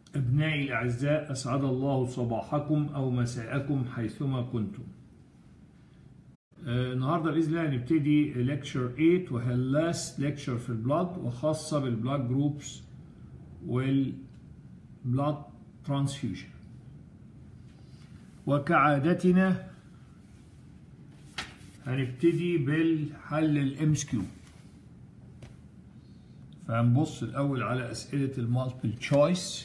أبنائي الأعزاء أسعد الله صباحكم أو مساءكم حيثما كنتم آه، النهاردة بإذن الله هنبتدي ليكتشر 8 وهي اللاست ليكتشر في البلاد وخاصة بالبلاد جروبس والبلاد ترانسفيوجن وكعادتنا هنبتدي بالحل الام اس كيو فهنبص الأول على أسئلة المالتيبل تشويس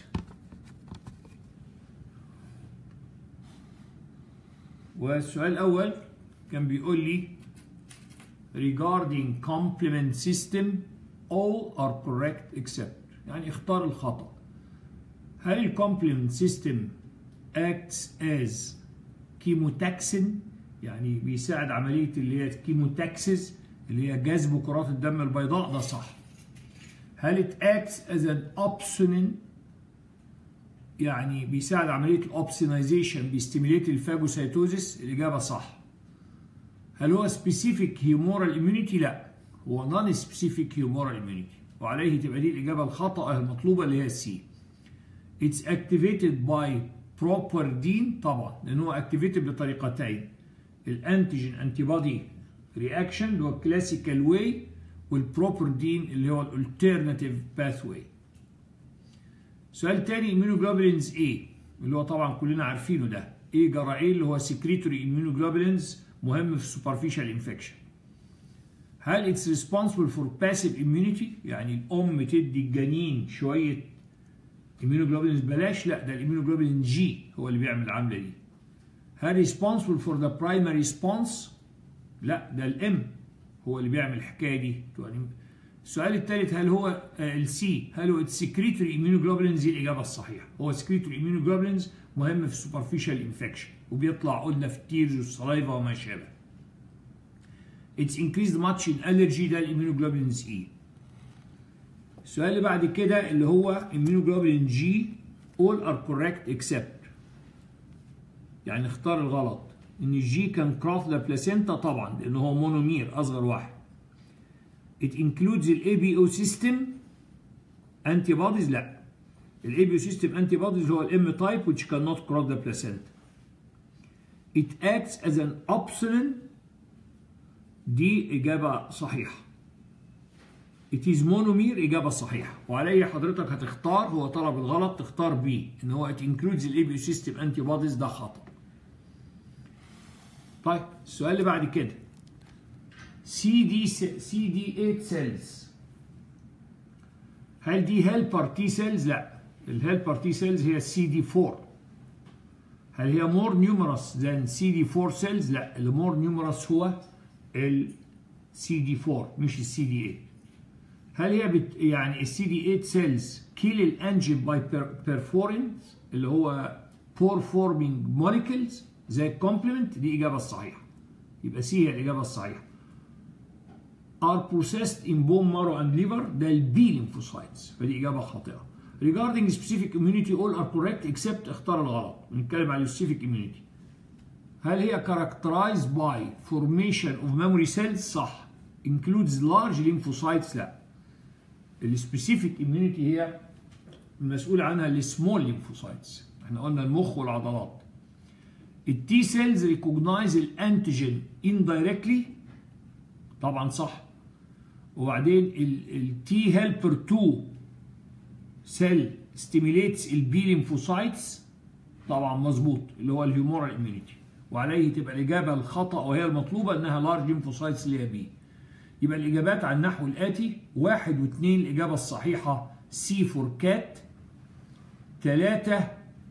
والسؤال الأول كان بيقول لي regarding complement system all are correct except يعني اختار الخطأ هل ال complement system acts as chemotaxin يعني بيساعد عملية اللي هي كيموتاكسيس اللي هي جذب كرات الدم البيضاء ده صح هل it acts as an opsonin يعني بيساعد عملية الأوبسينايزيشن بيستيميليت الفاجوسيتوزيس الإجابة صح هل هو specific humoral immunity؟ لا هو non specific humoral immunity وعليه تبقى دي الإجابة الخطأ المطلوبة اللي هي C It's activated by properdine طبعا لأن هو activated بطريقتين الانتيجين انتي بودي رياكشن اللي هو الكلاسيكال واي والبروبردين اللي هو الالترناتيف باث واي سؤال تاني immunoglobulins ايه اللي هو طبعا كلنا عارفينه ده ايه جرى ايه اللي هو secretory immunoglobulins مهم في superficial infection هل it's responsible for passive immunity يعني الام تدي الجنين شويه immunoglobulins بلاش لا ده الاميونوجلوبولين جي هو اللي بيعمل العمله دي هل responsible for the primary response لا ده الام هو اللي بيعمل الحكايه دي السؤال الثالث هل هو السي هل هو السكريتوري immunoglobulins دي الاجابه الصحيحه هو سكريتوري immunoglobulins مهم في superficial infection وبيطلع قلنا في التيرز والسلايفا وما شابه It's increased much in allergy ده الاميونوجلوبولينز اي السؤال اللي بعد كده اللي هو immunoglobulin G all are correct except يعني اختار الغلط ان الجي كان كراف بلاسينتا طبعا لان هو مونومير اصغر واحد it includes الاي بي او سيستم انتي بوديز لا الاي بي او سيستم انتي بوديز هو الام تايب which cannot cross the placenta it acts as an opsilin دي اجابه صحيحه it is monomer اجابه صحيحه وعلي حضرتك هتختار هو طلب الغلط تختار بي ان هو it includes الاي بي او سيستم انتي بوديز ده خطا طيب السؤال اللي بعد كده سي دي سي دي 8 سيلز هل دي هيلبر تي سيلز؟ لا الهيلبر تي سيلز هي السي دي 4 هل هي مور نيومرس ذان سي دي 4 سيلز؟ لا اللي مور نيومرس هو السي دي 4 مش السي دي 8 هل هي بت يعني السي دي 8 سيلز كيل الانجين باي بيرفورنس اللي هو بور فورمينج موليكولز زي الكومبلمنت دي اجابه الصحيحه يبقى سي هي الاجابه الصحيحه are processed in bone marrow and liver ده البي ليمفوسايتس فدي اجابه خاطئه regarding specific immunity all are correct except اختار الغلط بنتكلم على specific immunity هل هي characterized by formation of memory cells صح includes large lymphocytes لا السبيسيفيك immunity هي المسؤول عنها السمول ليمفوسايتس احنا قلنا المخ والعضلات التي سيلز ريكوجنايز الانتيجين indirectly طبعا صح وبعدين التي هيلبر 2 سيل ستيميليتس البي ليمفوسايتس طبعا مظبوط اللي هو الهيومورال اميونيتي وعليه تبقى الاجابه الخطا وهي المطلوبه انها لارج ليمفوسايتس اللي هي بي يبقى الاجابات على النحو الاتي واحد واثنين الاجابه الصحيحه سي فور كات ثلاثه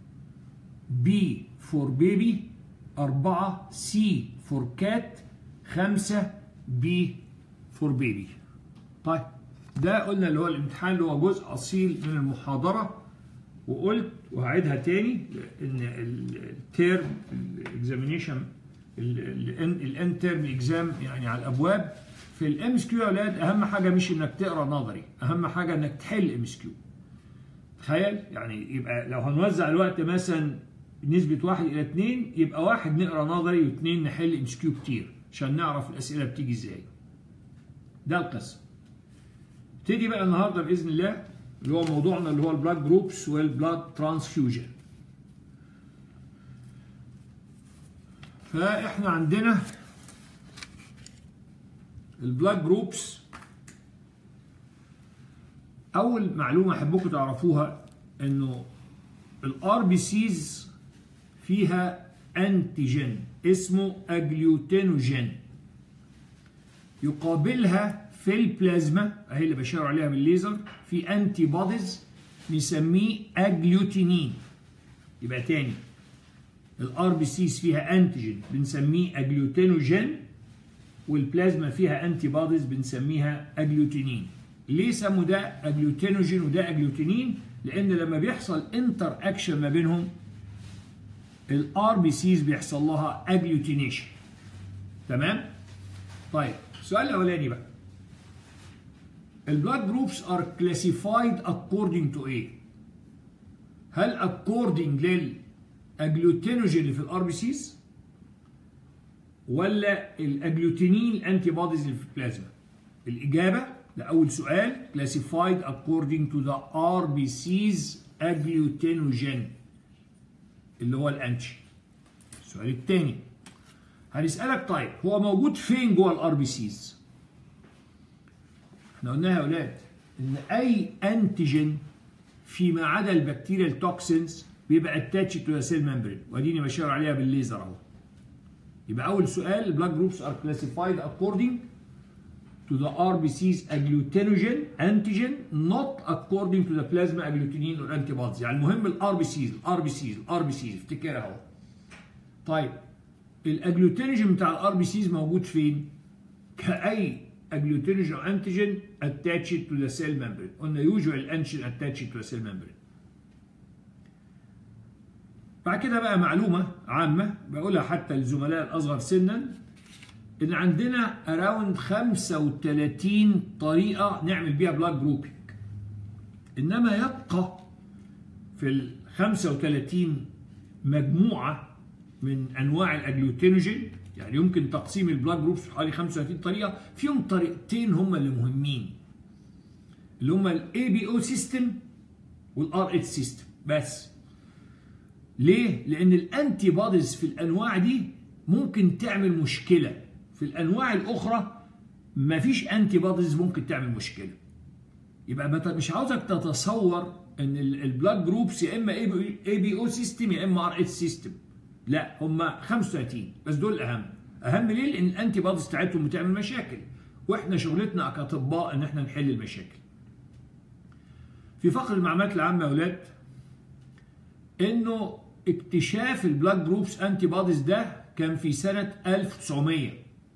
بي فور بيبي أربعة سي فور كات خمسة بي فور بيبي طيب ده قلنا اللي هو الامتحان اللي هو جزء أصيل من المحاضرة وقلت وهعيدها تاني ان التيرم الاكزامينيشن الان تيرم اكزام يعني على الابواب في الام اس كيو يا اولاد اهم حاجه مش انك تقرا نظري اهم حاجه انك تحل ام اس كيو تخيل يعني يبقى لو هنوزع الوقت مثلا نسبة واحد إلى اتنين يبقى واحد نقرا نظري واثنين نحل ام كيو كتير عشان نعرف الأسئلة بتيجي ازاي. ده القسم. ابتدي بقى النهارده بإذن الله اللي هو موضوعنا اللي هو البلاد جروبس والبلاد ترانسفيوجن فاحنا عندنا البلاد جروبس اول معلومه احبكم تعرفوها انه الار بي سيز فيها انتيجين اسمه اجليوتينوجين يقابلها في البلازما اهي اللي بشاور عليها بالليزر في انتي بوديز نسميه اجليوتينين يبقى تاني الار بي سيز فيها انتيجين بنسميه اجليوتينوجين والبلازما فيها انتي بوديز بنسميها اجليوتينين ليه سموا ده اجليوتينوجين وده اجليوتينين لان لما بيحصل انتر اكشن ما بينهم الار بي سيز بيحصل لها اجليوتينيشن تمام طيب السؤال الاولاني بقى البلاد جروبس ار كلاسيفايد according to ايه هل according للاجلوتينوجين اللي في الار بي سيز ولا الاجلوتينين الانتي بوديز اللي في البلازما الاجابه لاول سؤال classified according to the RBC's agglutinogen اللي هو الانتي السؤال الثاني هنسالك طيب هو موجود فين جوه الار بي سيز احنا قلنا يا اولاد ان اي انتيجين فيما عدا البكتيريا التوكسينز بيبقى اتاتش تو سيل ممبرين واديني بشاور عليها بالليزر اهو يبقى اول سؤال البلاك جروبس ار كلاسيفايد according to the RBC's agglutinogen antigen not according to the plasma agglutinin or antibodies يعني المهم الار بي سيز الار بي سيز الار بي سيز افتكرها اهو طيب الاجلوتينوجين بتاع الار بي سيز موجود فين؟ كاي اجلوتينوجين انتيجين attached to the cell membrane قلنا usual antigen attached to the cell membrane بعد كده بقى معلومة عامة بقولها حتى للزملاء الأصغر سنا إن عندنا أراوند 35 طريقة نعمل بيها بلاد جروبينج إنما يبقى في ال 35 مجموعة من أنواع الأجلوتينوجين يعني يمكن تقسيم البلاد جروبس حوالي 35 طريقة فيهم طريقتين هم اللي مهمين اللي هم الاي بي او سيستم والار اتش سيستم بس ليه؟ لأن الأنتي بوديز في الأنواع دي ممكن تعمل مشكلة، في الأنواع الأخرى مفيش أنتي بوديز ممكن تعمل مشكلة. يبقى مش عاوزك تتصور إن البلاد جروبس يا إما اي بي او سيستم يا إما ار اتش سيستم. لا هم 35 بس دول الأهم. أهم ليه؟ لأن الأنتي بوديز بتاعتهم بتعمل مشاكل. وإحنا شغلتنا كأطباء إن إحنا نحل المشاكل. في فقر المعلومات العامة يا أولاد انه اكتشاف البلاد جروبس انتي بوديز ده كان في سنة 1900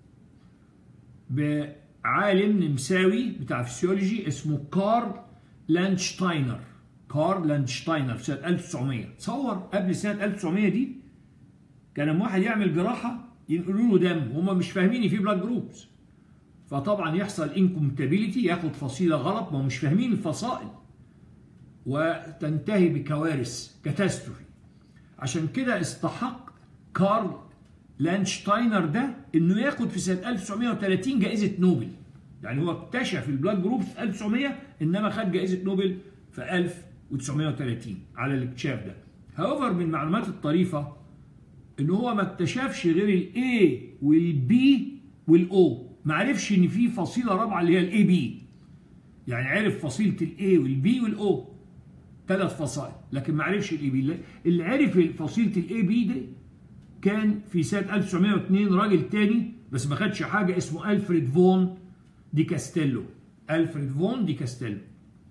بعالم نمساوي بتاع فسيولوجي اسمه كارل لانشتاينر كارل لانشتاينر في سنة 1900 تصور قبل سنة 1900 دي كان لما واحد يعمل جراحة ينقلوا له دم وهم مش فاهمين ان في بلاد جروبس فطبعا يحصل انكومتابيليتي ياخد فصيلة غلط ما مش فاهمين الفصائل وتنتهي بكوارث كاتاستروفي عشان كده استحق كارل لانشتاينر ده انه ياخد في سنه 1930 جائزه نوبل يعني هو اكتشف البلاد جروب في 1900 انما خد جائزه نوبل في 1930 على الاكتشاف ده هاوفر من المعلومات الطريفه ان هو ما اكتشفش غير الاي والبي والاو ما عرفش ان في فصيله رابعه اللي هي الاي بي يعني عرف فصيله الاي والبي والاو ثلاث فصائل لكن ما عرفش الاي بي اللي عرف فصيله الاي بي دي كان في سنه 1902 راجل تاني بس ما خدش حاجه اسمه الفريد فون دي كاستيلو الفريد فون دي كاستيلو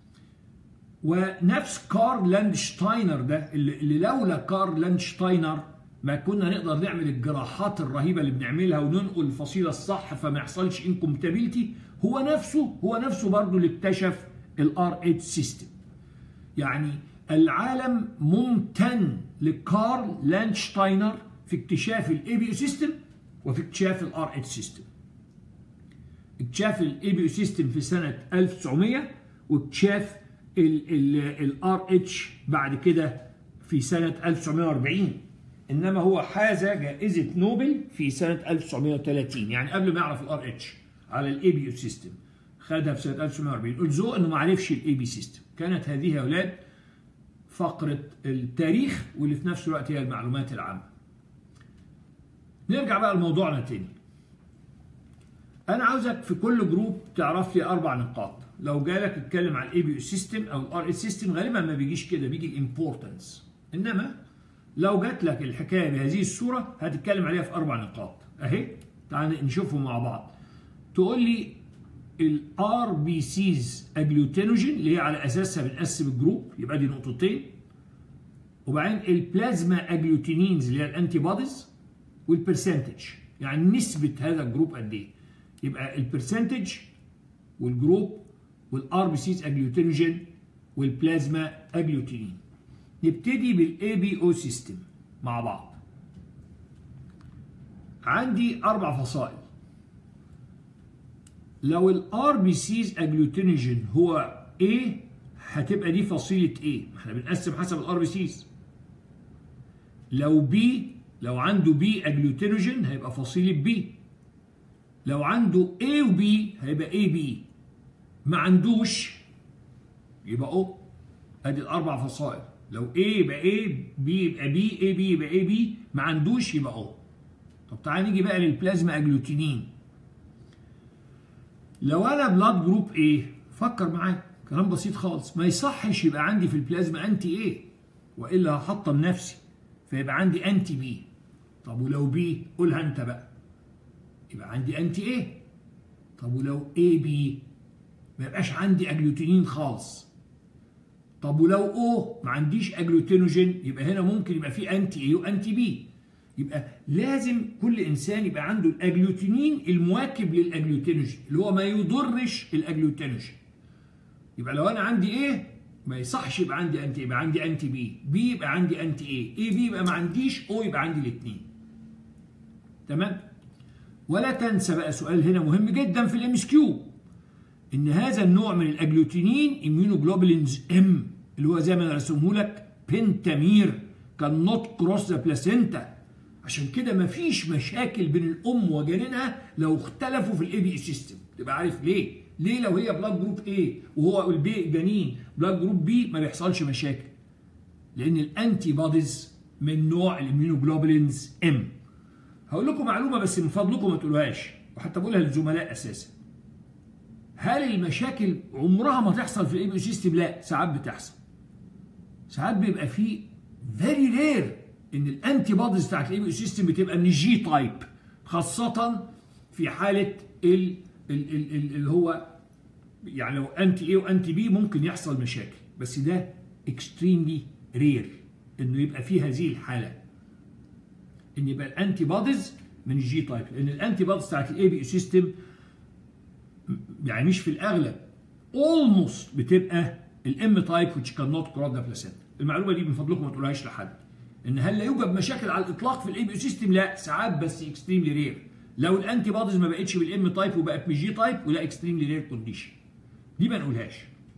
ونفس كارل لاندشتاينر ده اللي لولا كارل لاندشتاينر ما كنا نقدر نعمل الجراحات الرهيبه اللي بنعملها وننقل الفصيله الصح فما يحصلش انكومتابيلتي هو نفسه هو نفسه برضه اللي اكتشف الار اتش سيستم يعني العالم ممتن لكارل لانشتاينر في اكتشاف الاي بي سيستم وفي اكتشاف الار اتش سيستم اكتشاف الاي بي سيستم في سنه 1900 واكتشاف الار اتش بعد كده في سنه 1940 انما هو حاز جائزه نوبل في سنه 1930 يعني قبل ما يعرف الار اتش على الاي بي سيستم خدها في سنه 1940 الزو انه ما عرفش الاي بي سيستم كانت هذه يا اولاد فقره التاريخ واللي في نفس الوقت هي المعلومات العامه نرجع بقى لموضوعنا تاني انا عاوزك في كل جروب تعرف لي اربع نقاط لو جالك اتكلم على الاي بي سيستم او الار اس سيستم غالبا ما بيجيش كده بيجي الامبورتنس انما لو جات لك الحكايه بهذه الصوره هتتكلم عليها في اربع نقاط اهي تعال نشوفهم مع بعض تقول لي الار بي سيز اجلوتينوجين اللي هي على اساسها بنقسم الجروب يبقى دي نقطتين وبعدين البلازما اجلوتينينز اللي هي الانتي بوديز والبرسنتج يعني نسبه هذا الجروب قد ايه يبقى البرسنتج والجروب والار بي سيز اجلوتينوجين والبلازما اجلوتينين نبتدي بالاي بي او سيستم مع بعض عندي اربع فصائل لو الار بي سيز اجلوتينوجين هو A هتبقى دي فصيله A احنا بنقسم حسب الار بي سيز لو B لو عنده B اجلوتينوجين هيبقى فصيله B لو عنده A و B هيبقى A B ما عندوش يبقى O ادي الاربع فصائل لو A يبقى A B يبقى B A B يبقى A B ما عندوش يبقى O طب تعال نيجي بقى للبلازما اجلوتينين لو انا بلاد جروب A فكر معايا كلام بسيط خالص ما يصحش يبقى عندي في البلازما انتي A والا هحطم نفسي فيبقى عندي انتي بي طب ولو بي قولها انت بقى يبقى عندي انتي ايه طب ولو اي بي ما يبقاش عندي اجلوتينين خالص طب ولو او ما عنديش اجلوتينوجين يبقى هنا ممكن يبقى في انتي اي وانتي بي يبقى لازم كل انسان يبقى عنده الاجلوتينين المواكب للاجلوتينوجين اللي هو ما يضرش الاجلوتينوجين يبقى لو انا عندي ايه ما يصحش يبقى عندي انتي يبقى عندي انتي بي بي يبقى عندي انتي اي اي بي يبقى ما عنديش او يبقى عندي الاثنين تمام ولا تنسى بقى سؤال هنا مهم جدا في الام اس كيو ان هذا النوع من الاجلوتينين اميونوجلوبولينز ام اللي هو زي ما انا رسمه لك بنتامير كان نوت كروس ذا بلاسينتا عشان كده مفيش مشاكل بين الام وجنينها لو اختلفوا في الاي بي سيستم تبقى عارف ليه ليه لو هي بلاد جروب A وهو البي جنين بلاد جروب بي ما بيحصلش مشاكل لان الانتي بوديز من نوع الاميونوجلوبولينز ام هقول لكم معلومه بس من فضلكم ما تقولوهاش وحتى بقولها للزملاء اساسا هل المشاكل عمرها ما تحصل في الاي بي سيستم لا ساعات بتحصل ساعات بيبقى في فيري رير ان الانتي بوديز بتاعت الاي بي سيستم بتبقى من الجي تايب خاصه في حاله ال ال ال ال اللي هو يعني لو انتي اي وانتي بي ممكن يحصل مشاكل بس ده اكستريملي رير انه يبقى في هذه الحاله ان يبقى الانتي بوديز من الجي تايب لان الانتي بوديز بتاعت الاي بي سيستم يعني مش في الاغلب اولموست بتبقى الام تايب which cannot cross the placenta المعلومه دي من فضلكم ما تقولهاش لحد ان هل لا يوجد مشاكل على الاطلاق في الاي بي سيستم لا ساعات بس اكستريملي رير لو الانتي بوديز ما بقتش بالام تايب وبقت من جي تايب وده اكستريملي رير كونديشن دي ما نقولهاش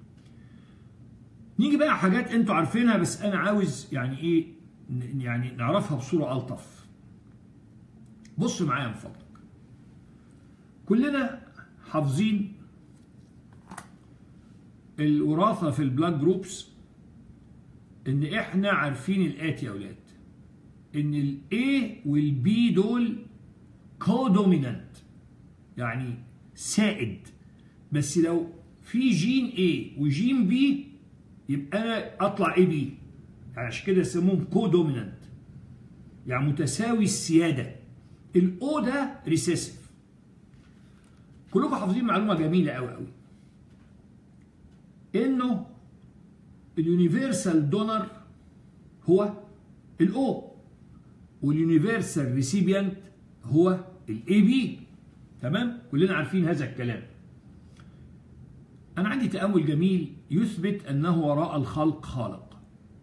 نيجي بقى حاجات انتوا عارفينها بس انا عاوز يعني ايه يعني نعرفها بصوره الطف بص معايا من فضلك كلنا حافظين الوراثه في البلاد جروبس ان احنا عارفين الاتي يا اولاد ان الاي والبي دول كودومينانت يعني سائد بس لو في جين A وجين B يبقى انا اطلع اي بي يعني عشان كده يسموهم كودومينانت يعني متساوي السياده الاو ده ريسيسيف كلكم حافظين معلومه جميله قوي قوي انه اليونيفرسال دونر هو الاو واليونيفرسال ريسيبيانت هو الاي بي تمام كلنا عارفين هذا الكلام انا عندي تامل جميل يثبت انه وراء الخلق خالق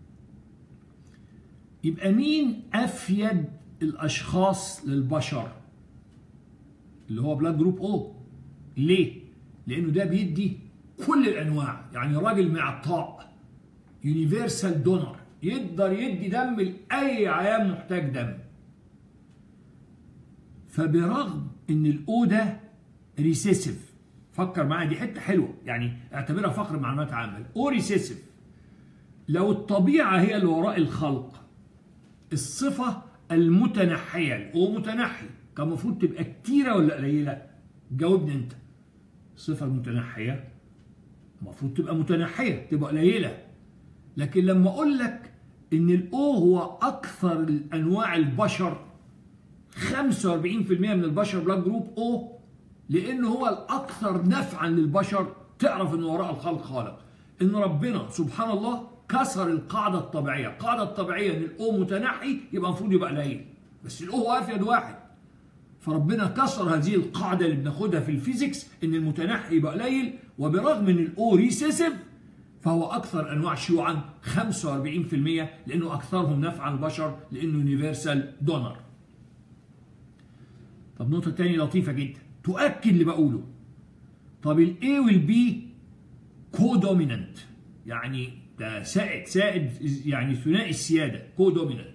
يبقى مين افيد الاشخاص للبشر اللي هو بلاد جروب او ليه لانه ده بيدي كل الانواع يعني راجل معطاء يونيفرسال دونر يقدر يدي دم لاي عيان محتاج دم فبرغم ان الاو ده ريسيسيف فكر معايا دي حته حلوه يعني اعتبرها فقر معلومات عامه او ريسيسيف لو الطبيعه هي اللي وراء الخلق الصفه المتنحيه الاو متنحي كان المفروض تبقى كتيره ولا قليله جاوبني انت الصفه المتنحيه المفروض تبقى متنحيه تبقى قليله لكن لما اقول لك ان الاو هو اكثر انواع البشر 45% من البشر بلاك جروب او لانه هو الاكثر نفعا للبشر تعرف ان وراء الخلق خالق ان ربنا سبحان الله كسر القاعده الطبيعيه القاعده الطبيعيه ان الاو متنحي يبقى المفروض يبقى قليل بس الاو هو افيد واحد فربنا كسر هذه القاعده اللي بناخدها في الفيزيكس ان المتنحي يبقى قليل وبرغم ان الاو ريسيسيف فهو اكثر انواع شيوعا 45% لانه اكثرهم نفعا البشر لانه يونيفرسال دونر طب نقطه تانية لطيفه جدا تؤكد اللي بقوله طب الاي والبي كو دومينانت يعني ده سائد سائد يعني ثنائي السياده كو دومينانت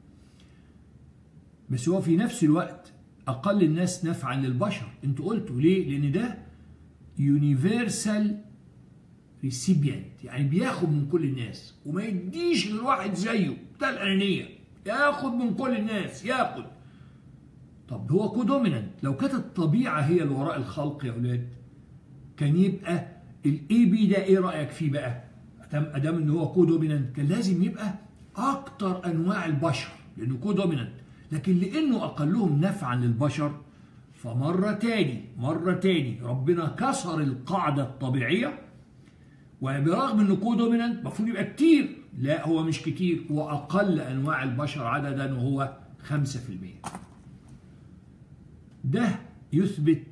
بس هو في نفس الوقت اقل الناس نفعا للبشر انتوا قلتوا ليه لان ده يونيفرسال ريسيبيانت يعني بياخد من كل الناس وما يديش غير واحد زيه بتاع الانانيه ياخد من كل الناس ياخد طب هو كودومينانت لو كانت الطبيعه هي اللي وراء الخلق يا اولاد كان يبقى الاي بي ده ايه رايك فيه بقى؟ ادام ان هو كودومينانت كان لازم يبقى اكتر انواع البشر لانه كودومينانت لكن لانه اقلهم نفعا للبشر فمره تاني مره تاني ربنا كسر القاعده الطبيعيه وبرغم انه كودومينانت المفروض يبقى كتير لا هو مش كتير هو اقل انواع البشر عددا وهو 5% ده يثبت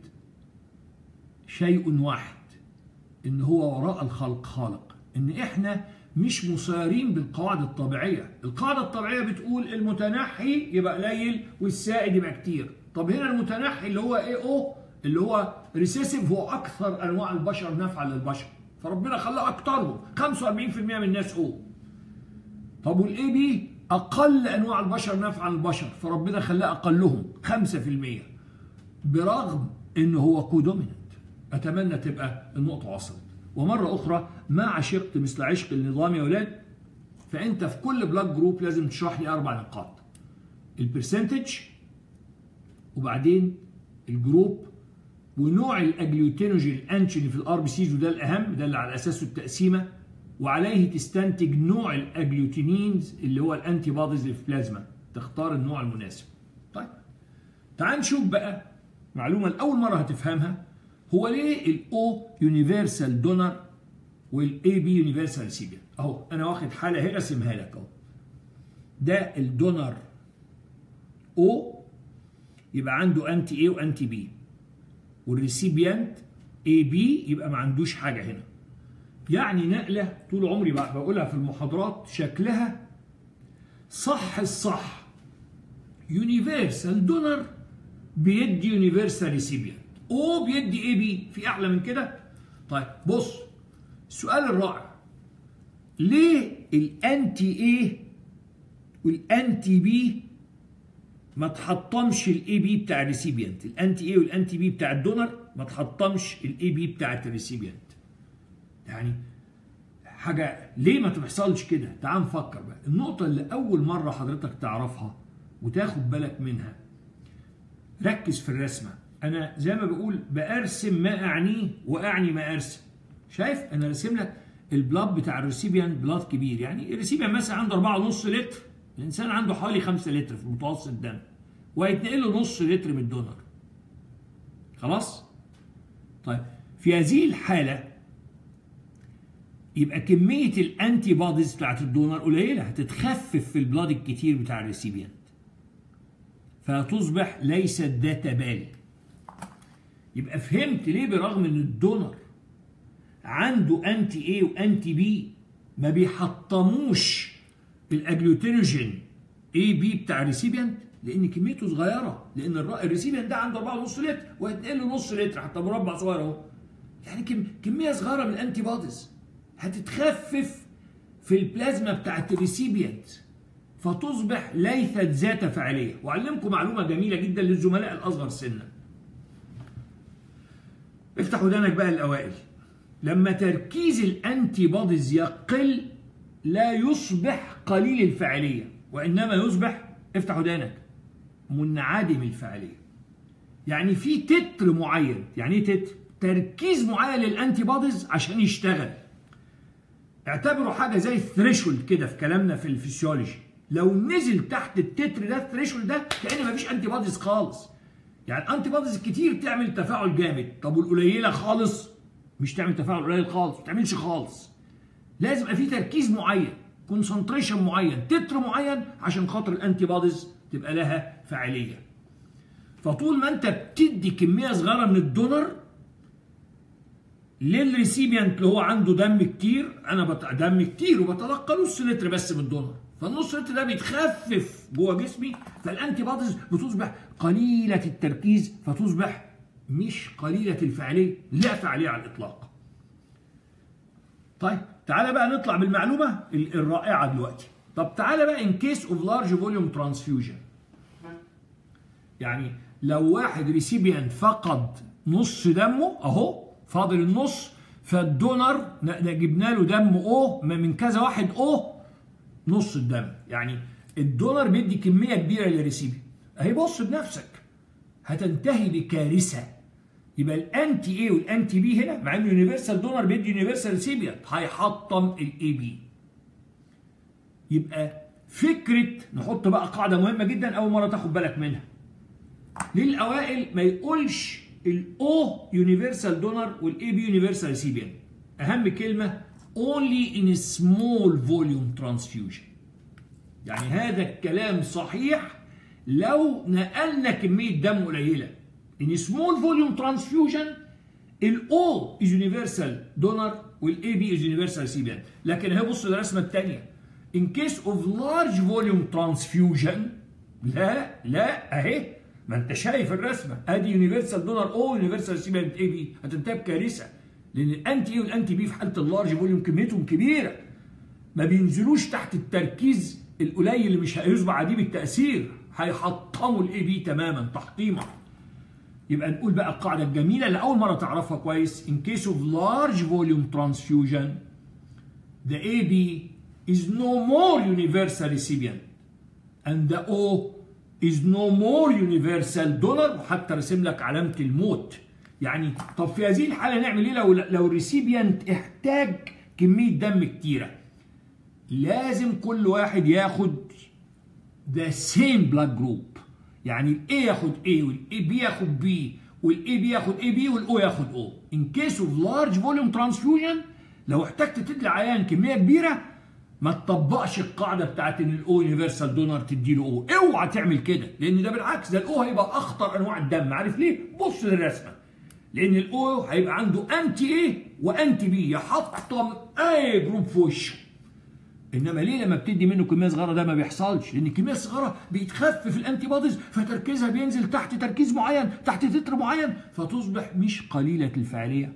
شيء واحد ان هو وراء الخلق خالق ان احنا مش مسيرين بالقواعد الطبيعيه القاعده الطبيعيه بتقول المتنحي يبقى قليل والسائد يبقى كتير طب هنا المتنحي اللي هو اي او اللي هو ريسيسيف هو اكثر انواع البشر نفعا للبشر فربنا خلاه اكترهم 45% من الناس او طب والاي بي اقل انواع البشر نفعا للبشر فربنا خلاه اقلهم 5% برغم انه هو كودوميننت اتمنى تبقى النقطه وصلت ومره اخرى ما عشقت مثل عشق النظام يا اولاد فانت في كل بلاك جروب لازم تشرح لي اربع نقاط البرسنتج وبعدين الجروب ونوع الاجلوتينوجين الانشني في الار بي سيز وده الاهم ده اللي على اساسه التقسيمه وعليه تستنتج نوع الاجلوتينينز اللي هو الانتي بوديز اللي في البلازما تختار النوع المناسب طيب تعال نشوف بقى معلومه لاول مره هتفهمها هو ليه الاو يونيفرسال دونر والاي بي يونيفرسال ريسيبيان اهو انا واخد حاله هنا رسمها لك اهو ده الدونر او يبقى عنده انتي اي وانتي بي والريسيبيانت اي بي يبقى ما عندوش حاجه هنا يعني نقله طول عمري بقولها في المحاضرات شكلها صح الصح يونيفرسال دونر بيدي يونيفرسال ريسيبيانت او بيدي اي بي في اعلى من كده طيب بص السؤال الرائع ليه الانتي اي والانتي بي ما تحطمش الاي بي بتاع الريسيبيانت الانتي اي والانتي بي بتاع الدونر ما تحطمش الاي بي بتاعت الريسيبيانت يعني حاجه ليه ما تحصلش كده تعال نفكر بقى النقطه اللي اول مره حضرتك تعرفها وتاخد بالك منها ركز في الرسمه انا زي ما بقول بارسم ما اعنيه واعني ما ارسم شايف انا راسم لك البلاد بتاع الريسيبيان بلاد كبير يعني الريسيبيان مثلا عنده 4.5 لتر الانسان عنده حوالي 5 لتر في متوسط الدم وهيتنقل له نص لتر من الدونر خلاص طيب في هذه الحاله يبقى كميه الانتي بوديز بتاعت الدونر قليله هتتخفف في البلاد الكتير بتاع الريسيبيانت فتصبح ليست ذات بال يبقى فهمت ليه برغم ان الدونر عنده انتي اي وانتي بي ما بيحطموش الاجلوتينوجين اي بي بتاع الريسيبيانت لان كميته صغيره لان الريسيبيانت ده عنده 4.5 لتر وهيتنقل له نص لتر حتى مربع صغير اهو يعني كم كميه صغيره من الانتي بوديز هتتخفف في البلازما بتاعت الريسيبيانت فتصبح ليست ذات فعاليه واعلمكم معلومه جميله جدا للزملاء الاصغر سنا افتح ودانك بقى الاوائل لما تركيز الانتي بوديز يقل لا يصبح قليل الفاعليه وانما يصبح افتح ودانك منعدم الفاعليه يعني في تتر معين يعني ايه تتر تركيز معين للانتي بوديز عشان يشتغل اعتبروا حاجه زي الثريشولد كده في كلامنا في الفسيولوجي لو نزل تحت التتر ده الثريشولد ده كان مفيش انتي بوديز خالص يعني الانتي بوديز الكتير تعمل تفاعل جامد طب والقليله خالص مش تعمل تفاعل قليل خالص ما تعملش خالص لازم يبقى في تركيز معين كونسنتريشن معين تتر معين عشان خاطر الانتي بوديز تبقى لها فاعليه فطول ما انت بتدي كميه صغيره من الدونر للريسيبيانت اللي هو عنده دم كتير انا بت... دم كتير وبتلقى نص لتر بس من الدونر فالنص لتر ده بيتخفف جوه جسمي فالانتي بوديز بتصبح قليله التركيز فتصبح مش قليله الفعاليه لا فعاليه على الاطلاق طيب تعالى بقى نطلع بالمعلومه الرائعه دلوقتي طب تعالى بقى ان كيس اوف لارج فوليوم ترانسفيوجن يعني لو واحد ريسيبيانت فقد نص دمه اهو فاضل النص فالدونر جبنا له دم او من كذا واحد او نص الدم يعني الدونر بيدي كميه كبيره للريسيبيانت اهي بص بنفسك هتنتهي بكارثه يبقى الانتي اي والانتي بي هنا مع ان يونيفرسال دونر بيدي يونيفرسال ريسيبيانت هيحطم الاي بي يبقى فكره نحط بقى قاعده مهمه جدا اول مره تاخد بالك منها للاوائل ما يقولش الاو يونيفرسال دونر والاي بي يونيفرسال ريسيبيانت اهم كلمه only in small volume transfusion يعني هذا الكلام صحيح لو نقلنا كميه دم قليله in small volume transfusion الاو is universal donor والاي بي is universal recipient لكن اهي بص الرسمه الثانيه in case of large volume transfusion لا لا اهي ما انت شايف الرسمه ادي يونيفرسال دونر او يونيفرسال ريسيبيانت اي بي هتنتهي بكارثه لان الانتي اي والانتي بي في حاله اللارج فوليوم كميتهم كبيره ما بينزلوش تحت التركيز القليل اللي مش هيصبح عديم التاثير هيحطموا الاي بي تماما تحطيما يبقى نقول بقى القاعده الجميله اللي اول مره تعرفها كويس in case of large volume transfusion the AB is no more universal recipient and the O is no more universal donor وحتى رسم لك علامه الموت يعني طب في هذه الحاله نعمل ايه لو لو الريسيبيانت احتاج كميه دم كتيره لازم كل واحد ياخد the same blood group يعني الاي ياخد A والاي بي ياخد بي والاي بي ياخد اي بي والاو ياخد او ان كيس اوف لارج فوليوم ترانسفيوجن لو احتجت تدي عيان كميه كبيره ما تطبقش القاعده بتاعت ان الاو يونيفرسال دونر تدي له او اوعى تعمل كده لان ده بالعكس ده الاو هيبقى اخطر انواع الدم عارف ليه بص للرسمه لان الاو هيبقى عنده انتي ايه وانتي بي يحطم اي جروب في وشه انما ليه لما بتدي منه كميه صغيره ده ما بيحصلش لان الكميه الصغيره بيتخفف الانتي بوديز فتركيزها بينزل تحت تركيز معين تحت تتر معين فتصبح مش قليله الفاعليه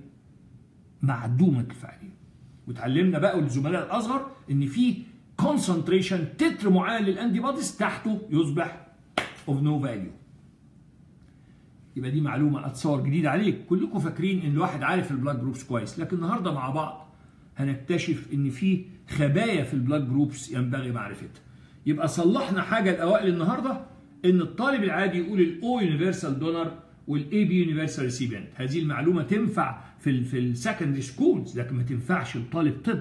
معدومه الفاعليه وتعلمنا بقى والزملاء الاصغر ان في كونسنتريشن تتر معين للانتي بوديز تحته يصبح اوف نو فاليو يبقى دي معلومه اتصور جديده عليك كلكم فاكرين ان الواحد عارف البلاد جروبس كويس لكن النهارده مع بعض هنكتشف ان في خبايا في البلاد جروبس ينبغي معرفتها يبقى صلحنا حاجه الاوائل النهارده ان الطالب العادي يقول الاو يونيفرسال دونر والاي بي يونيفرسال ريسيبيانت هذه المعلومه تنفع في ال في السكندري سكولز لكن ما تنفعش لطالب طب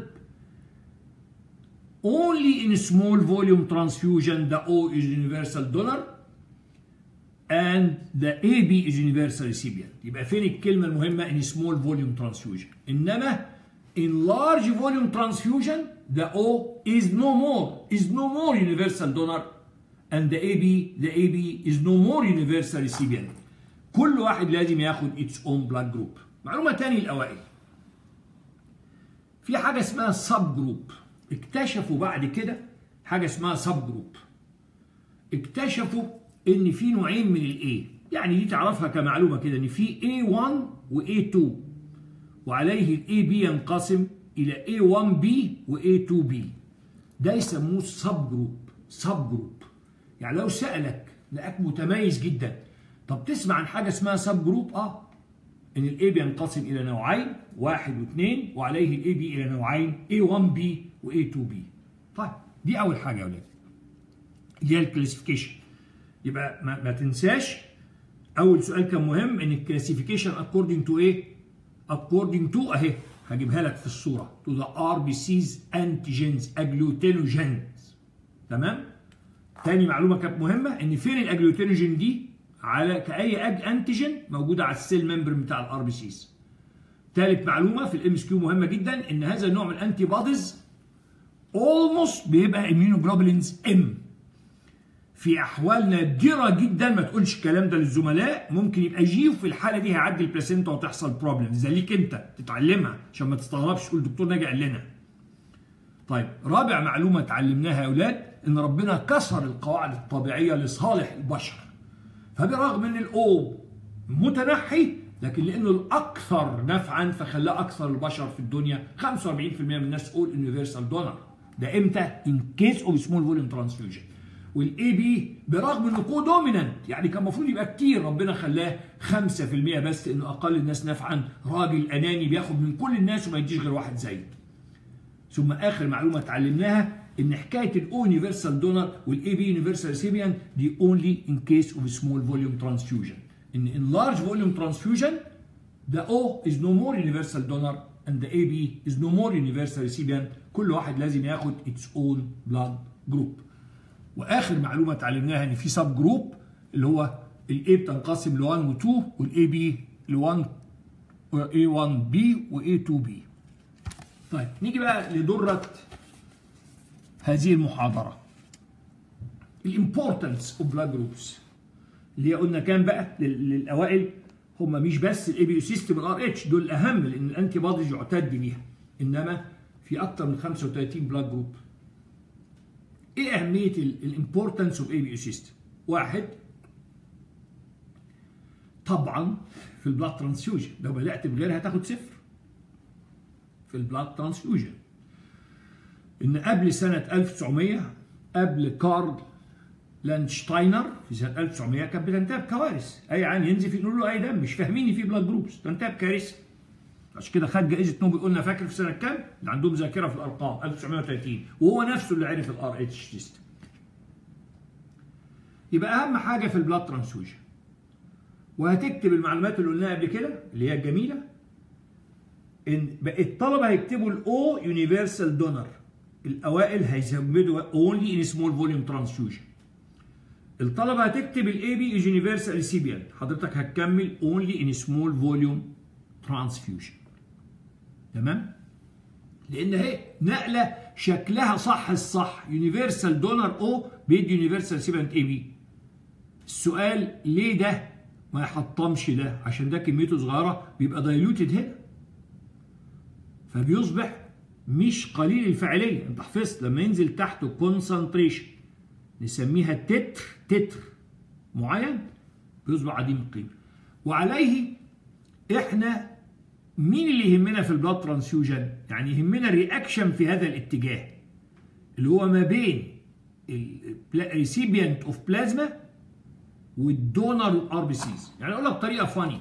only in small volume transfusion the O is universal donor and the AB is universal recipient يبقى فين الكلمه المهمه in small volume transfusion انما in large volume transfusion the O is no more is no more universal donor and the AB the AB is no more universal recipient كل واحد لازم ياخد its own blood group معلومة تاني الأوائل في حاجة اسمها سب جروب اكتشفوا بعد كده حاجة اسمها سب جروب اكتشفوا ان في نوعين من الاي يعني دي تعرفها كمعلومة كده ان في A1 و A2 وعليه الاي بي ينقسم الى A1B و A2B ده يسموه سب جروب سب جروب يعني لو سألك لقاك متميز جدا طب تسمع عن حاجة اسمها سب جروب اه ان الاي بينقسم الى نوعين واحد واثنين وعليه الاي بي الى نوعين A1B و A2B طيب دي اول حاجه يا ولاد اللي هي الكلاسيفيكيشن يبقى ما, ما تنساش اول سؤال كان مهم ان الكلاسيفيكيشن اكوردنج تو ايه اكوردنج تو اهي هجيبها لك في الصوره تو ذا ار بي سيز انتيجينز اجلوتينوجينز تمام تاني معلومه كانت مهمه ان فين الاجلوتينوجين دي على كاي اج انتيجين موجوده على السيل ممبر بتاع الار بي سيز ثالث معلومه في الام اس كيو مهمه جدا ان هذا النوع من الانتي بوديز اولموست بيبقى اميونوجلوبولينز ام في احوال نادره جدا ما تقولش الكلام ده للزملاء ممكن يبقى جي وفي الحاله دي هيعدي البلاسينتا وتحصل بروبلم زي ليك انت تتعلمها عشان ما تستغربش تقول دكتور ناجي قال لنا طيب رابع معلومه اتعلمناها يا اولاد ان ربنا كسر القواعد الطبيعيه لصالح البشر فبرغم ان الاو متنحي لكن لانه الاكثر نفعا فخلاه اكثر البشر في الدنيا 45% من الناس تقول يونيفرسال دونر ده امتى؟ ان كيس اوف سمول فوليوم ترانسفيوجن والاي بي برغم انه كو دومينانت يعني كان المفروض يبقى كتير ربنا خلاه 5% بس لانه اقل الناس نفعا راجل اناني بياخد من كل الناس وما يديش غير واحد زيه ثم اخر معلومه اتعلمناها ان حكايه الاو يونيفرسال دونر والاي بي يونيفرسال ريسيبيان دي اونلي ان كيس اوف سمول فوليوم ترانسفيوجن ان ان لارج فوليوم ترانسفيوجن the O is no more universal donor and the AB is no more universal recipient كل واحد لازم ياخد its own blood group واخر معلومه اتعلمناها ان في سب جروب اللي هو الاي بتنقسم ل 1 و 2 والاي بي ل 1 اي 1 بي واي 2 بي طيب نيجي بقى لدره هذه المحاضره الامبورتنس اوف بلاد جروبس اللي هي قلنا كام بقى للاوائل هم مش بس الاي بي سيستم الار اتش دول الاهم لان الانتي بوديز يعتد بيها انما في اكتر من 35 بلاد جروب ايه اهميه الامبورتنس اوف اي بي سيستم واحد طبعا في البلاد ترانسفيوجن لو بدات بغيرها هتاخد صفر في البلاد ترانسفيوجن ان قبل سنه 1900 قبل كارل لاندشتاينر في سنه 1900 كانت بتنتهي بكوارث اي عين ينزل يقولوا له اي دم مش فاهمين ان في بلاد جروبس تنتهي بكارثه عشان كده خد جائزه نوبل قلنا فاكر في سنه كام؟ اللي عندهم ذاكره في الارقام 1930 وهو نفسه اللي عرف الار اتش سيستم. يبقى اهم حاجه في البلاد ترانسفيوجن وهتكتب المعلومات اللي قلناها قبل كده اللي هي الجميله ان الطلبه هيكتبوا الاو يونيفرسال دونر الاوائل هيزودوا اونلي ان سمول فوليوم ترانسفيوجن الطلبه هتكتب الاي بي يونيفرسال ريسيبيانت حضرتك هتكمل اونلي ان سمول فوليوم ترانسفيوجن تمام لان هي نقله شكلها صح الصح يونيفرسال دونر او بيدي يونيفرسال ريسيبيانت اي بي السؤال ليه ده ما يحطمش ده عشان ده كميته صغيره بيبقى دايلوتد هنا فبيصبح مش قليل الفاعليه انت حفظت لما ينزل تحته كونسنتريشن نسميها تتر تتر معين بيصبح عديم القيمه وعليه احنا مين اللي يهمنا في البلاد ترانسفيوجن يعني يهمنا الرياكشن في هذا الاتجاه اللي هو ما بين الريسيبيانت اوف بلازما والدونر ار بي سيز يعني اقول لك بطريقه فاني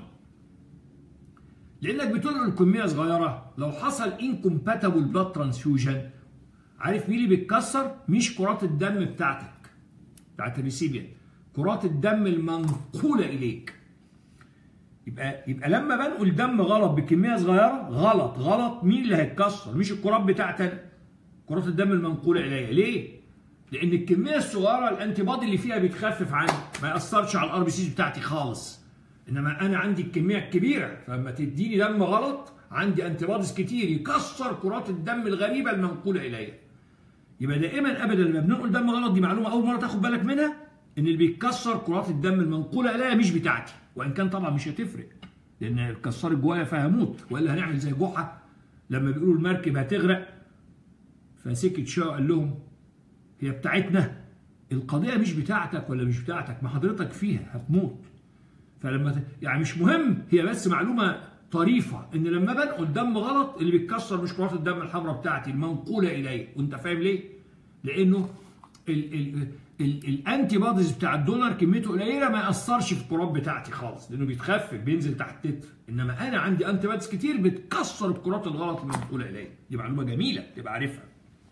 لانك بتنقل كميه صغيره لو حصل انكومباتبل بلاد ترانسفيوجن عارف مين اللي بيتكسر مش كرات الدم بتاعتك بتاعت الريسيبيانت كرات الدم المنقوله اليك يبقى يبقى لما بنقل دم غلط بكميه صغيره غلط غلط مين اللي هيتكسر مش الكرات بتاعتنا كرات الدم المنقوله اليا ليه لان الكميه الصغيره الانتي بادي اللي فيها بيتخفف عني ما ياثرش على الار بي سيز بتاعتي خالص انما انا عندي الكميه الكبيره فلما تديني دم غلط عندي انتي باديز كتير يكسر كرات الدم الغريبه المنقوله اليا يبقى دائما ابدا لما بننقل دم غلط دي معلومه اول مره تاخد بالك منها ان اللي بيتكسر كرات الدم المنقوله اليا مش بتاعتي وان كان طبعا مش هتفرق لان اتكسرت جوايا فهموت والا هنعمل زي جحا لما بيقولوا المركب هتغرق فسكت شويه قال لهم هي بتاعتنا القضيه مش بتاعتك ولا مش بتاعتك ما حضرتك فيها هتموت فلما ت... يعني مش مهم هي بس معلومه طريفه ان لما بنقل دم غلط اللي بيتكسر مش كرات الدم الحمراء بتاعتي المنقوله الي وانت فاهم ليه؟ لانه ال ال الانتي بوديز بتاع الدونر كميته قليله ما ياثرش في الكرات بتاعتي خالص لانه بيتخفف بينزل تحت التتر انما انا عندي انتي بوديز كتير بتكسر الكرات الغلط اللي بتقول قليله دي معلومه جميله تبقى عارفها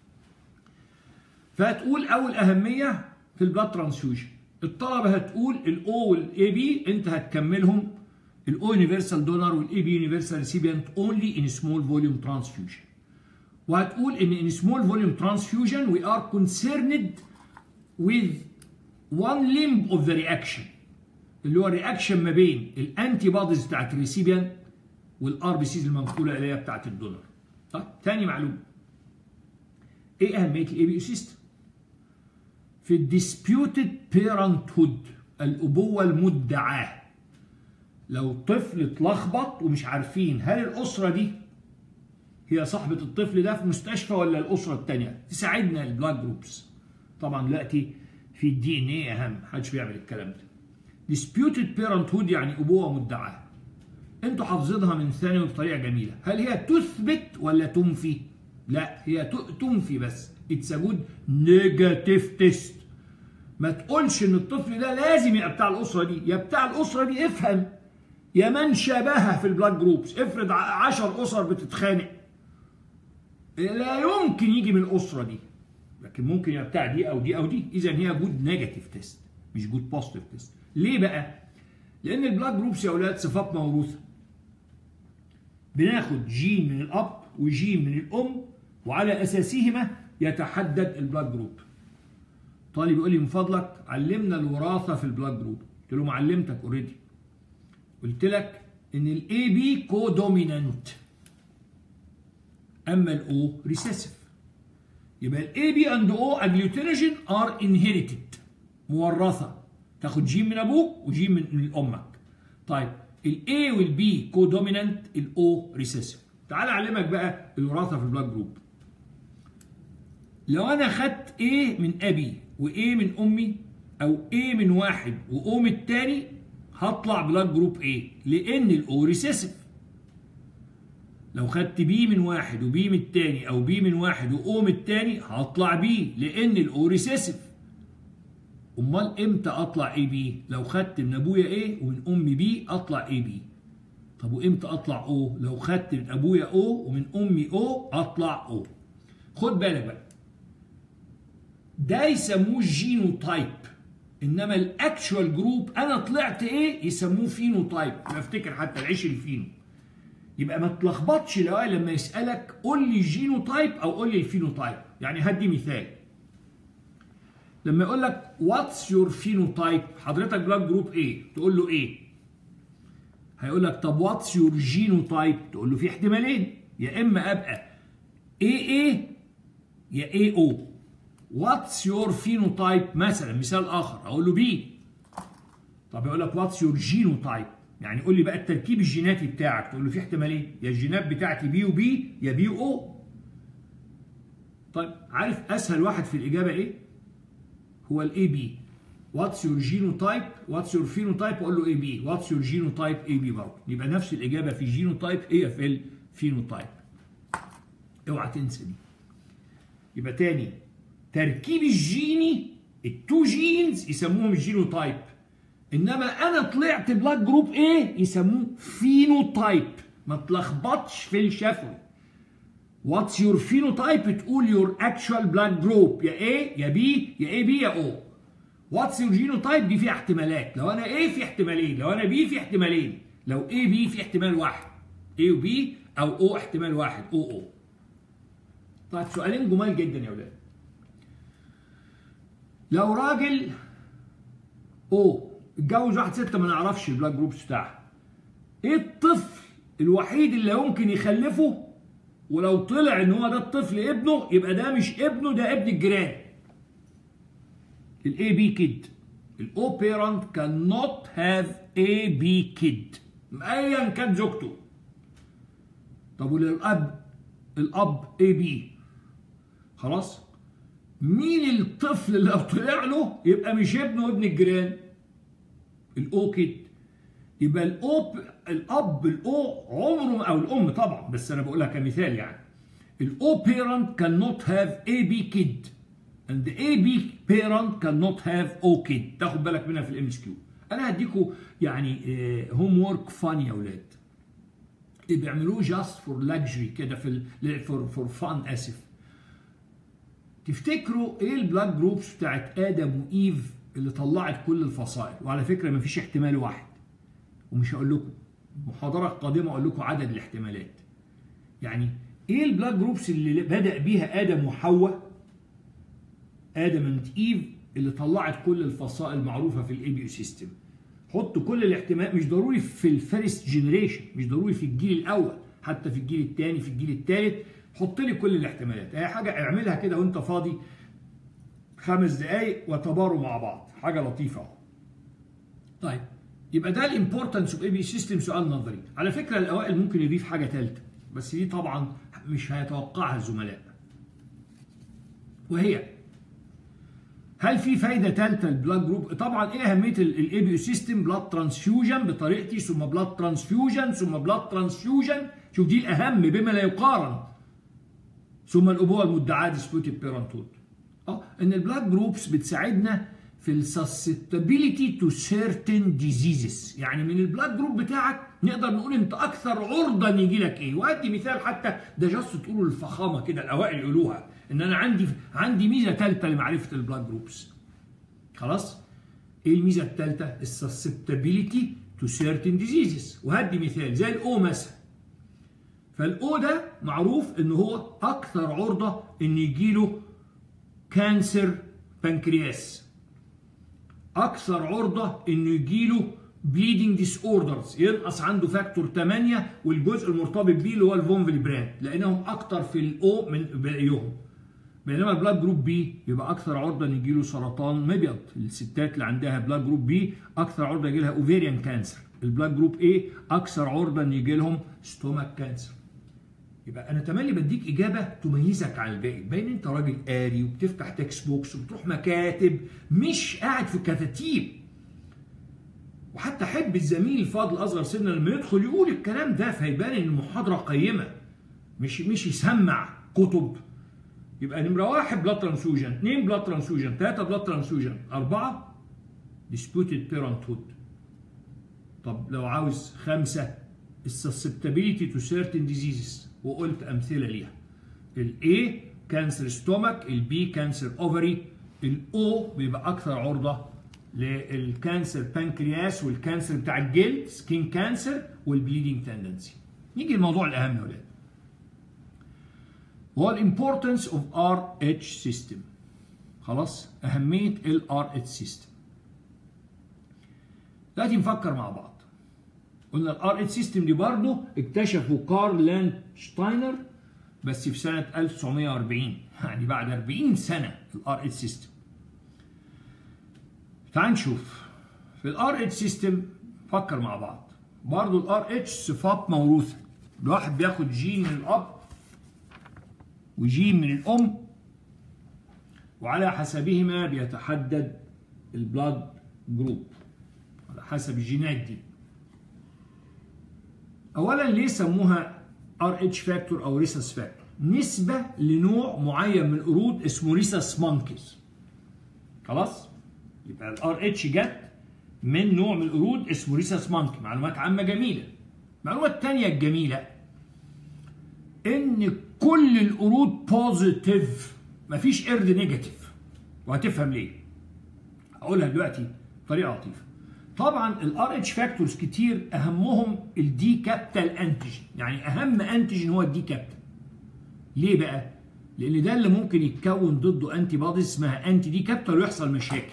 فهتقول اول اهميه في البلاد ترانسفيوجن الطلبه هتقول الاو والاي بي انت هتكملهم الاو يونيفرسال دونر والاي بي يونيفرسال ريسيبيانت اونلي ان سمول فوليوم ترانسفيوجن وهتقول ان ان سمول فوليوم ترانسفيوجن وي ار كونسيرند with one limb of the reaction اللي هو الرياكشن ما بين الانتي بوديز بتاعت الريسيبيان والار بي سيز المنقوله اليها بتاعت الدونر طيب تاني معلومه ايه اهميه الاي بي سيستم في الديسبيوتد بيرنت هود الابوه المدعاه لو طفل اتلخبط ومش عارفين هل الاسره دي هي صاحبه الطفل ده في مستشفى ولا الاسره الثانيه تساعدنا البلاد جروبس طبعا دلوقتي في الدي ان ايه اهم محدش بيعمل الكلام ده disputed parenthood يعني ابوه مدعاه انتوا حافظينها من ثانوي بطريقه جميله هل هي تثبت ولا تنفي لا هي تنفي بس اتس جود نيجاتيف تيست ما تقولش ان الطفل ده لازم يبقى بتاع الاسره دي يا بتاع الاسره دي افهم يا من شابهها في البلاد جروبس افرض 10 اسر بتتخانق لا يمكن يجي من الاسره دي لكن ممكن يبقى بتاع دي او دي او دي اذا هي جود نيجاتيف تيست مش جود بوزيتيف تيست ليه بقى لان البلاد جروبس يا اولاد صفات موروثه بناخد جين من الاب وجين من الام وعلى اساسهما يتحدد البلاد جروب طالب يقول لي من فضلك علمنا الوراثه في البلاد جروب قلت له معلمتك اوريدي قلت لك ان الاي بي كو دومينانت اما الاو ريسيسيف يبقى الاي بي اند او اجلوتينوجين ار انهيريتد مورثه تاخد جين من ابوك وجين من امك طيب الاي والبي كو دومينانت الاو ريسيسيف تعال اعلمك بقى الوراثه في البلاد جروب لو انا خدت A من ابي وA من امي او A من واحد وO من التاني هطلع بلاد جروب A لان الاو ريسيسيف لو خدت بي من واحد وبي من التاني او بي من واحد واو من التاني هطلع بي لان الاو ريسيسيف امال امتى اطلع اي بي لو خدت من ابويا ايه ومن امي بي اطلع اي بي طب وامتى اطلع او لو خدت من ابويا او ومن امي او اطلع او خد بالك بقى ده يسموه جينوتايب انما الاكشوال جروب انا طلعت ايه يسموه فينوتايب افتكر حتى العيش الفينو يبقى ما تلخبطش لو لما يسالك قول لي جينوتايب او قول لي الفينوتايب يعني هدي مثال لما يقول لك واتس يور فينوتايب حضرتك بلاد جروب ايه تقول له ايه هيقول لك طب واتس يور جينوتايب تقول له في احتمالين يا اما ابقى اي اي يا اي او واتس يور فينوتايب مثلا مثال اخر اقول له بي طب يقول لك واتس يور جينوتايب يعني قول لي بقى التركيب الجيناتي بتاعك تقول له في احتمالين يا الجينات بتاعتي بي وبي يا بي واو طيب عارف اسهل واحد في الاجابه ايه هو الاي بي واتس يور جينوتايب واتس يور فينوتايب اقول له اي بي واتس يور جينوتايب اي بي برضه يبقى نفس الاجابه في الجينوتايب هي في الفينوتايب اوعى تنسى دي يبقى تاني تركيب الجيني التو جينز يسموهم الجينوتايب انما انا طلعت بلاد جروب ايه يسموه فينوتايب ما تلخبطش في الشفوي واتس يور فينوتايب تقول يور اكشوال بلاد جروب يا ايه يا بي يا اي بي يا او واتس يور جينوتايب دي فيها احتمالات لو انا ايه في احتمالين لو انا بي في احتمالين لو اي بي في احتمال واحد اي وبي او او احتمال واحد او او طيب سؤالين جمال جدا يا ولاد لو راجل او اتجوز واحد ستة ما نعرفش البلاك جروبس بتاعها ايه الطفل الوحيد اللي ممكن يخلفه ولو طلع ان هو ده الطفل ابنه يبقى ده مش ابنه ده ابن الجيران الاي بي كيد الاو بيرنت كان نوت هاف اي بي كيد ايا كانت زوجته طب وللاب الاب اي بي خلاص مين الطفل اللي لو طلع له يبقى مش ابنه وابن الجيران الاو كيد يبقى الاو الاب الاو عمره او الام طبعا بس انا بقولها كمثال يعني الاو بيرنت كان نوت هاف اي بي كيد and the AB parent cannot have O kid تاخد بالك منها في الام اس كيو انا هديكوا يعني هوم ورك فان يا اولاد بيعملوه جاست فور لاكجري كده في فور فور فان اسف تفتكروا ايه البلاد جروبس بتاعت ادم وايف اللي طلعت كل الفصائل وعلى فكره مفيش احتمال واحد ومش هقول لكم المحاضره القادمه اقول لكم عدد الاحتمالات يعني ايه البلاد جروبس اللي بدا بيها ادم وحواء ادم اند ايف اللي طلعت كل الفصائل المعروفه في الاي بي سيستم حط كل الاحتمال مش ضروري في الفيرست جنريشن مش ضروري في الجيل الاول حتى في الجيل الثاني في الجيل الثالث حط لي كل الاحتمالات اي حاجه اعملها كده وانت فاضي خمس دقايق وتباروا مع بعض حاجه لطيفه اهو طيب يبقى ده الامبورتنس اوف اي بي سيستم سؤال نظري على فكره الاوائل ممكن يضيف حاجه ثالثه بس دي طبعا مش هيتوقعها الزملاء وهي هل في فايده ثالثه للبلاد جروب طبعا ايه اهميه الاي بي سيستم بلاد ترانسفيوجن بطريقتي ثم بلاد ترانسفيوجن ثم بلاد ترانسفيوجن شوف دي الاهم بما لا يقارن ثم الابوه المدعاه ديسبيوتد بيرنتود اه ان البلاد جروبس بتساعدنا في السسبتابيليتي تو سيرتن ديزيزز يعني من البلاد جروب بتاعك نقدر نقول انت اكثر عرضه ان يجي لك ايه وادي مثال حتى ده جاست تقولوا الفخامه كده الاوائل يقولوها ان انا عندي عندي ميزه ثالثه لمعرفه البلاد جروبس خلاص ايه الميزه الثالثه السسبتابيليتي تو سيرتن ديزيزز وهدي مثال زي الاو مثلا فالاو ده معروف ان هو اكثر عرضه ان يجي له كانسر بنكرياس اكثر عرضه انه يجي له بليدنج ديس اوردرز ينقص عنده فاكتور 8 والجزء المرتبط بيه اللي هو الفون فيلبران لانهم اكتر في الاو من باقيهم بينما البلاد جروب بي يبقى اكثر عرضه ان يجي له سرطان مبيض الستات اللي عندها بلاد جروب بي اكثر عرضه يجي لها اوفيريان كانسر البلاد جروب ايه اكثر عرضه ان يجي لهم ستومك كانسر يبقى انا تملي بديك اجابه تميزك عن الباقي باين انت راجل قاري وبتفتح تكست بوكس وبتروح مكاتب مش قاعد في كتاتيب وحتى احب الزميل الفاضل اصغر سنا لما يدخل يقول الكلام ده فيبان ان المحاضره قيمه مش مش يسمع كتب يبقى نمره واحد بلاد ترانسفيوجن اثنين بلاد ترانسفيوجن ثلاثه بلاد ترانسفيوجن اربعه ديسبيوتد بيرنتهود طب لو عاوز خمسه السسبتابيليتي تو سيرتن ديزيزز وقلت امثله ليها الاي كانسر ستومك البي كانسر اوفري الاو بيبقى اكثر عرضه للكانسر بانكرياس والكانسر بتاع الجلد سكين كانسر والبليدنج تندنسي نيجي الموضوع الاهم يا ولاد هو الامبورتنس اوف ار اتش سيستم خلاص اهميه الار اتش سيستم دلوقتي نفكر مع بعض قلنا الار اتش سيستم دي برضه اكتشفوا كارل لاندشتاينر بس في سنه 1940 يعني بعد 40 سنه الار اتش سيستم تعال نشوف في الار اتش سيستم فكر مع بعض برضه الار اتش صفات موروثه الواحد بياخد جين من الاب وجين من الام وعلى حسبهما بيتحدد البلاد جروب على حسب الجينات دي اولا ليه سموها ار اتش فاكتور او ريسس فاكتور نسبه لنوع معين من القرود اسمه ريسس مونكيز خلاص يبقى الار اتش جت من نوع من القرود اسمه ريسس مونكي معلومات عامه جميله المعلومه الثانيه الجميله ان كل القرود بوزيتيف مفيش قرد نيجاتيف وهتفهم ليه هقولها دلوقتي بطريقه لطيفه طبعا الار اتش فاكتورز كتير اهمهم الدي كابيتال انتيجين يعني اهم انتيجين هو الدي كابيتال ليه بقى لان ده اللي ممكن يتكون ضده انتي بوديز اسمها انتي دي كابيتال ويحصل مشاكل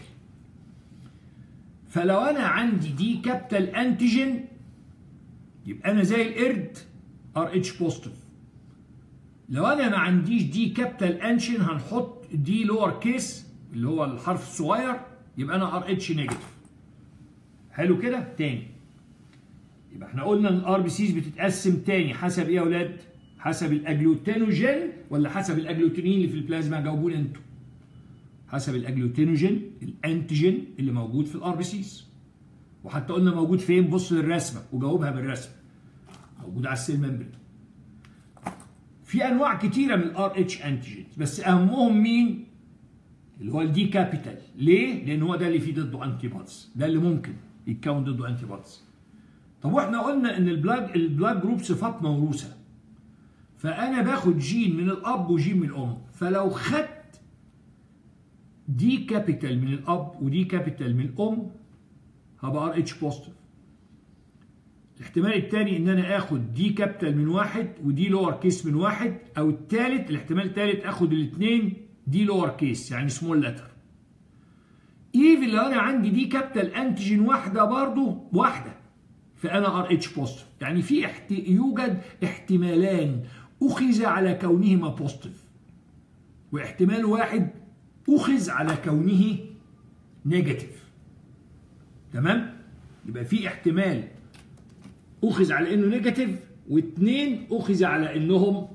فلو انا عندي دي كابيتال انتيجين يبقى انا زي القرد ار اتش بوزيتيف لو انا ما عنديش دي كابيتال انشن هنحط دي لور كيس اللي هو الحرف الصغير يبقى انا ار اتش نيجاتيف حلو كده تاني يبقى احنا قلنا ان الار بي سيز بتتقسم تاني حسب ايه يا اولاد حسب الاجلوتينوجين ولا حسب الاجلوتينين اللي في البلازما جاوبوني انتوا حسب الاجلوتينوجين الانتيجين اللي موجود في الار بي سيز وحتى قلنا موجود فين بص للرسمه وجاوبها بالرسمه موجود على السيل ممبرين في انواع كتيره من الار اتش انتيجينز بس اهمهم مين اللي هو الدي كابيتال ليه؟ لان هو ده اللي فيه ضده انتي بوديز ده اللي ممكن يتكون ضده انتي بوديز طب واحنا قلنا ان البلاج البلاج جروب صفات موروثه فانا باخد جين من الاب وجين من الام فلو خدت دي كابيتال من الاب ودي كابيتال من الام هبقى ار اتش بوزيتيف الاحتمال الثاني ان انا اخد دي كابيتال من واحد ودي لور كيس من واحد او الثالث الاحتمال الثالث اخد الاثنين دي لور كيس يعني سمول لتر ايفن لو انا عندي دي كابيتال انتيجين واحده برضو واحده فانا ار اتش بوزيتيف يعني في احت... يوجد احتمالان اخذ على كونهما بوزيتيف واحتمال واحد اخذ على كونه نيجاتيف تمام يبقى في احتمال اخذ على انه نيجاتيف واثنين اخذ على انهم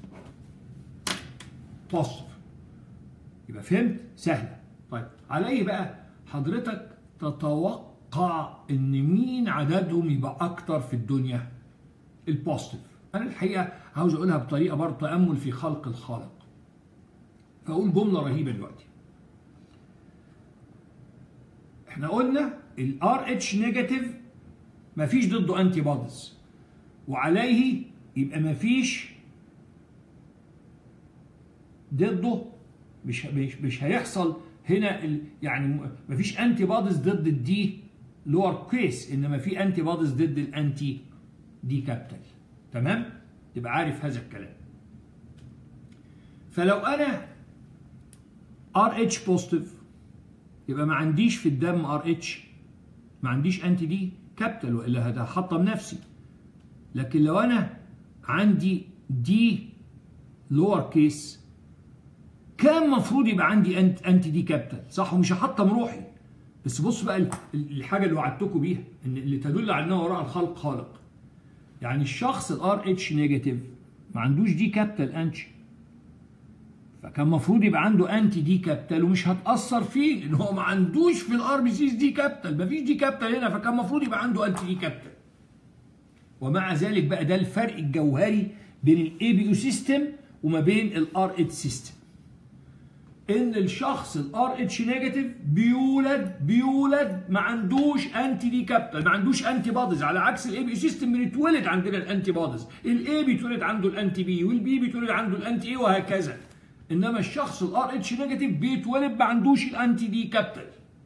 بوزيتيف يبقى فهمت سهله طيب علي بقى حضرتك تتوقع ان مين عددهم يبقى اكتر في الدنيا البوزيتيف انا الحقيقه عاوز اقولها بطريقه برضه تامل في خلق الخالق فاقول جمله رهيبه دلوقتي احنا قلنا الار اتش نيجاتيف مفيش ضده انتي بوديز وعليه يبقى مفيش ضده مش مش مش هيحصل هنا ال يعني مفيش انتي بوديز ضد الدي لور كيس انما في انتي بوديز ضد الانتي دي كابيتال تمام تبقى عارف هذا الكلام فلو انا ار اتش بوزيتيف يبقى ما عنديش في الدم ار اتش ما عنديش انتي دي كابيتال والا هحطم نفسي لكن لو انا عندي دي لور كيس كان مفروض يبقى عندي انت انتي دي كابيتال صح ومش هحطم روحي بس بص بقى الحاجه اللي وعدتكم بيها ان اللي تدل على انه وراء الخلق خالق يعني الشخص الار اتش نيجاتيف ما عندوش دي كابيتال انتي فكان المفروض يبقى عنده انتي دي كابيتال ومش هتاثر فيه لان هو ما عندوش في الار بي سيز دي كابيتال مفيش دي كابيتال هنا فكان المفروض يبقى عنده انتي دي كابيتال ومع ذلك بقى ده الفرق الجوهري بين الاي بي يو سيستم وما بين الار اتش سيستم ان الشخص الار اتش نيجاتيف بيولد بيولد ما عندوش انتي دي كابيتال ما عندوش انتي بوديز على عكس الاي بي سيستم بنتولد عندنا الانتي بوديز الاي بيتولد عنده الانتي بي والبي بيتولد عنده الانتي اي وهكذا انما الشخص الار اتش نيجاتيف بيتولد ما عندوش الانتي دي كابيتال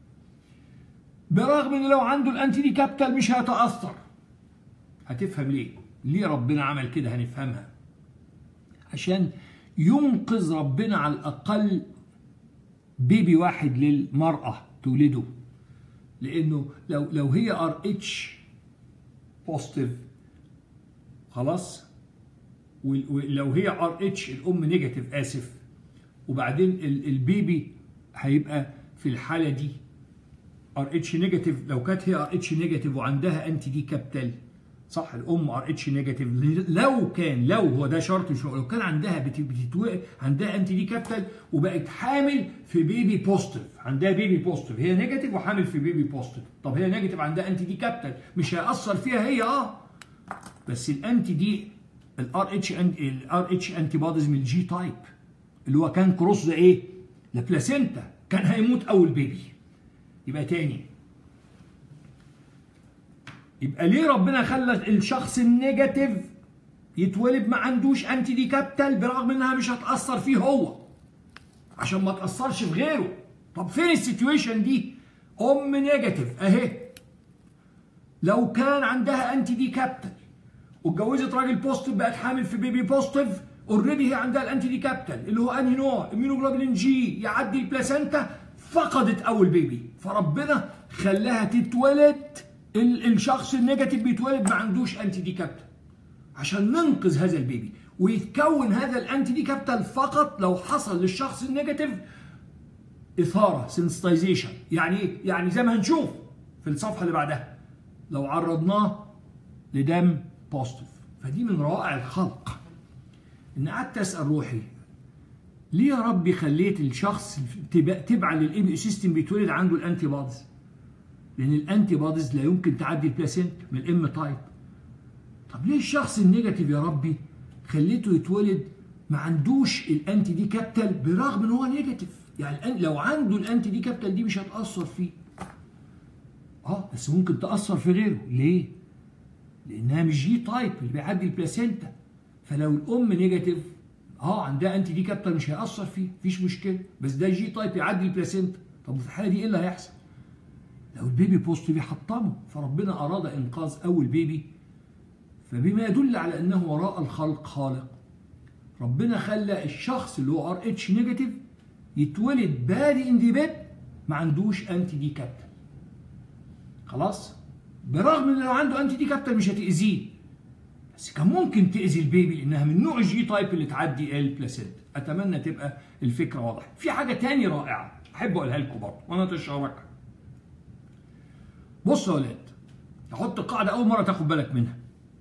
برغم ان لو عنده الانتي دي كابيتال مش هيتاثر هتفهم ليه ليه ربنا عمل كده هنفهمها عشان ينقذ ربنا على الاقل بيبي واحد للمراه تولده لانه لو لو هي ار اتش بوزيتيف خلاص ولو هي ار اتش الام نيجاتيف اسف وبعدين البيبي هيبقى في الحاله دي ار اتش نيجاتيف لو كانت هي ار اتش نيجاتيف وعندها انتي دي كابيتال صح الام ار اتش نيجاتيف لو كان لو هو ده شرط مش لو كان عندها بتتو... عندها انتي دي كابيتال وبقت حامل في بيبي بوزيتيف عندها بيبي بوزيتيف هي نيجاتيف وحامل في بيبي بوزيتيف طب هي نيجاتيف عندها انتي دي كابيتال مش هيأثر فيها هي اه بس الانتي دي الار اتش الار اتش انتي بوديز من الجي تايب اللي هو كان كروس ده ايه؟ لبلاسينتا كان هيموت اول بيبي يبقى تاني يبقى ليه ربنا خلى الشخص النيجاتيف يتولد ما عندوش انتي دي كابيتال برغم انها مش هتاثر فيه هو عشان ما تاثرش في غيره طب فين السيتويشن دي ام نيجاتيف اهي لو كان عندها انتي دي كابيتال واتجوزت راجل بوزيتيف بقت حامل في بيبي بوزيتيف اوريدي هي عندها الانتي دي كابيتال اللي هو انهي نوع اميونوجلوبولين جي يعدي البلاسينتا فقدت اول بيبي فربنا خلاها تتولد الشخص النيجاتيف بيتولد ما عندوش انتي دي كابيتال عشان ننقذ هذا البيبي ويتكون هذا الانتي دي كابيتال فقط لو حصل للشخص النيجاتيف اثاره سنسيتايزيشن يعني ايه؟ يعني زي ما هنشوف في الصفحه اللي بعدها لو عرضناه لدم بوزيتيف فدي من روائع الخلق ان قعدت اسال روحي ليه يا ربي خليت الشخص تبع للاي بي سيستم بيتولد عنده الانتي بوديز لان الانتي بوديز لا يمكن تعدي البلاسينت من الام تايب طب ليه الشخص النيجاتيف يا ربي خليته يتولد ما عندوش الانتي دي كابيتال برغم ان هو نيجاتيف يعني لو عنده الانتي دي كابيتال دي مش هتاثر فيه اه بس ممكن تاثر في غيره ليه لانها مش جي تايب اللي بيعدي البلاسينتا فلو الام نيجاتيف اه عندها انتي دي كابيتال مش هياثر فيه مفيش مشكله بس ده جي تايب يعدي البلاسينتا طب في الحاله دي ايه اللي هيحصل لو البيبي بوزيتيف يحطمه فربنا اراد انقاذ اول بيبي فبما يدل على انه وراء الخلق خالق ربنا خلى الشخص اللي هو ار اتش نيجاتيف يتولد بادي ان دي بيت ما عندوش انتي دي كابتل خلاص برغم ان لو عنده انتي دي كابتل مش هتاذيه بس كان ممكن تاذي البيبي لانها من نوع الجي تايب اللي تعدي البلاسينتا اتمنى تبقى الفكره واضحه في حاجه تاني رائعه احب اقولها لكم برضه وانا تشاركها بصوا يا ولاد احط قاعده اول مره تاخد بالك منها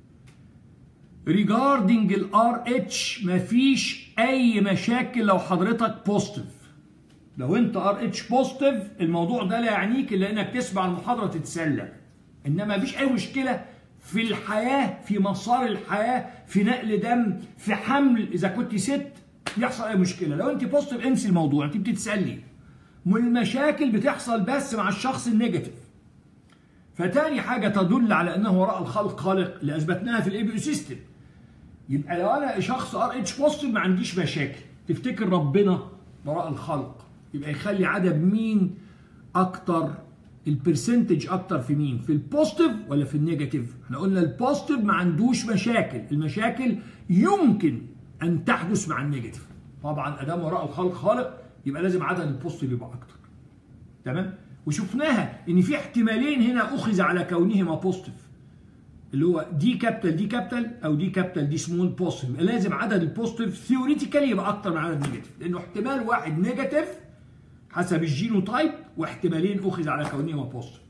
ريجاردنج الار اتش مفيش اي مشاكل لو حضرتك بوزيتيف لو انت ار اتش بوزيتيف الموضوع ده لا يعنيك الا انك تسمع المحاضره تتسلى انما مفيش اي مشكله في الحياه في مسار الحياه في نقل دم في حمل اذا كنت ست يحصل اي مشكله لو انت بوزيتيف انسي الموضوع انت بتتسلي والمشاكل بتحصل بس مع الشخص النيجاتيف فتاني حاجه تدل على انه وراء الخلق خالق اللي اثبتناها في الاي سيستم يبقى لو انا شخص ار اتش بوزيتيف ما عنديش مشاكل تفتكر ربنا وراء الخلق يبقى يخلي عدد مين اكتر البرسنتج اكتر في مين في البوزيتيف ولا في النيجاتيف احنا قلنا البوزيتيف ما عندوش مشاكل المشاكل يمكن ان تحدث مع النيجاتيف طبعا ادام وراء الخلق خالق يبقى لازم عدد البوزيتيف يبقى اكتر تمام وشفناها ان في احتمالين هنا اخذ على كونهما بوزيتيف اللي هو دي كابيتال دي كابيتال او دي كابيتال دي سمول بوزيتيف لازم عدد البوزيتيف ثيوريتيكالي يبقى اكتر من عدد نيجاتيف لانه احتمال واحد نيجاتيف حسب الجينوتايب واحتمالين اخذ على كونهما بوزيتيف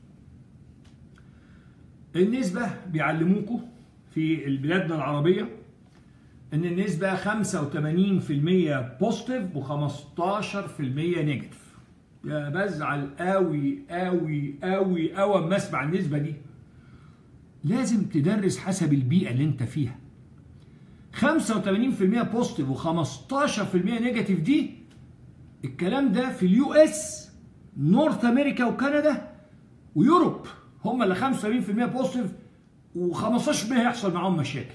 النسبة بيعلموكوا في بلادنا العربية ان النسبة 85% بوزيتيف و15% نيجاتيف يا بزعل قوي قوي قوي قوي اما اسمع النسبة دي لازم تدرس حسب البيئة اللي انت فيها 85% بوزيتيف و15% نيجاتيف دي الكلام ده في اليو اس نورث امريكا وكندا ويوروب هم اللي 75% بوزيتيف و15% هيحصل معاهم مشاكل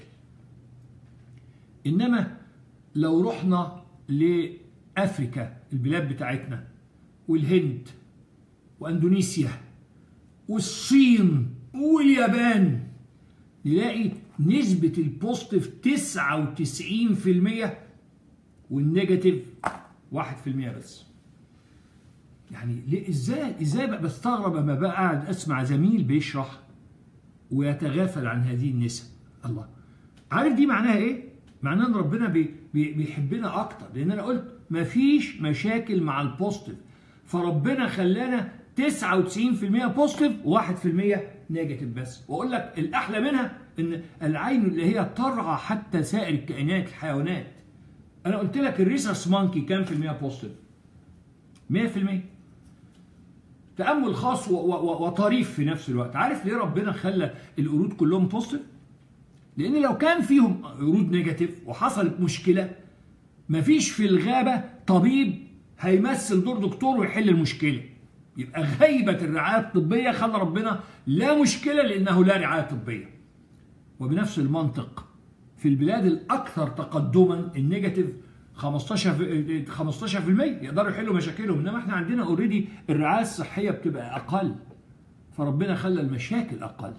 انما لو رحنا لافريكا البلاد بتاعتنا والهند واندونيسيا والصين واليابان نلاقي نسبة البوزيتيف 99% والنيجاتيف 1% بس. يعني ليه ازاي ازاي بقى بستغرب لما بقى قاعد اسمع زميل بيشرح ويتغافل عن هذه النسب. الله. عارف دي معناها ايه؟ معناها ان ربنا بي بي بيحبنا اكتر لان انا قلت مفيش مشاكل مع البوزيتيف فربنا خلانا 99% بوزيتيف و1% نيجاتيف بس واقول لك الاحلى منها ان العين اللي هي ترعى حتى سائر الكائنات الحيوانات انا قلت لك الريسس مانكي كام في المية بوزيتيف 100% تامل خاص وطريف في نفس الوقت عارف ليه ربنا خلى القرود كلهم بوزيتيف لان لو كان فيهم قرود نيجاتيف وحصلت مشكله مفيش في الغابه طبيب هيمثل دور دكتور ويحل المشكله يبقى غيبة الرعاية الطبية خلى ربنا لا مشكلة لأنه لا رعاية طبية وبنفس المنطق في البلاد الأكثر تقدما النيجاتيف 15 15% يقدروا يحلوا مشاكلهم انما احنا عندنا اوريدي الرعايه الصحيه بتبقى اقل فربنا خلى المشاكل اقل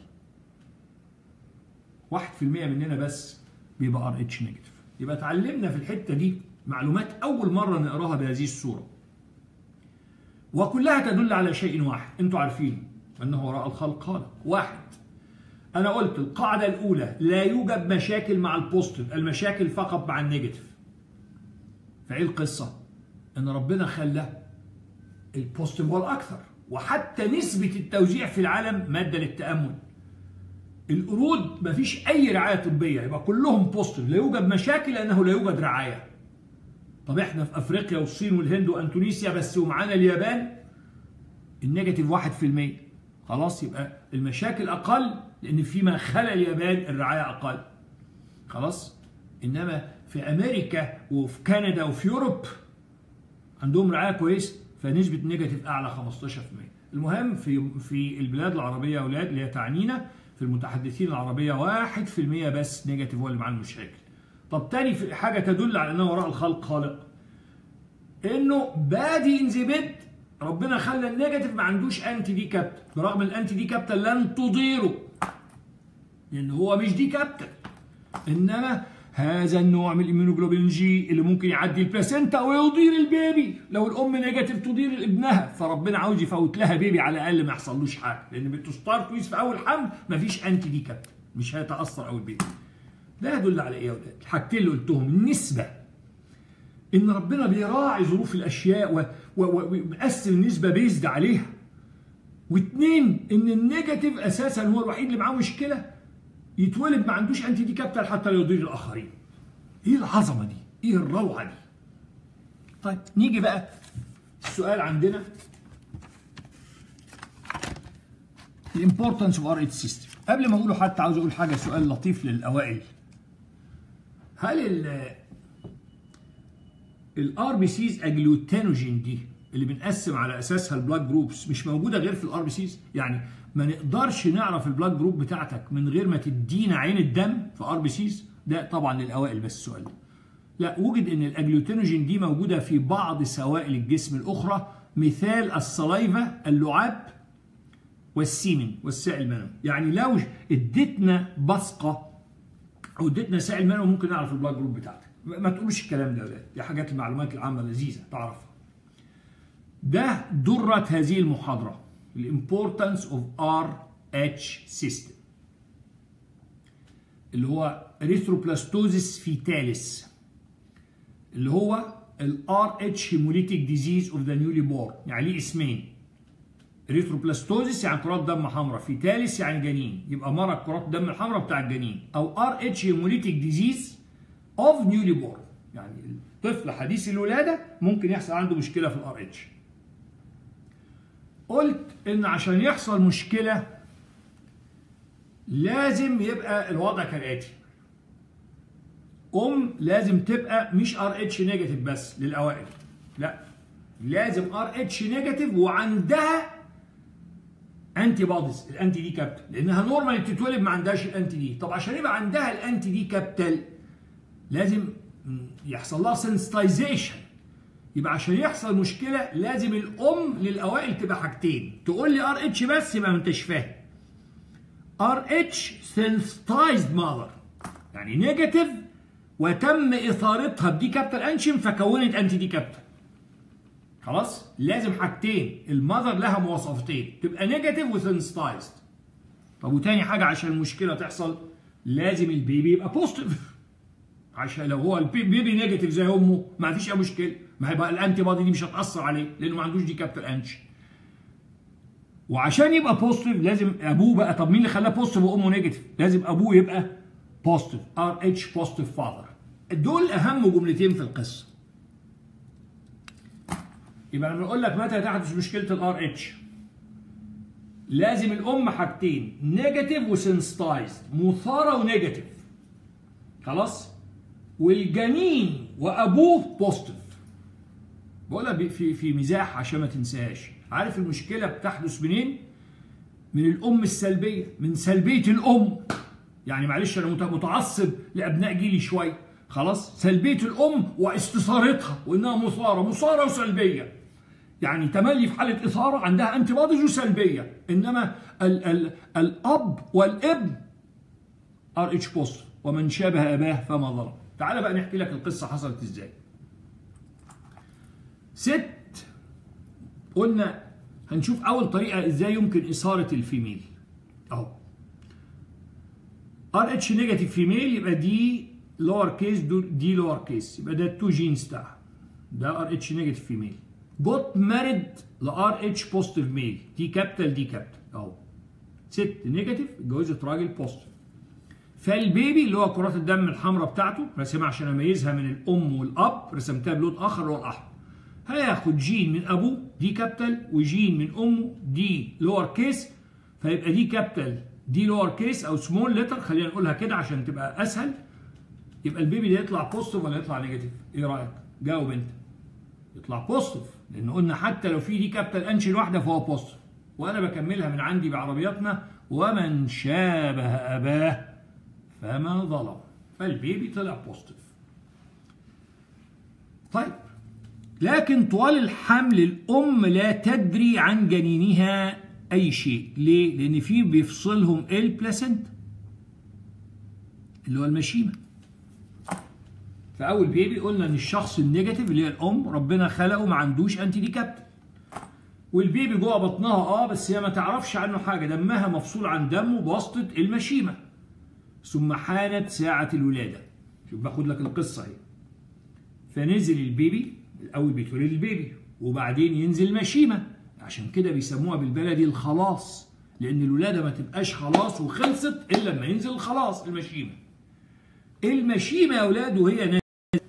1% مننا بس بيبقى ار اتش نيجاتيف يبقى اتعلمنا في الحته دي معلومات اول مره نقراها بهذه الصوره وكلها تدل على شيء واحد انتوا عارفين انه وراء الخلق خالق واحد انا قلت القاعده الاولى لا يوجد مشاكل مع البوزيتيف المشاكل فقط مع النيجاتيف فايه القصه ان ربنا خلى البوزيتيف هو الاكثر وحتى نسبه التوزيع في العالم ماده للتامل القرود مفيش اي رعايه طبيه يبقى كلهم بوزيتيف لا يوجد مشاكل لانه لا يوجد رعايه طب احنا في افريقيا والصين والهند واندونيسيا بس ومعانا اليابان النيجاتيف 1% خلاص يبقى المشاكل اقل لان فيما خلا اليابان الرعايه اقل خلاص انما في امريكا وفي كندا وفي يوروب عندهم رعايه كويس فنسبه النيجاتيف اعلى 15% المهم في في البلاد العربيه يا اولاد اللي هي تعنينا في المتحدثين العربيه 1% بس نيجاتيف هو اللي معاه المشاكل طب تاني في حاجه تدل على ان وراء الخلق خالق انه بادي ان ذا بيد ربنا خلى النيجاتيف ما عندوش انتي دي كابتل برغم الانتي دي كابتل لن تضيره لان هو مش دي كابتل انما هذا النوع من الاميونوجلوبين جي اللي ممكن يعدي البلاسينتا ويضير البيبي لو الام نيجاتيف تضير ابنها فربنا عاوز يفوت لها بيبي على الاقل ما يحصلوش حاجه لان بتستار كويس في اول حمل مفيش انتي دي كابتل مش هيتاثر قوي البيبي ده يدل على ايه يا ولاد الحاجتين اللي قلتهم النسبه ان ربنا بيراعي ظروف الاشياء ومقسم النسبه بيزد عليها واثنين ان النيجاتيف اساسا هو الوحيد اللي معاه مشكله يتولد ما عندوش انتي دي كابتال حتى لا يضير الاخرين ايه العظمه دي ايه الروعه دي طيب نيجي بقى السؤال عندنا الامبورتنس اوف ار اتش سيستم قبل ما اقوله حتى عاوز اقول حاجه سؤال لطيف للاوائل هل ال الار بي سيز اجلوتينوجين دي اللي بنقسم على اساسها البلاك جروبس مش موجوده غير في الار بي سيز يعني ما نقدرش نعرف البلاك جروب بتاعتك من غير ما تدينا عين الدم في ار بي سيز ده طبعا للاوائل بس السؤال ده لا وجد ان الاجلوتينوجين دي موجوده في بعض سوائل الجسم الاخرى مثال الصلايفه اللعاب والسيمن والسائل المنوي يعني لو اديتنا بصقه او اديتنا سائل منوي ممكن نعرف البلاك جروب بتاعتك ما تقولوش الكلام ده ده دي حاجات المعلومات العامه لذيذه تعرفها ده درة هذه المحاضرة الامبورتنس اوف ار اتش سيستم اللي هو اريثروبلاستوزيس فيتاليس اللي هو الار اتش هيموليتيك ديزيز اوف ذا نيولي بورن يعني ليه اسمين اريثروبلاستوزيس يعني كرات دم حمراء فيتاليس يعني جنين يبقى مرض كرات الدم الحمراء بتاع الجنين او ار اتش هيموليتيك ديزيز اوف نيولي بورن يعني الطفل حديث الولاده ممكن يحصل عنده مشكله في الار اتش قلت ان عشان يحصل مشكله لازم يبقى الوضع كالاتي ام لازم تبقى مش ار اتش نيجاتيف بس للاوائل لا لازم ار اتش نيجاتيف وعندها انتي بوديز الانتي دي كابتل لانها نورمال بتتولد ما عندهاش الانتي دي طب عشان يبقى عندها الانتي دي كابتل لازم يحصل لها سنسيتايزيشن يبقى عشان يحصل مشكله لازم الام للاوائل تبقى حاجتين تقول لي ار اتش بس يبقى ما انتش فاهم ار اتش سنسيتايزد ماذر يعني نيجاتيف وتم اثارتها بدي كابتل انشن فكونت انتي دي كابتل خلاص لازم حاجتين المذر لها مواصفتين تبقى نيجاتيف وسنسيتايزد طب وتاني حاجه عشان المشكله تحصل لازم البيبي يبقى بوزيتيف عشان لو هو البيبي نيجاتيف زي امه ما فيش اي مشكله ما هيبقى الانتي بادي دي مش هتاثر عليه لانه ما عندوش دي كابتل انشن وعشان يبقى بوزيتيف لازم ابوه بقى طب مين اللي خلاه بوزيتيف وامه نيجاتيف لازم ابوه يبقى بوزيتيف ار اتش بوزيتيف فاذر دول اهم جملتين في القصه يبقى لما اقول لك متى تحدث مشكله الار اتش لازم الام حاجتين نيجاتيف وسنسيتايزد مثاره ونيجاتيف خلاص والجنين وابوه بوزيتيف بقولها في في مزاح عشان ما تنساهاش عارف المشكله بتحدث منين من الام السلبيه من سلبيه الام يعني معلش انا متعصب لابناء جيلي شويه خلاص سلبيه الام واستثارتها وانها مثاره مثاره وسلبيه يعني تملي في حاله اثاره عندها انتي بوديز وسلبيه انما ال ال الاب والابن ار اتش بوست ومن شابه اباه فما ظلم تعال بقى نحكي لك القصه حصلت ازاي ست قلنا هنشوف اول طريقه ازاي يمكن اثاره الفيميل اهو ار اتش نيجاتيف فيميل يبقى دي لور كيس دي لور كيس يبقى ده التو جينز بتاعها ده ار اتش نيجاتيف فيميل جوت مارد لار اتش بوزيتيف ميل دي كابيتال دي كابيتال اهو ست نيجاتيف اتجوزت راجل بوزيتيف فالبيبي اللي هو كرات الدم الحمراء بتاعته رسمها عشان اميزها من الام والاب رسمتها بلون اخر اللي هو الاحمر هياخد جين من ابوه دي كابيتال وجين من امه دي لور كيس فيبقى دي كابيتال دي لور كيس او سمول لتر خلينا نقولها كده عشان تبقى اسهل يبقى البيبي ده يطلع بوزيتيف ولا يطلع نيجاتيف ايه رايك جاوب انت يطلع بوزيتيف لان قلنا حتى لو في دي كابيتال انشن واحده فهو بوزيتيف وانا بكملها من عندي بعربياتنا ومن شابه اباه فما ظلم فالبيبي طلع بوزيتيف طيب لكن طوال الحمل الام لا تدري عن جنينها اي شيء ليه لان في بيفصلهم البلاسنت اللي هو المشيمه فاول بيبي قلنا ان الشخص النيجاتيف اللي هي الام ربنا خلقه ما عندوش انتي دي كابتن والبيبي جوه بطنها اه بس هي ما تعرفش عنه حاجه دمها مفصول عن دمه بواسطه المشيمه ثم حانت ساعه الولاده شوف باخد لك القصه اهي فنزل البيبي الاول بيتولد البيبي وبعدين ينزل مشيمه عشان كده بيسموها بالبلدي الخلاص لان الولاده ما تبقاش خلاص وخلصت الا لما ينزل الخلاص المشيمه المشيمه يا اولاد وهي نازله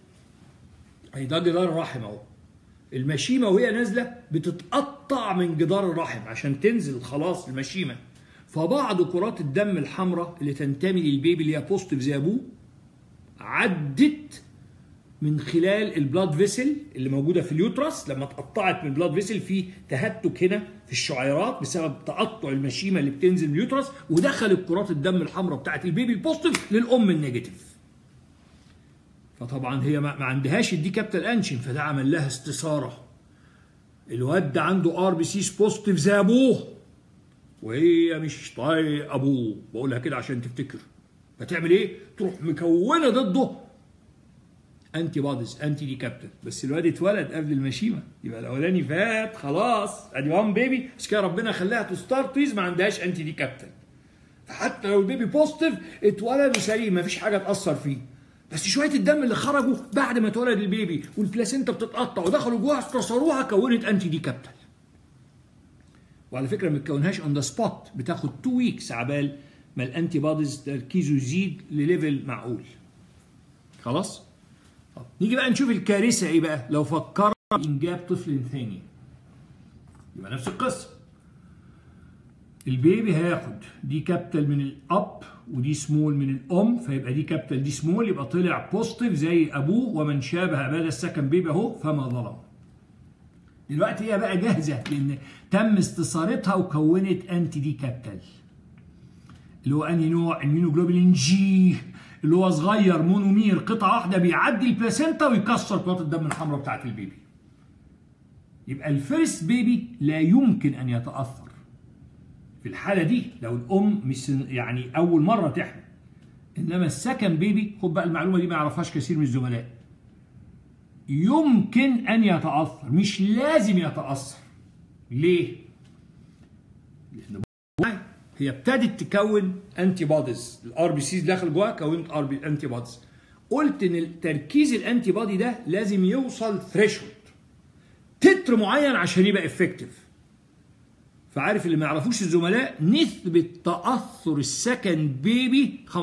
اهي ده جدار الرحم اهو المشيمه وهي نازله بتتقطع من جدار الرحم عشان تنزل خلاص المشيمه فبعض كرات الدم الحمراء اللي تنتمي للبيبي اللي هي بوزيتيف زي ابوه عدت من خلال البلاد فيسل اللي موجوده في اليوترس لما اتقطعت من البلاد فيسل في تهتك هنا في الشعيرات بسبب تقطع المشيمه اللي بتنزل من اليوترس ودخلت كرات الدم الحمراء بتاعت البيبي البوزيتيف للام النيجاتيف فطبعا هي ما عندهاش الدي كابتال انشن فده عمل لها استثاره الواد ده عنده ار بي سيس بوزيتيف زي ابوه وهي مش طايق ابوه بقولها كده عشان تفتكر فتعمل ايه؟ تروح مكونه ضده انتي بوديز انتي دي كابتن بس الواد اتولد قبل المشيمه يبقى الاولاني فات خلاص ادي وان بيبي عشان كده ربنا خلاها تستارتيز ما عندهاش انتي دي كابتن فحتى لو البيبي بوزيتيف اتولد سليم مفيش حاجه تاثر فيه بس شويه الدم اللي خرجوا بعد ما اتولد البيبي والبلاسينتا بتتقطع ودخلوا جواها استثاروها كونت انتي دي كابتن وعلى فكره ما بتكونهاش اون ذا سبوت بتاخد 2 ويكس عبال ما الانتي بوديز تركيزه يزيد لليفل معقول خلاص طب نيجي بقى نشوف الكارثه ايه بقى لو فكرنا انجاب طفل ثاني يبقى نفس القصه البيبي هياخد دي كابيتال من الاب ودي سمول من الام فيبقى دي كابيتال دي سمول يبقى طلع بوزيتيف زي ابوه ومن شابه ابدا السكن بيبي اهو فما ظلم دلوقتي هي بقى جاهزه لان تم استثارتها وكونت انتي دي كابيتال اللي هو انهي نوع الميونوجلوبولين جي اللي هو صغير مونومير قطعه واحده بيعدي البلاسينتا ويكسر كرات الدم الحمراء بتاعت البيبي يبقى الفيرست بيبي لا يمكن ان يتاثر في الحاله دي لو الام مش يعني اول مره تحمل انما السكن بيبي خد بقى المعلومه دي ما يعرفهاش كثير من الزملاء يمكن ان يتاثر مش لازم يتاثر ليه لان هي ابتدت تكون انتي بوديز الار بي سيز داخل جواها كونت ار بي انتي بوديز قلت ان تركيز الانتي بودي ده لازم يوصل ثريشولد تتر معين عشان يبقى افكتيف فعارف اللي ما يعرفوش الزملاء نسبة تأثر السكن بيبي 15%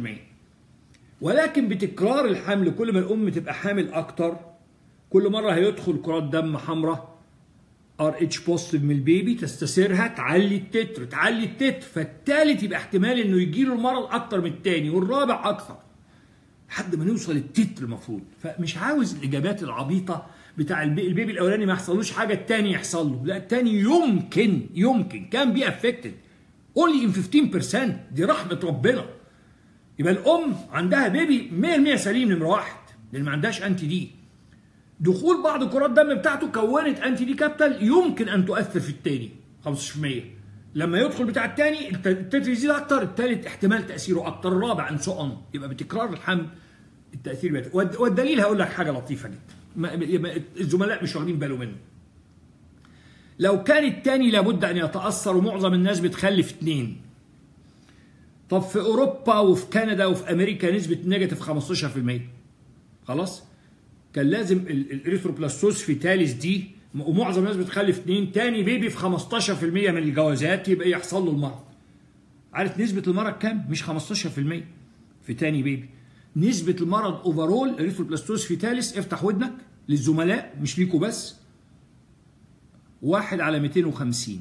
ولكن بتكرار الحمل كل ما الأم تبقى حامل أكتر كل مرة هيدخل كرات دم حمراء ار اتش بوزيتيف من البيبي تستثيرها تعلي التتر تعلي التتر فالتالت يبقى احتمال انه يجي له المرض اكتر من التاني والرابع اكثر لحد ما نوصل التتر المفروض فمش عاوز الاجابات العبيطه بتاع البيبي الاولاني ما يحصلوش حاجه التاني يحصل له لا التاني يمكن يمكن كان بي افكتد اونلي ان 15% دي رحمه ربنا يبقى الام عندها بيبي 100% سليم نمره واحد لان ما عندهاش انتي دي دخول بعض كرات الدم بتاعته كونت انتي دي كابتال يمكن ان تؤثر في التاني 15% لما يدخل بتاع التاني التتر يزيد اكتر التالت احتمال تاثيره اكتر الرابع ان سو اون يبقى بتكرار الحمل التاثير بيت. والدليل هقول لك حاجه لطيفه جدا الزملاء مش واخدين بالهم منه لو كان التاني لابد ان يتاثر ومعظم الناس بتخلف اثنين طب في اوروبا وفي كندا وفي امريكا نسبه النيجاتيف 15% خلاص كان لازم الاريثروبلاستوز في تاليس دي ومعظم الناس بتخلف اثنين تاني بيبي في 15% من الجوازات يبقى يحصل له المرض عارف نسبة المرض كام؟ مش 15% في تاني بيبي نسبة المرض اوفرول اريثروبلاستوز في تاليس افتح ودنك للزملاء مش ليكوا بس واحد على 250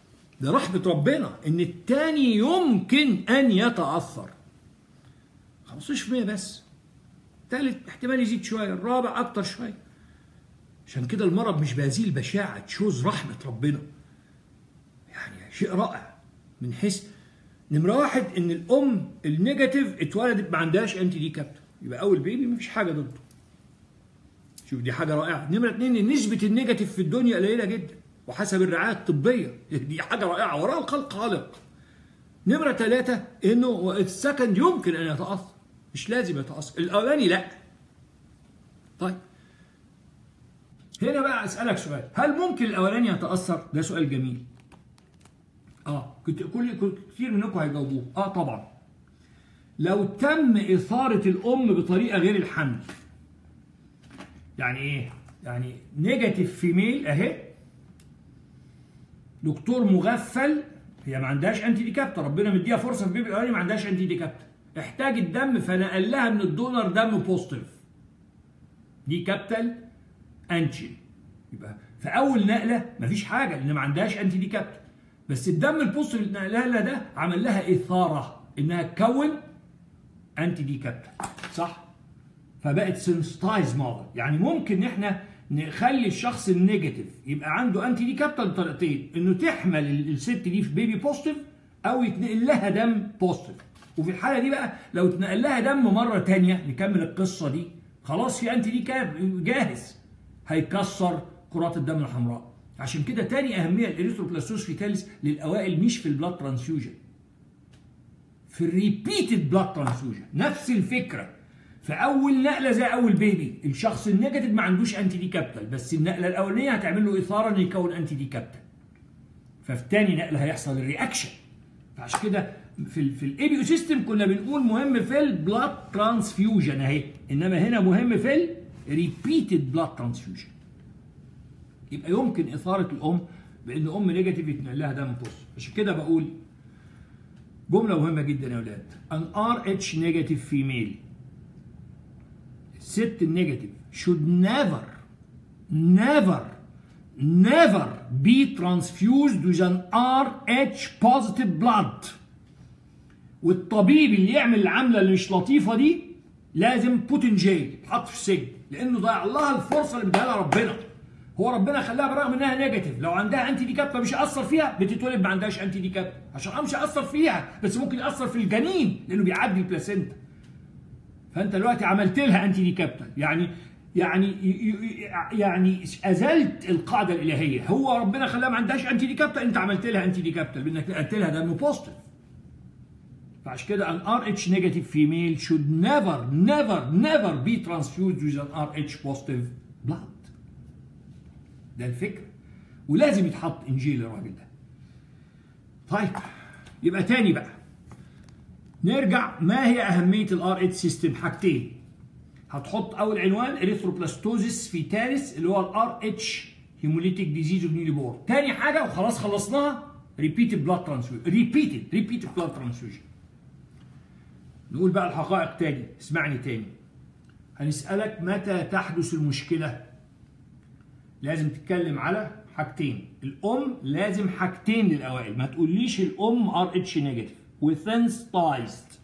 ده رحمة ربنا ان التاني يمكن ان يتأثر 15% بس ثالث احتمال يزيد شويه الرابع اكتر شويه عشان كده المرض مش بهذه البشاعه تشوز رحمه ربنا يعني شيء رائع من حيث نمره واحد ان الام النيجاتيف اتولدت ما عندهاش انتي دي كابتا يبقى اول بيبي مفيش حاجه ضده شوف دي حاجه رائعه نمره اثنين ان نسبه النيجاتيف في الدنيا قليله جدا وحسب الرعايه الطبيه دي حاجه رائعه وراء الخلق خالق نمره ثلاثه انه السكند يمكن ان يتاثر مش لازم يتاثر الاولاني لا طيب هنا بقى اسالك سؤال هل ممكن الاولاني يتاثر ده سؤال جميل اه كنت كل كتير منكم هيجاوبوه اه طبعا لو تم اثاره الام بطريقه غير الحمل يعني ايه يعني نيجاتيف فيميل اهي دكتور مغفل هي ما عندهاش انتي ديكابتا ربنا مديها فرصه في بيبي الاولاني ما عندهاش انتي ديكابتا احتاج الدم فنقل لها من الدونر دم بوزيتيف دي كابتال انتي يبقى في اول نقله مفيش حاجه لان ما عندهاش انتي ديكابتا بس الدم البوزيتيف اللي نقلها لها ده عمل لها اثاره انها تكون انتي ديكابتا صح فبقت سنستايز ماذر يعني ممكن ان احنا نخلي الشخص النيجاتيف يبقى عنده انتي دي كابتال بطريقتين انه تحمل الست دي في بيبي بوزيتيف او يتنقل لها دم بوزيتيف وفي الحاله دي بقى لو اتنقل لها دم مره ثانيه نكمل القصه دي خلاص في انتي دي كاب جاهز هيكسر كرات الدم الحمراء عشان كده تاني اهميه الاريثروبلاستوس فيتاليس للاوائل مش في البلاد ترانسفيوجن في الريبيتد بلاد ترانسفيوجن نفس الفكره في اول نقله زي اول بيبي الشخص النيجاتيف ما عندوش انتي دي كابتال بس النقله الاولانيه هتعمل له اثاره انه يكون انتي دي كابتال ففي تاني نقله هيحصل الرياكشن فعشان كده في ال في الايبيو سيستم كنا بنقول مهم في البلاد ترانسفيوجن اهي انما هنا مهم في الريبيتد بلاد ترانسفيوجن يبقى يمكن اثاره الام بان ام نيجاتيف يتنقل لها دم بوست عشان كده بقول جمله مهمه جدا يا اولاد ان ار اتش نيجاتيف فيميل الست النيجاتيف should never never never be transfused with an RH positive blood والطبيب اللي يعمل العمله اللي مش لطيفه دي لازم بوتن جيل يتحط في السجن لانه ضيع لها الفرصه اللي مديها لها ربنا هو ربنا خلاها برغم انها نيجاتيف لو عندها انتي دي كابتا مش هيأثر فيها بتتولد ما عندهاش انتي دي كابتا عشان مش هيأثر فيها بس ممكن يأثر في الجنين لانه بيعدي البلاسينتا فانت دلوقتي عملت لها انتي دي كابتال يعني يعني يعني ازلت القاعده الالهيه هو ربنا خلاها ما عندهاش انتي دي كابتال انت عملت لها انتي دي كابتال بانك نقلت لها دم بوزيتيف فعشان كده ان ار اتش نيجاتيف فيميل should never never never be transfused with an RH positive blood ده الفكره ولازم يتحط انجيل الراجل ده طيب يبقى تاني بقى نرجع ما هي أهمية الار اتش سيستم حاجتين هتحط أول عنوان اريثروبلاستوزيس فيتاليس اللي هو الار اتش هيموليتيك ديزيز اوف نيلي بور تاني حاجة وخلاص خلصناها ريبيتد بلاد ترانسفيوجن ريبيتد ريبيتد بلاد ترانسفيوجن نقول بقى الحقائق تاني اسمعني تاني هنسألك متى تحدث المشكلة لازم تتكلم على حاجتين الأم لازم حاجتين للأوائل ما تقوليش الأم ار اتش نيجاتيف وسنسitized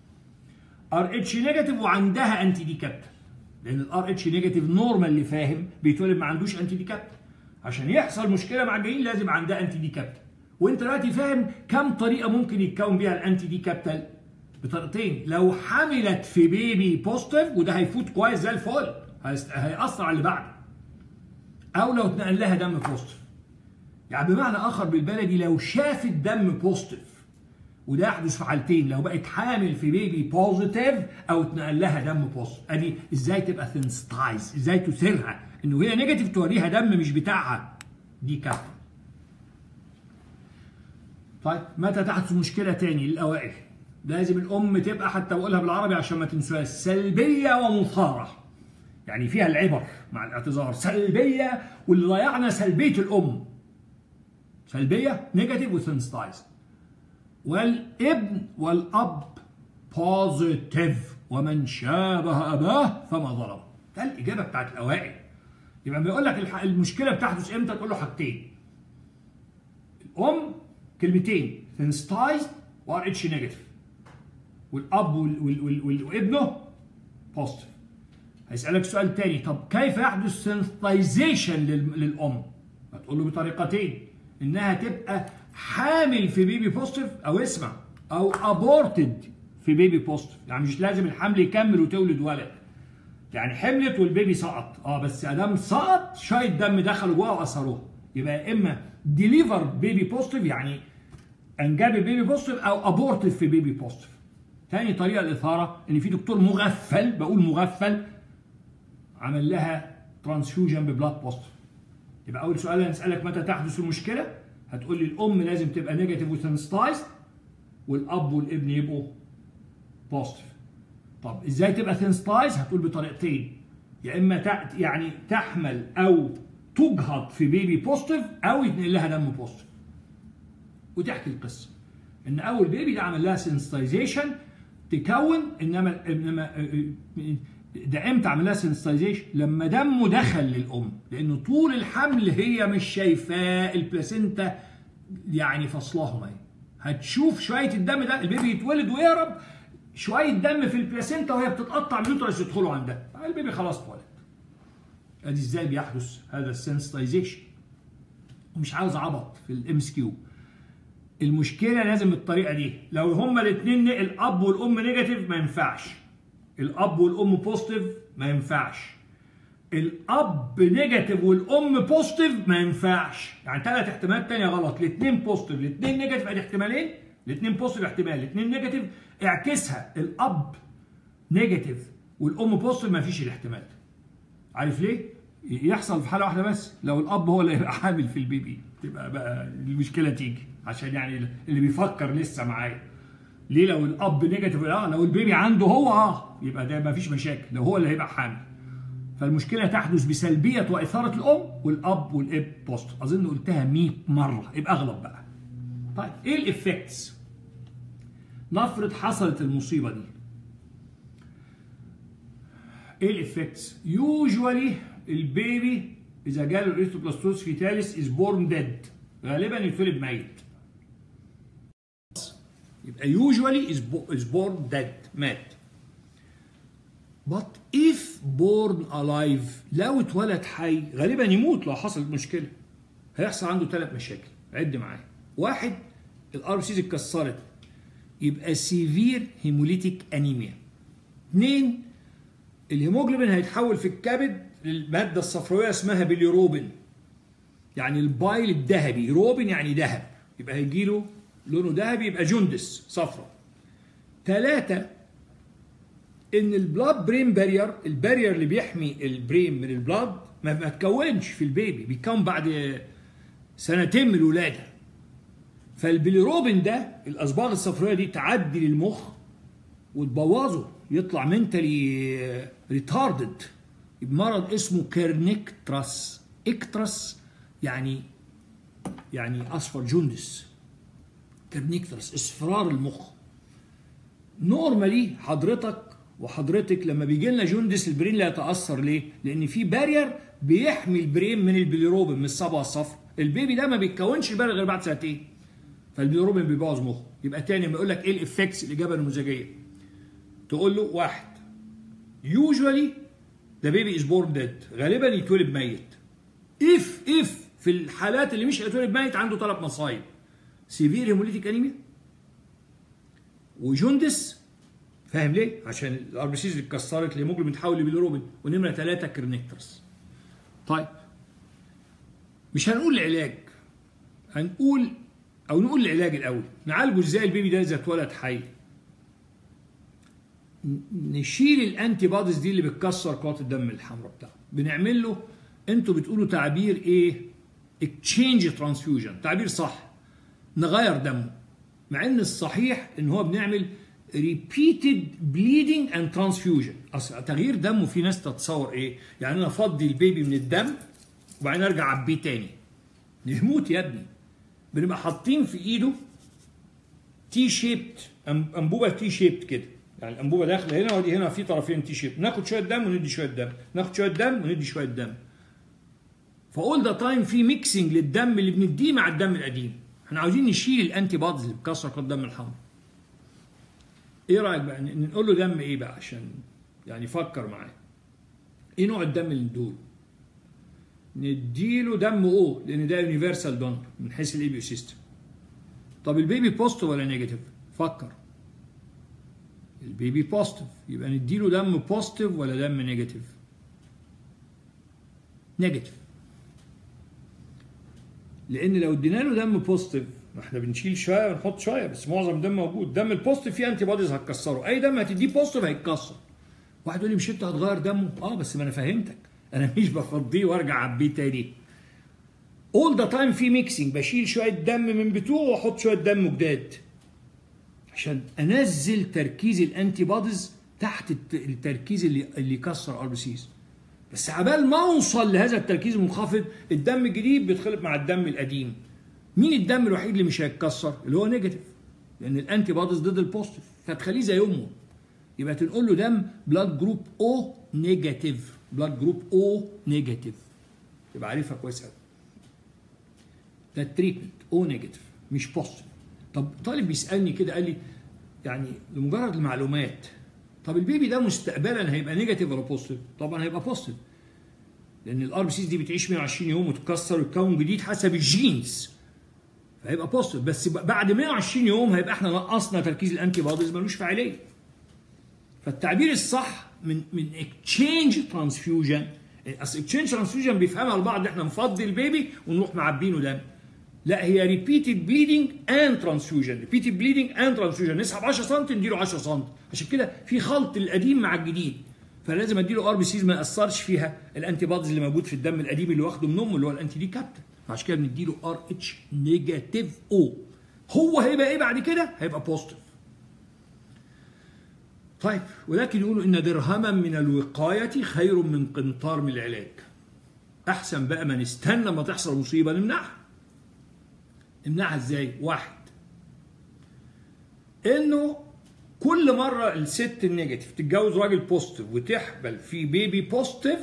ار اتش نيجاتيف وعندها انتي دي كابتا لان الار اتش نيجاتيف نورمال اللي فاهم بيتولد ما عندوش انتي دي كابتا عشان يحصل مشكله مع الجنين لازم عندها انتي دي كابتا وانت دلوقتي فاهم كم طريقه ممكن يتكون بيها الانتي دي كابتال بطريقتين لو حملت في بيبي بوزيتيف وده هيفوت كويس زي الفل هيأثر على اللي بعده او لو اتنقل لها دم بوزيتيف يعني بمعنى اخر بالبلدي لو شافت دم بوزيتيف وده يحدث في حالتين لو بقت حامل في بيبي بوزيتيف او اتنقل لها دم بوزيتيف ادي ازاي تبقى سنسيتايز ازاي تثيرها انه هي نيجاتيف توريها دم مش بتاعها دي كابتن طيب متى تحدث مشكله تاني للاوائل لازم الام تبقى حتى بقولها بالعربي عشان ما تنسوهاش سلبيه ومثاره يعني فيها العبر مع الاعتذار سلبيه واللي ضيعنا سلبيه الام سلبيه نيجاتيف وسنسيتايز والابن والاب بوزيتيف ومن شابه اباه فما ظلم ده الاجابه بتاعت الاوائل يبقى بيقول لك المشكله بتحدث امتى تقول له حاجتين الام كلمتين سنسيتايزد وار اتش نيجاتيف والاب وال- وال- وال- وال- وابنه بوزيتيف هيسالك سؤال تاني طب كيف يحدث سنسيتايزيشن للام هتقول له بطريقتين انها تبقى حامل في بيبي بوزيتيف او اسمع او ابورتد في بيبي بوزيتيف يعني مش لازم الحمل يكمل وتولد ولد يعني حملت والبيبي سقط اه بس ادام سقط شويه دم دخلوا جوه واثروه يبقى يا اما ديليفر بيبي بوزيتيف يعني انجاب البيبي بوزيتيف او ابورتيف في بيبي بوزيتيف تاني طريقه الاثاره ان في دكتور مغفل بقول مغفل عمل لها ترانسفيوجن ببلاد بوزيتيف يبقى اول سؤال هنسالك متى تحدث المشكله هتقول لي الام لازم تبقى نيجاتيف وسنستايز والاب والابن يبقوا بوزيتيف طب ازاي تبقى سنستايز هتقول بطريقتين يا اما تع- يعني تحمل او تجهض في بيبي بوزيتيف او يتنقل لها دم بوزيتيف وتحكي القصه ان اول بيبي ده عمل لها سنسيتايزيشن تكون انما انما ده امتى عمل لها سنسيتايزيشن لما دمه دخل للام لانه طول الحمل هي مش شايفاه البلاسينتا يعني فصلهم اهي هتشوف شويه الدم ده البيبي يتولد ويهرب شويه دم في البلاسينتا وهي بتتقطع اليوترس يدخلوا عندها البيبي خلاص اتولد ادي ازاي بيحدث هذا السنسيتايزيشن ومش عاوز عبط في الام اس كيو المشكله لازم بالطريقه دي لو هما الاثنين الاب والام نيجاتيف ما ينفعش الاب والام بوزيتيف ما ينفعش الاب نيجاتيف والام بوزيتيف ما ينفعش يعني ثلاث احتمالات تانية غلط الاثنين بوزيتيف الاثنين نيجاتيف ادي احتمالين الاثنين بوزيتيف احتمال الاثنين نيجاتيف اعكسها الاب نيجاتيف والام بوزيتيف ما فيش الاحتمال ده. عارف ليه؟ يحصل في حاله واحده بس لو الاب هو اللي هيبقى حامل في البيبي تبقى بقى المشكله تيجي عشان يعني اللي بيفكر لسه معايا ليه لو الاب نيجاتيف اه لو البيبي عنده هو اه يبقى ده ما فيش مشاكل لو هو اللي هيبقى حامل فالمشكله تحدث بسلبيه واثاره الام والاب والاب بوست اظن قلتها 100 مره يبقى اغلب بقى طيب ايه الافكتس نفرض حصلت المصيبه دي ايه الافكتس يوجوالي البيبي اذا جاله الاريثروبلاستوز فيتاليس از بورن ديد غالبا يتولد ميت يبقى usually is, bo- is born dead مات but if born alive لو اتولد حي غالبا يموت لو حصلت مشكله هيحصل عنده ثلاث مشاكل عد معايا واحد الار سيز اتكسرت يبقى سيفير هيموليتيك انيميا اثنين الهيموجلوبين هيتحول في الكبد للماده الصفراويه اسمها بيليروبين يعني البايل الذهبي روبين يعني ذهب يبقى هيجي له لونه ذهبي يبقى جندس صفرا ثلاثة ان البلاد برين بارير البارير اللي بيحمي البرين من البلاد ما ما تكونش في البيبي بيكون بعد سنتين من الولاده فالبيليروبين ده الاصباغ الصفراويه دي تعدي للمخ وتبوظه يطلع منتلي ريتاردد مرض اسمه كيرنيكتراس اكترس يعني يعني اصفر جندس كيرنيكترس اصفرار المخ نورمالي حضرتك وحضرتك لما بيجي لنا جندس البرين لا يتاثر ليه؟ لان في بارير بيحمي البرين من البيليروبين من الصبغه الصفراء البيبي ده ما بيتكونش البارير غير بعد سنتين فالبيليروبين بيبوظ مخه يبقى تاني لما يقول لك ايه الافكتس الاجابه النموذجيه تقول له واحد يوجوالي ذا بيبي از بورن ديد غالبا يتولد ميت اف اف في الحالات اللي مش هيتولد ميت عنده ثلاث مصايب سيفير هيموليتيك انيميا وجوندس فاهم ليه؟ عشان الار بي سيز اللي اتكسرت الهيموجلوبين تحول لبيليروبين ونمره ثلاثه كرنيكترز. طيب مش هنقول العلاج هنقول او نقول العلاج الاول نعالجه ازاي البيبي ده اذا اتولد حي نشيل الانتي بوديز دي اللي بتكسر كرات الدم الحمراء بتاعته بنعمل له انتوا بتقولوا تعبير ايه اكتشينج ترانسفيوجن تعبير صح نغير دمه مع ان الصحيح ان هو بنعمل repeated bleeding and transfusion اصل تغيير دمه في ناس تتصور ايه يعني انا افضي البيبي من الدم وبعدين ارجع اعبيه تاني يموت يا ابني بنبقى حاطين في ايده تي شيبت انبوبه تي شيبت كده يعني الانبوبه داخله هنا ودي هنا في طرفين تي شيبت ناخد شويه دم وندي شويه دم ناخد شويه دم وندي شويه دم فاول ذا تايم في ميكسنج للدم اللي بنديه مع الدم القديم احنا عاوزين نشيل الانتي بوديز اللي بتكسر كرات الدم الحمراء ايه رايك بقى ن- نقول له دم ايه بقى عشان يعني فكر معايا ايه نوع الدم اللي ندوله نديله دم او لان ده يونيفرسال دونر من حيث الايبيو سيستم طب البيبي بوزيتيف ولا نيجاتيف فكر البيبي بوزيتيف يبقى نديله دم بوزيتيف ولا دم نيجاتيف نيجاتيف لان لو ادينا له دم بوزيتيف ما احنا بنشيل شويه ونحط شويه بس معظم الدم موجود دم البوزيتيف فيه انتي بوديز هتكسره اي دم هتديه بوزيتيف هيتكسر واحد يقول لي مش انت هتغير دمه اه بس ما انا فهمتك انا مش بفضيه وارجع اعبيه تاني اول ذا تايم في ميكسينج بشيل شويه دم من بتوعه واحط شويه دم جداد عشان انزل تركيز الانتي بوديز تحت الت- التركيز اللي اللي يكسر ار بي سيز بس عبال ما اوصل لهذا التركيز المنخفض الدم الجديد بيتخلط مع الدم القديم مين الدم الوحيد اللي مش هيتكسر اللي هو نيجاتيف لان الانتي بوديز ضد البوزيتيف فتخليه زي امه يبقى تنقل له دم بلاد جروب او نيجاتيف بلاد جروب او نيجاتيف يبقى عارفها كويس قوي ده التريتمنت او نيجاتيف مش بوزيتيف طب طالب بيسالني كده قال لي يعني لمجرد المعلومات طب البيبي ده مستقبلا هيبقى نيجاتيف ولا بوزيتيف؟ طبعا هيبقى بوزيتيف لان الار بي سيز دي بتعيش 120 يوم وتتكسر وتكون جديد حسب الجينز فهيبقى بوزيتيف بس بعد 120 يوم هيبقى احنا نقصنا تركيز الانتي بوديز ملوش فاعليه فالتعبير الصح من من اكتشينج ترانسفيوجن اصل اكتشينج ترانسفيوجن بيفهمها البعض احنا نفضي البيبي ونروح معبينه دم لا هي ريبيتد بليدنج اند ترانسفيوجن ريبيتد بليدنج اند ترانسفيوجن نسحب 10 سم نديله 10 سم عشان كده في خلط القديم مع الجديد فلازم اديله ار بي سيز ما ياثرش فيها الانتي بوديز اللي موجود في الدم القديم اللي واخده من امه اللي هو الانتي دي كابتن فعشان كده بنديله ار اتش نيجاتيف او هو هيبقى ايه بعد كده؟ هيبقى بوزيتيف طيب ولكن يقولوا ان درهما من الوقايه خير من قنطار من العلاج احسن بقى ما نستنى ما تحصل مصيبه نمنعها نمنعها ازاي واحد انه كل مره الست النيجاتيف تتجوز راجل بوزيتيف وتحبل في بيبي بوزيتيف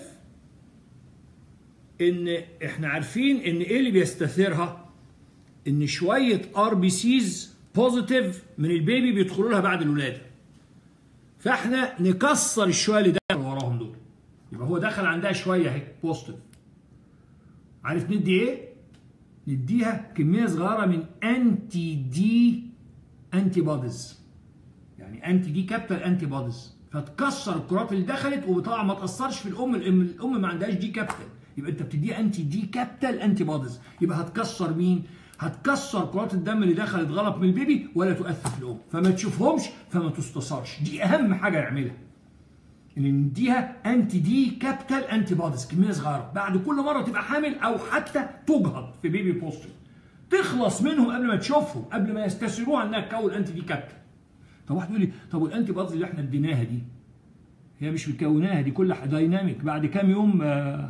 ان احنا عارفين ان ايه اللي بيستثيرها ان شويه ار بي سيز بوزيتيف من البيبي بيدخلوا لها بعد الولاده فاحنا نكسر الشويه اللي دخل وراهم دول يبقى هو دخل عندها شويه اهي بوزيتيف عارف ندي ايه؟ نديها كميه صغيره من انتي دي انتي بوديز يعني انتي دي كابتال انتي بوديز فتكسر الكرات اللي دخلت وطبعا ما تاثرش في الام الام الام ما عندهاش دي كابتال يبقى انت بتديها انتي دي كابتال انتي بوديز يبقى هتكسر مين؟ هتكسر كرات الدم اللي دخلت غلط من البيبي ولا تؤثر في الام فما تشوفهمش فما تستثارش دي اهم حاجه نعملها ان نديها انتي دي كابيتال انتي بوديز كميه صغيره بعد كل مره تبقى حامل او حتى تجهض في بيبي بوستر تخلص منهم قبل ما تشوفهم قبل ما يستسيروها انها تكون انتي دي كابيتال طب واحد يقول لي طب والانتي بوديز اللي احنا اديناها دي هي مش مكوناها دي كلها دايناميك بعد كام يوم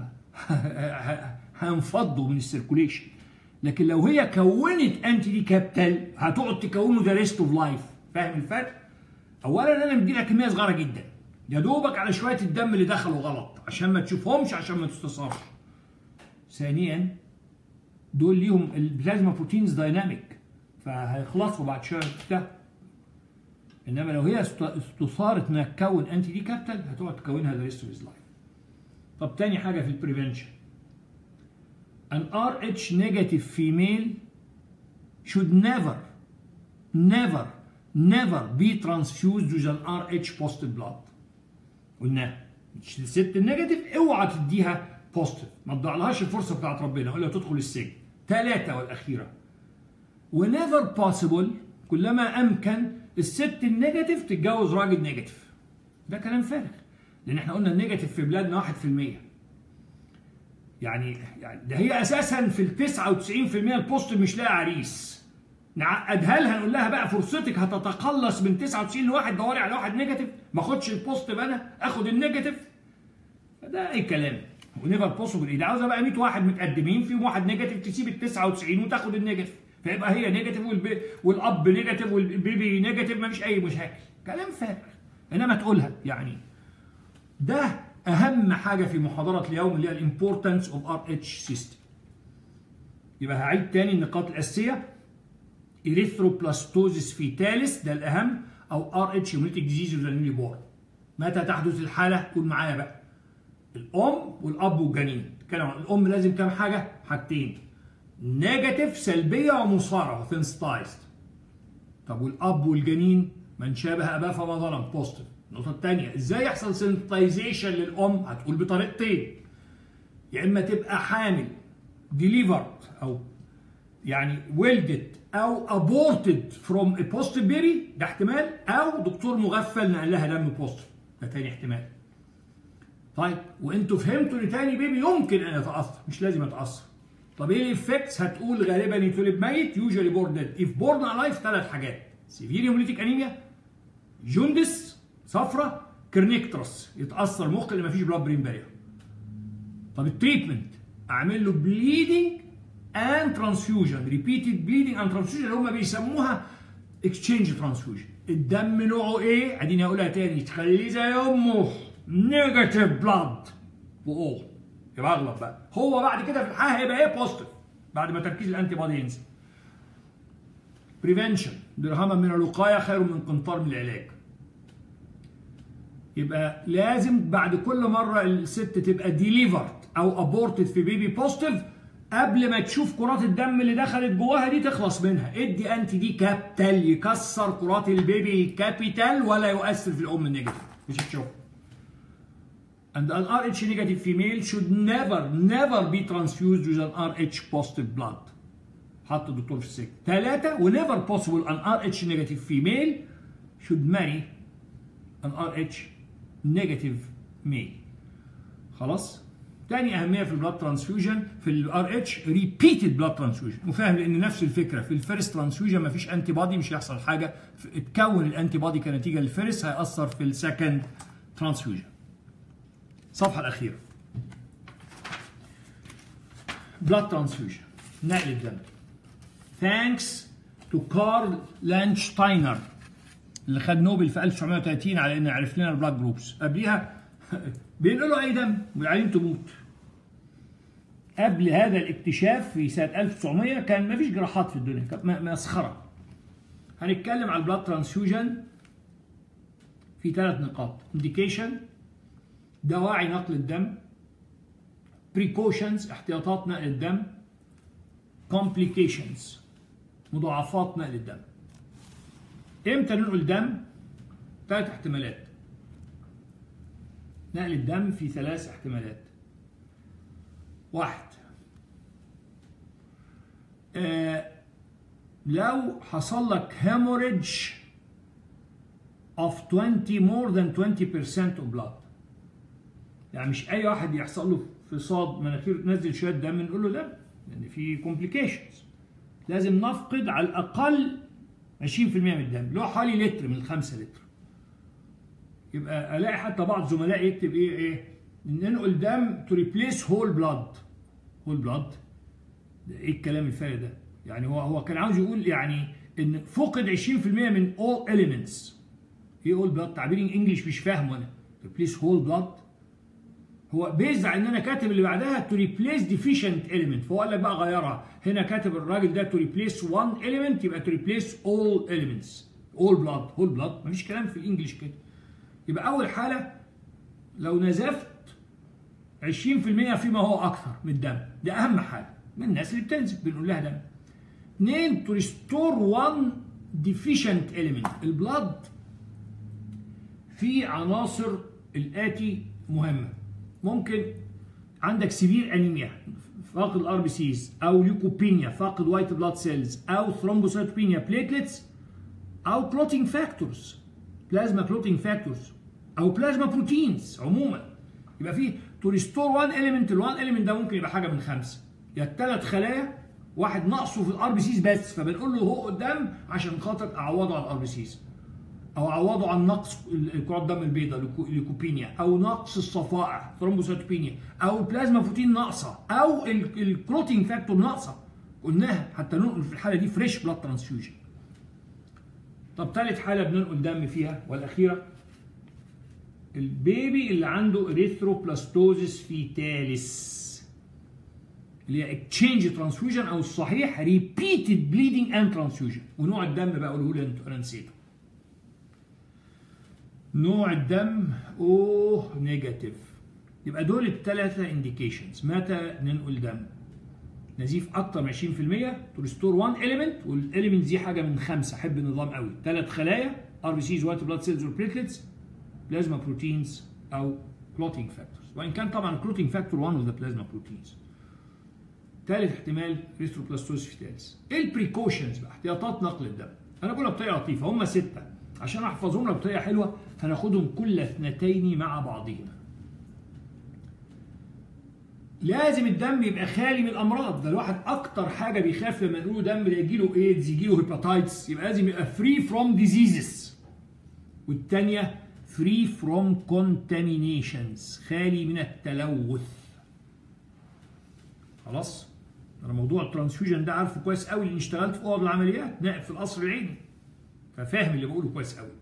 هينفضوا من السيركوليشن لكن لو هي كونت انتي دي كابيتال هتقعد تكونه ذا ريست اوف لايف فاهم الفرق؟ اولا انا مدي لها كميه صغيره جدا يا دوبك على شويه الدم اللي دخلوا غلط عشان ما تشوفهمش عشان ما تستصابش. ثانيا دول ليهم البلازما بروتينز دايناميك فهيخلصوا بعد شويه ده انما لو هي استثارت انها تكون انتي دي كابيتال هتقعد تكونها ذا ريست اوف لايف. طب تاني حاجه في البريفنشن an RH negative female should never never never be transfused with an RH positive blood قلناها الست النيجاتيف اوعى تديها بوزيتيف ما تضيعلهاش الفرصه بتاعت ربنا ولا تدخل السجن ثلاثه والاخيره whenever possible كلما امكن الست النيجاتيف تتجوز راجل نيجاتيف ده كلام فارغ لان احنا قلنا النيجاتيف في بلادنا 1% يعني يعني ده هي اساسا في ال 99% البوست مش لاقي عريس نعقدها لها نقول لها بقى فرصتك هتتقلص من 99 لواحد دوري على واحد نيجاتيف ما اخدش البوست انا اخد النيجاتيف فده اي كلام ونيفر بوسيبل ايه ده عاوزه بقى 100 واحد متقدمين فيهم واحد نيجاتيف تسيب ال 99 وتاخد النيجاتيف فيبقى هي نيجاتيف والبي والاب نيجاتيف والبيبي نيجاتيف ما فيش اي مشاكل كلام فارغ انما تقولها يعني ده اهم حاجه في محاضره اليوم اللي هي الامبورتنس اوف ار اتش سيستم يبقى هعيد تاني النقاط الاساسيه اريثروبلاستوزيس فيتاليس ده الاهم او ار اتش هيموليتيك ديزيز اوف ذا نيولي بورن متى تحدث الحاله قول معايا بقى الام والاب والجنين نتكلم عن الام لازم كام حاجه حاجتين نيجاتيف سلبيه ومصارعه سنسيتايزد طب والاب والجنين من شابه اباه فما ظلم بوزيتيف النقطه الثانيه ازاي يحصل سنسيتايزيشن للام هتقول بطريقتين يا اما تبقى حامل ديليفرد او يعني ولدت او ابورتد فروم ا بوزيتيف بيبي ده احتمال او دكتور مغفل نقل لها دم بوزيتيف ده تاني احتمال طيب وانتوا فهمتوا ان تاني بيبي يمكن ان يتاثر مش لازم يتاثر طب ايه الافكتس هتقول غالبا يتولد ميت يوجوالي بورن ديد اف بورن الايف ثلاث حاجات سيفير هيموليتيك انيميا جوندس صفرة كرنيكترس يتاثر المخ اللي مفيش بلاد برين بارير طب التريتمنت اعمل له بليدنج اند ترانسفيوجن ريبيتد بليدنج اند ترانسفيوجن اللي هم بيسموها اكسشينج ترانسفيوجن الدم نوعه ايه؟ اديني هقولها تاني تخليه زي امه نيجاتيف بلاد واو يبقى اغلط بقى هو بعد كده في الحياه هيبقى ايه بوزيتيف بعد ما تركيز الانتي بودي ينزل بريفنشن درهما من الوقايه خير من قنطار من العلاج يبقى لازم بعد كل مره الست تبقى ديليفرد او ابورتد في بيبي بوزيتيف قبل ما تشوف كرات الدم اللي دخلت جواها دي تخلص منها ادي انتي دي كابيتال يكسر كرات البيبي الكابيتال ولا يؤثر في الام النيجاتيف مش هتشوف and an RH negative female should never never be transfused with an RH positive blood حط الدكتور في السجن ثلاثة whenever possible an RH negative female should marry an RH negative male خلاص تاني أهمية في البلاد ترانسفيوجن في الار اتش ريبيتد بلاد ترانسفيوجن وفاهم لأن نفس الفكرة في الفيرست ترانسفيوجن ما فيش أنتي بادي مش هيحصل حاجة اتكون الأنتي بادي كنتيجة للفيرست هيأثر في السكند ترانسفيوجن الصفحة الأخيرة blood transfusion نقل الدم thanks to كارل لانشتاينر اللي خد نوبل في 1930 على انه عرف لنا البلاد جروبس قبليها بينقلوا اي دم والعيان تموت قبل هذا الاكتشاف في سنه 1900 كان ما فيش جراحات في الدنيا كانت مسخره هنتكلم على البلاد ترانسفيوجن في ثلاث نقاط انديكيشن دواعي نقل الدم precautions احتياطات نقل الدم complications مضاعفات نقل الدم امتى ننقل دم ثلاث احتمالات نقل الدم في ثلاث احتمالات واحد آه لو حصل لك hemorrhage of 20 more than 20% of blood يعني مش اي واحد يحصل له فصاد مناخير تنزل شويه دم نقول له دم لان في كومبليكيشنز لازم نفقد على الاقل 20% من الدم اللي هو حوالي لتر من الخمسة لتر يبقى الاقي حتى بعض زملائي يكتب ايه ايه ننقل دم تو ريبليس هول بلاد هول بلاد ايه الكلام الفارغ ده يعني هو هو كان عاوز يقول يعني ان فقد 20% من all elements ايه all blood تعبير انجلش مش فاهمه انا ريبليس هول بلاد هو بيز على ان انا كاتب اللي بعدها تو ريبليس ديفيشنت element فهو قال لك بقى غيرها هنا كاتب الراجل ده تو ريبليس one element يبقى تو ريبليس all elements all blood whole blood مفيش كلام في الانجليش كده يبقى اول حاله لو نزفت 20% فيما هو اكثر من الدم ده اهم حاجه من الناس اللي بتنزف بنقول لها دم اثنين تو ريستور وان ديفيشنت element البلاد فيه عناصر الاتي مهمه ممكن عندك سيفير انيميا فاقد الار بي سيز او ليوكوبينيا فاقد وايت بلاد سيلز او ثرومبوسايتوبينيا بليتلتس او كلوتينج فاكتورز بلازما كلوتينج فاكتورز او بلازما بروتينز عموما يبقى في تو ريستور وان اليمنت الوان اليمنت ده ممكن يبقى حاجه من خمسه يا الثلاث خلايا واحد ناقصه في الار بي سيز بس فبنقول له هو قدام عشان خاطر اعوضه على الار بي سيز او اعوضه عن نقص كرات الدم البيضاء ليكوبينيا او نقص الصفائح ثرومبوسيتوبينيا او البلازما بروتين ناقصه او الكلوتينج فاكتور ناقصه قلناها حتى ننقل في الحاله دي فريش بلاد ترانسفيوجن طب ثالث حاله بننقل دم فيها والاخيره البيبي اللي عنده اريثروبلاستوزيس فيتاليس اللي هي اكتشينج ترانسفيوجن او الصحيح ريبيتد بليدنج اند ترانسفيوجن ونوع الدم بقى قوله لي انتوا انا نسيته نوع الدم او نيجاتيف يبقى دول الثلاثه انديكيشنز متى ننقل دم نزيف اكتر من 20% تريستور 1 اليمنت والاليمنت دي حاجه من خمسه احب النظام قوي ثلاث خلايا ار بي سيز وايت بلاد سيلز والبليتلتس بلازما بروتينز او كلوتينج فاكتورز وان كان طبعا الكلوتينج فاكتور 1 اوف ذا بلازما بروتينز ثالث احتمال ريستروبلاستوز فيتاليس ايه البريكوشنز بقى احتياطات نقل الدم انا بقولها بطريقه لطيفه هم سته عشان احفظهم لك بطريقه حلوه هناخدهم كل اثنتين مع بعضهما لازم الدم يبقى خالي من الامراض ده الواحد اكتر حاجه بيخاف لما نقول دم ده يجي له ايدز يجي له هيباتايتس يبقى لازم يبقى فري فروم ديزيزز والثانيه فري فروم كونتامينيشنز خالي من التلوث خلاص انا موضوع الترانسفيوجن ده عارفه كويس قوي لاني اشتغلت في اوض العمليات نائب في القصر العيني ففاهم اللي بقوله كويس قوي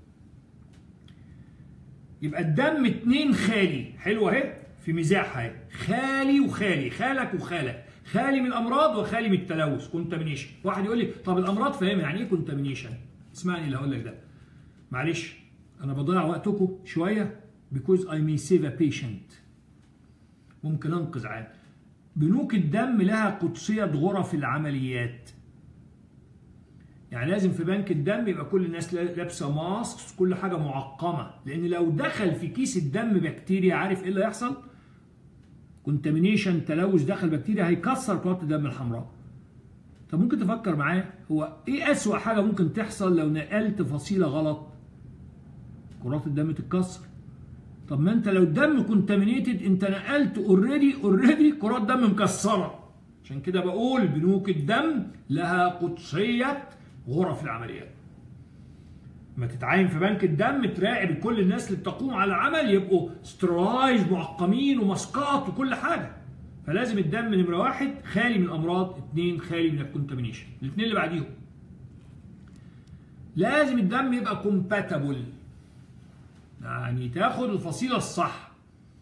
يبقى الدم اتنين خالي حلوه اهي في مزاحها اهي خالي وخالي خالك وخالك خالي من الامراض وخالي من التلوث كونتامينيشن واحد يقول لي طب الامراض فاهم يعني ايه كونتامينيشن اسمعني اللي هقول لك ده معلش انا بضيع وقتكم شويه because I may save a patient ممكن انقذ عام بنوك الدم لها قدسيه غرف العمليات يعني لازم في بنك الدم يبقى كل الناس لابسه ماسك كل حاجه معقمه لان لو دخل في كيس الدم بكتيريا عارف ايه اللي هيحصل كونتامينيشن تلوث دخل بكتيريا هيكسر كرات الدم الحمراء طب ممكن تفكر معايا هو ايه اسوأ حاجه ممكن تحصل لو نقلت فصيله غلط كرات الدم تتكسر طب ما انت لو الدم كونتامينيتد انت نقلت اوريدي اوريدي كرات دم مكسره عشان كده بقول بنوك الدم لها قدسيه غرف العمليات ما تتعين في بنك الدم تراقب كل الناس اللي بتقوم على العمل يبقوا سترايز معقمين وماسكات وكل حاجه فلازم الدم نمره واحد خالي من الامراض اثنين خالي من الكونتامينيشن الاثنين اللي بعديهم لازم الدم يبقى كومباتبل يعني تاخد الفصيله الصح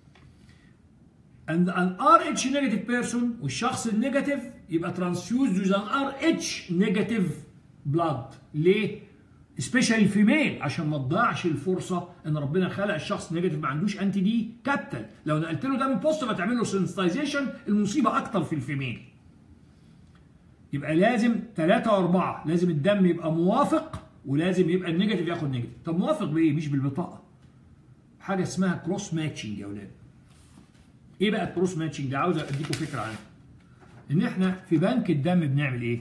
and an RH negative person والشخص النيجاتيف يبقى transfused with an RH negative blood ليه؟ سبيشال الفيميل عشان ما تضيعش الفرصه ان ربنا خلق الشخص نيجاتيف ما عندوش انتي دي كابيتال لو نقلت له دم بوزيتيف هتعمل له سنسيتايزيشن المصيبه اكتر في الفيميل يبقى لازم ثلاثة وأربعة لازم الدم يبقى موافق ولازم يبقى النيجاتيف ياخد نيجاتيف طب موافق بإيه؟ مش بالبطاقة حاجة اسمها كروس ماتشنج يا أولاد إيه بقى الكروس ماتشنج ده؟ عاوز أديكم فكرة عنه إن إحنا في بنك الدم بنعمل إيه؟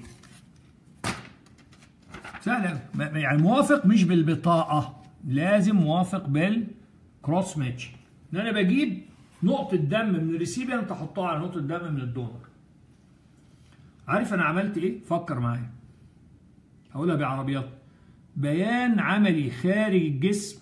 سهلة يعني موافق مش بالبطاقة لازم موافق بالكروس ماتش ان انا بجيب نقطة دم من الريسيبيانت احطها على نقطة دم من الدونر عارف انا عملت ايه؟ فكر معايا هقولها بعربيات بيان عملي خارج الجسم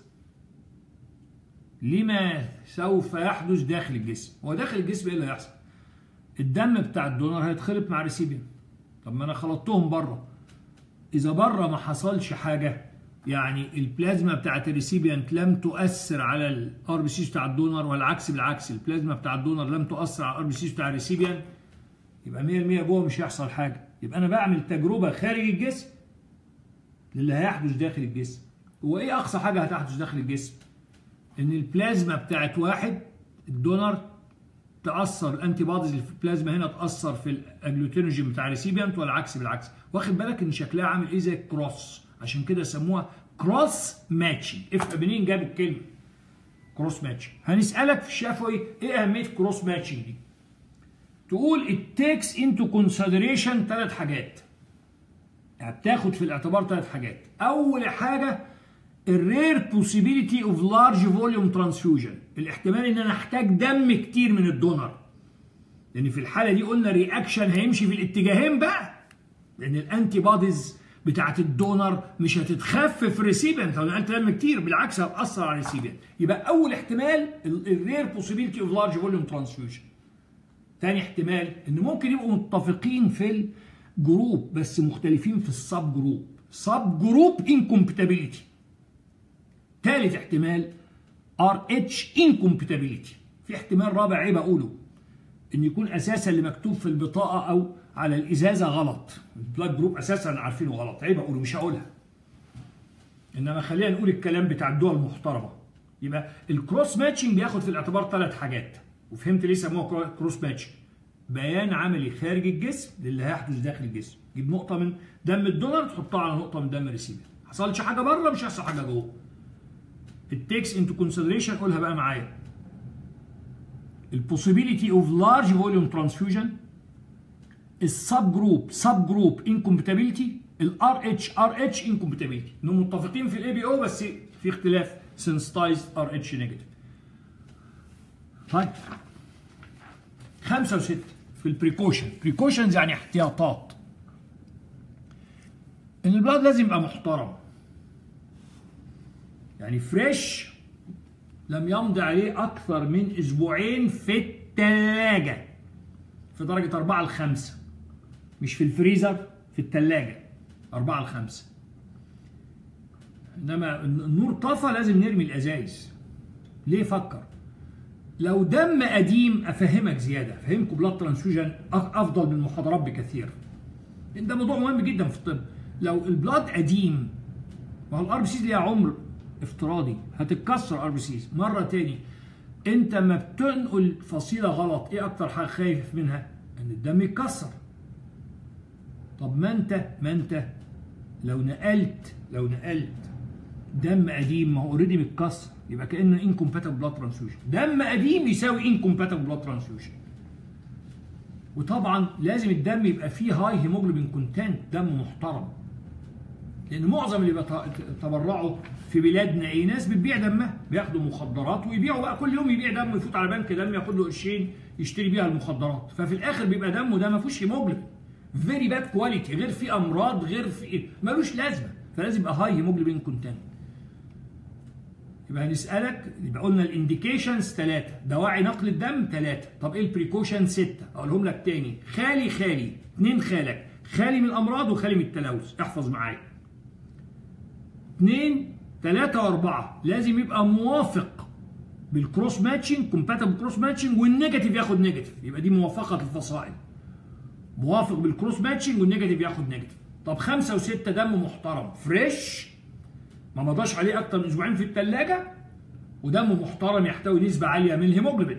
لما سوف يحدث داخل الجسم هو داخل الجسم ايه اللي هيحصل الدم بتاع الدونر هيتخلط مع الريسيبيانت طب ما انا خلطتهم بره اذا بره ما حصلش حاجه يعني البلازما بتاعت الريسيبيانت لم تؤثر على الار بي سي بتاع الدونر والعكس بالعكس البلازما بتاع الدونر لم تؤثر على الار بي سي بتاع الريسيبيانت يبقى 100% جوه مش هيحصل حاجه يبقى انا بعمل تجربه خارج الجسم للي هيحدث داخل الجسم هو ايه اقصى حاجه هتحدث داخل الجسم ان البلازما بتاعت واحد الدونر تاثر الانتي بوديز اللي في البلازما هنا تاثر في الاجلوتينوجين بتاع الريسيبيانت والعكس بالعكس واخد بالك ان شكلها عامل ايه زي الكروس عشان كده سموها كروس ماتشنج افهم منين جاب الكلمه كروس ماتشنج هنسالك في الشفوي ايه اهميه كروس ماتشنج دي تقول it takes into consideration ثلاث حاجات يعني بتاخد في الاعتبار ثلاث حاجات اول حاجه الرير possibility of large volume transfusion الاحتمال ان انا احتاج دم كتير من الدونر لان في الحاله دي قلنا رياكشن هيمشي في الاتجاهين بقى لان الانتي بوديز بتاعت الدونر مش هتتخفف ريسيبنت لو نقلت دم كتير بالعكس هتاثر على الريسيبنت يبقى اول احتمال الرير possibility of large volume transfusion تاني احتمال ان ممكن يبقوا متفقين في الجروب بس مختلفين في السب جروب سب جروب انكومبتابيلتي ثالث احتمال ار اتش انكومبتابيلتي في احتمال رابع ايه بقوله ان يكون اساسا اللي مكتوب في البطاقه او على الازازه غلط البلاد جروب اساسا عارفينه غلط عيب اقوله مش هقولها انما خلينا نقول الكلام بتاع الدول المحترمه يبقى الكروس ماتشنج بياخد في الاعتبار ثلاث حاجات وفهمت ليه سموها كروس ماتشنج بيان عملي خارج الجسم للي هيحدث داخل الجسم تجيب نقطه من دم الدونر تحطها على نقطه من دم الريسيفر حصلش حاجه بره مش هيحصل حاجه جوه التيكس انتو كونسيدريشن قولها بقى معايا البوسيبيليتي اوف لارج فوليوم ترانسفيوجن السب جروب سب جروب انكومباتيبيلتي الار اتش ار اتش انكومباتيبيلتي انهم متفقين في الاي بي او بس في اختلاف سنسيتايز ار اتش نيجاتيف طيب خمسة وستة في البريكوشن بريكوشنز يعني احتياطات ان البلاد لازم يبقى محترم يعني فريش لم يمضي عليه اكثر من اسبوعين في الثلاجه في درجه 4 ل 5 مش في الفريزر في الثلاجه 4 ل 5 انما النور طفى لازم نرمي الازايز ليه فكر لو دم قديم افهمك زياده افهمكم بلاد ترانسفيوجن افضل من المحاضرات بكثير لان ده موضوع مهم جدا في الطب لو البلاد قديم ما هو الار بي سيز ليها عمر افتراضي هتتكسر ار بي سيز مره تاني انت ما بتنقل فصيله غلط ايه اكتر حاجه خايف منها ان الدم يتكسر طب ما انت ما انت لو نقلت لو نقلت دم قديم ما هو اوريدي متكسر يبقى كانه انكومباتبل بلاد ترانسفيوجن دم قديم يساوي انكومباتبل بلاد ترانسفيوجن وطبعا لازم الدم يبقى فيه هاي هيموجلوبين كونتنت دم محترم لان معظم اللي بيتبرعوا في بلادنا ايه ناس بتبيع دمها بياخدوا مخدرات ويبيعوا بقى كل يوم يبيع دم يفوت على بنك دم ياخد له قرشين يشتري بيها المخدرات ففي الاخر بيبقى دمه ده ما فيهوش هيموجلوبين فيري باد كواليتي غير في امراض غير في ملوش لازمه فلازم يبقى هاي هيموجلوبين كونتنت يبقى هنسالك يبقى قلنا الانديكيشنز ثلاثه دواعي نقل الدم ثلاثه طب ايه البريكوشن سته اقولهم لك تاني خالي خالي اثنين خالك خالي من الامراض وخالي من التلوث احفظ معايا اثنين ثلاثة وأربعة لازم يبقى موافق بالكروس ماتشنج كومباتبل كروس ماتشنج والنيجاتيف ياخد نيجاتيف يبقى دي موافقة الفصائل موافق بالكروس ماتشنج والنيجاتيف ياخد نيجاتيف طب خمسة وستة دم محترم فريش ما مضاش عليه أكتر من أسبوعين في الثلاجة ودم محترم يحتوي نسبة عالية من الهيموجلوبين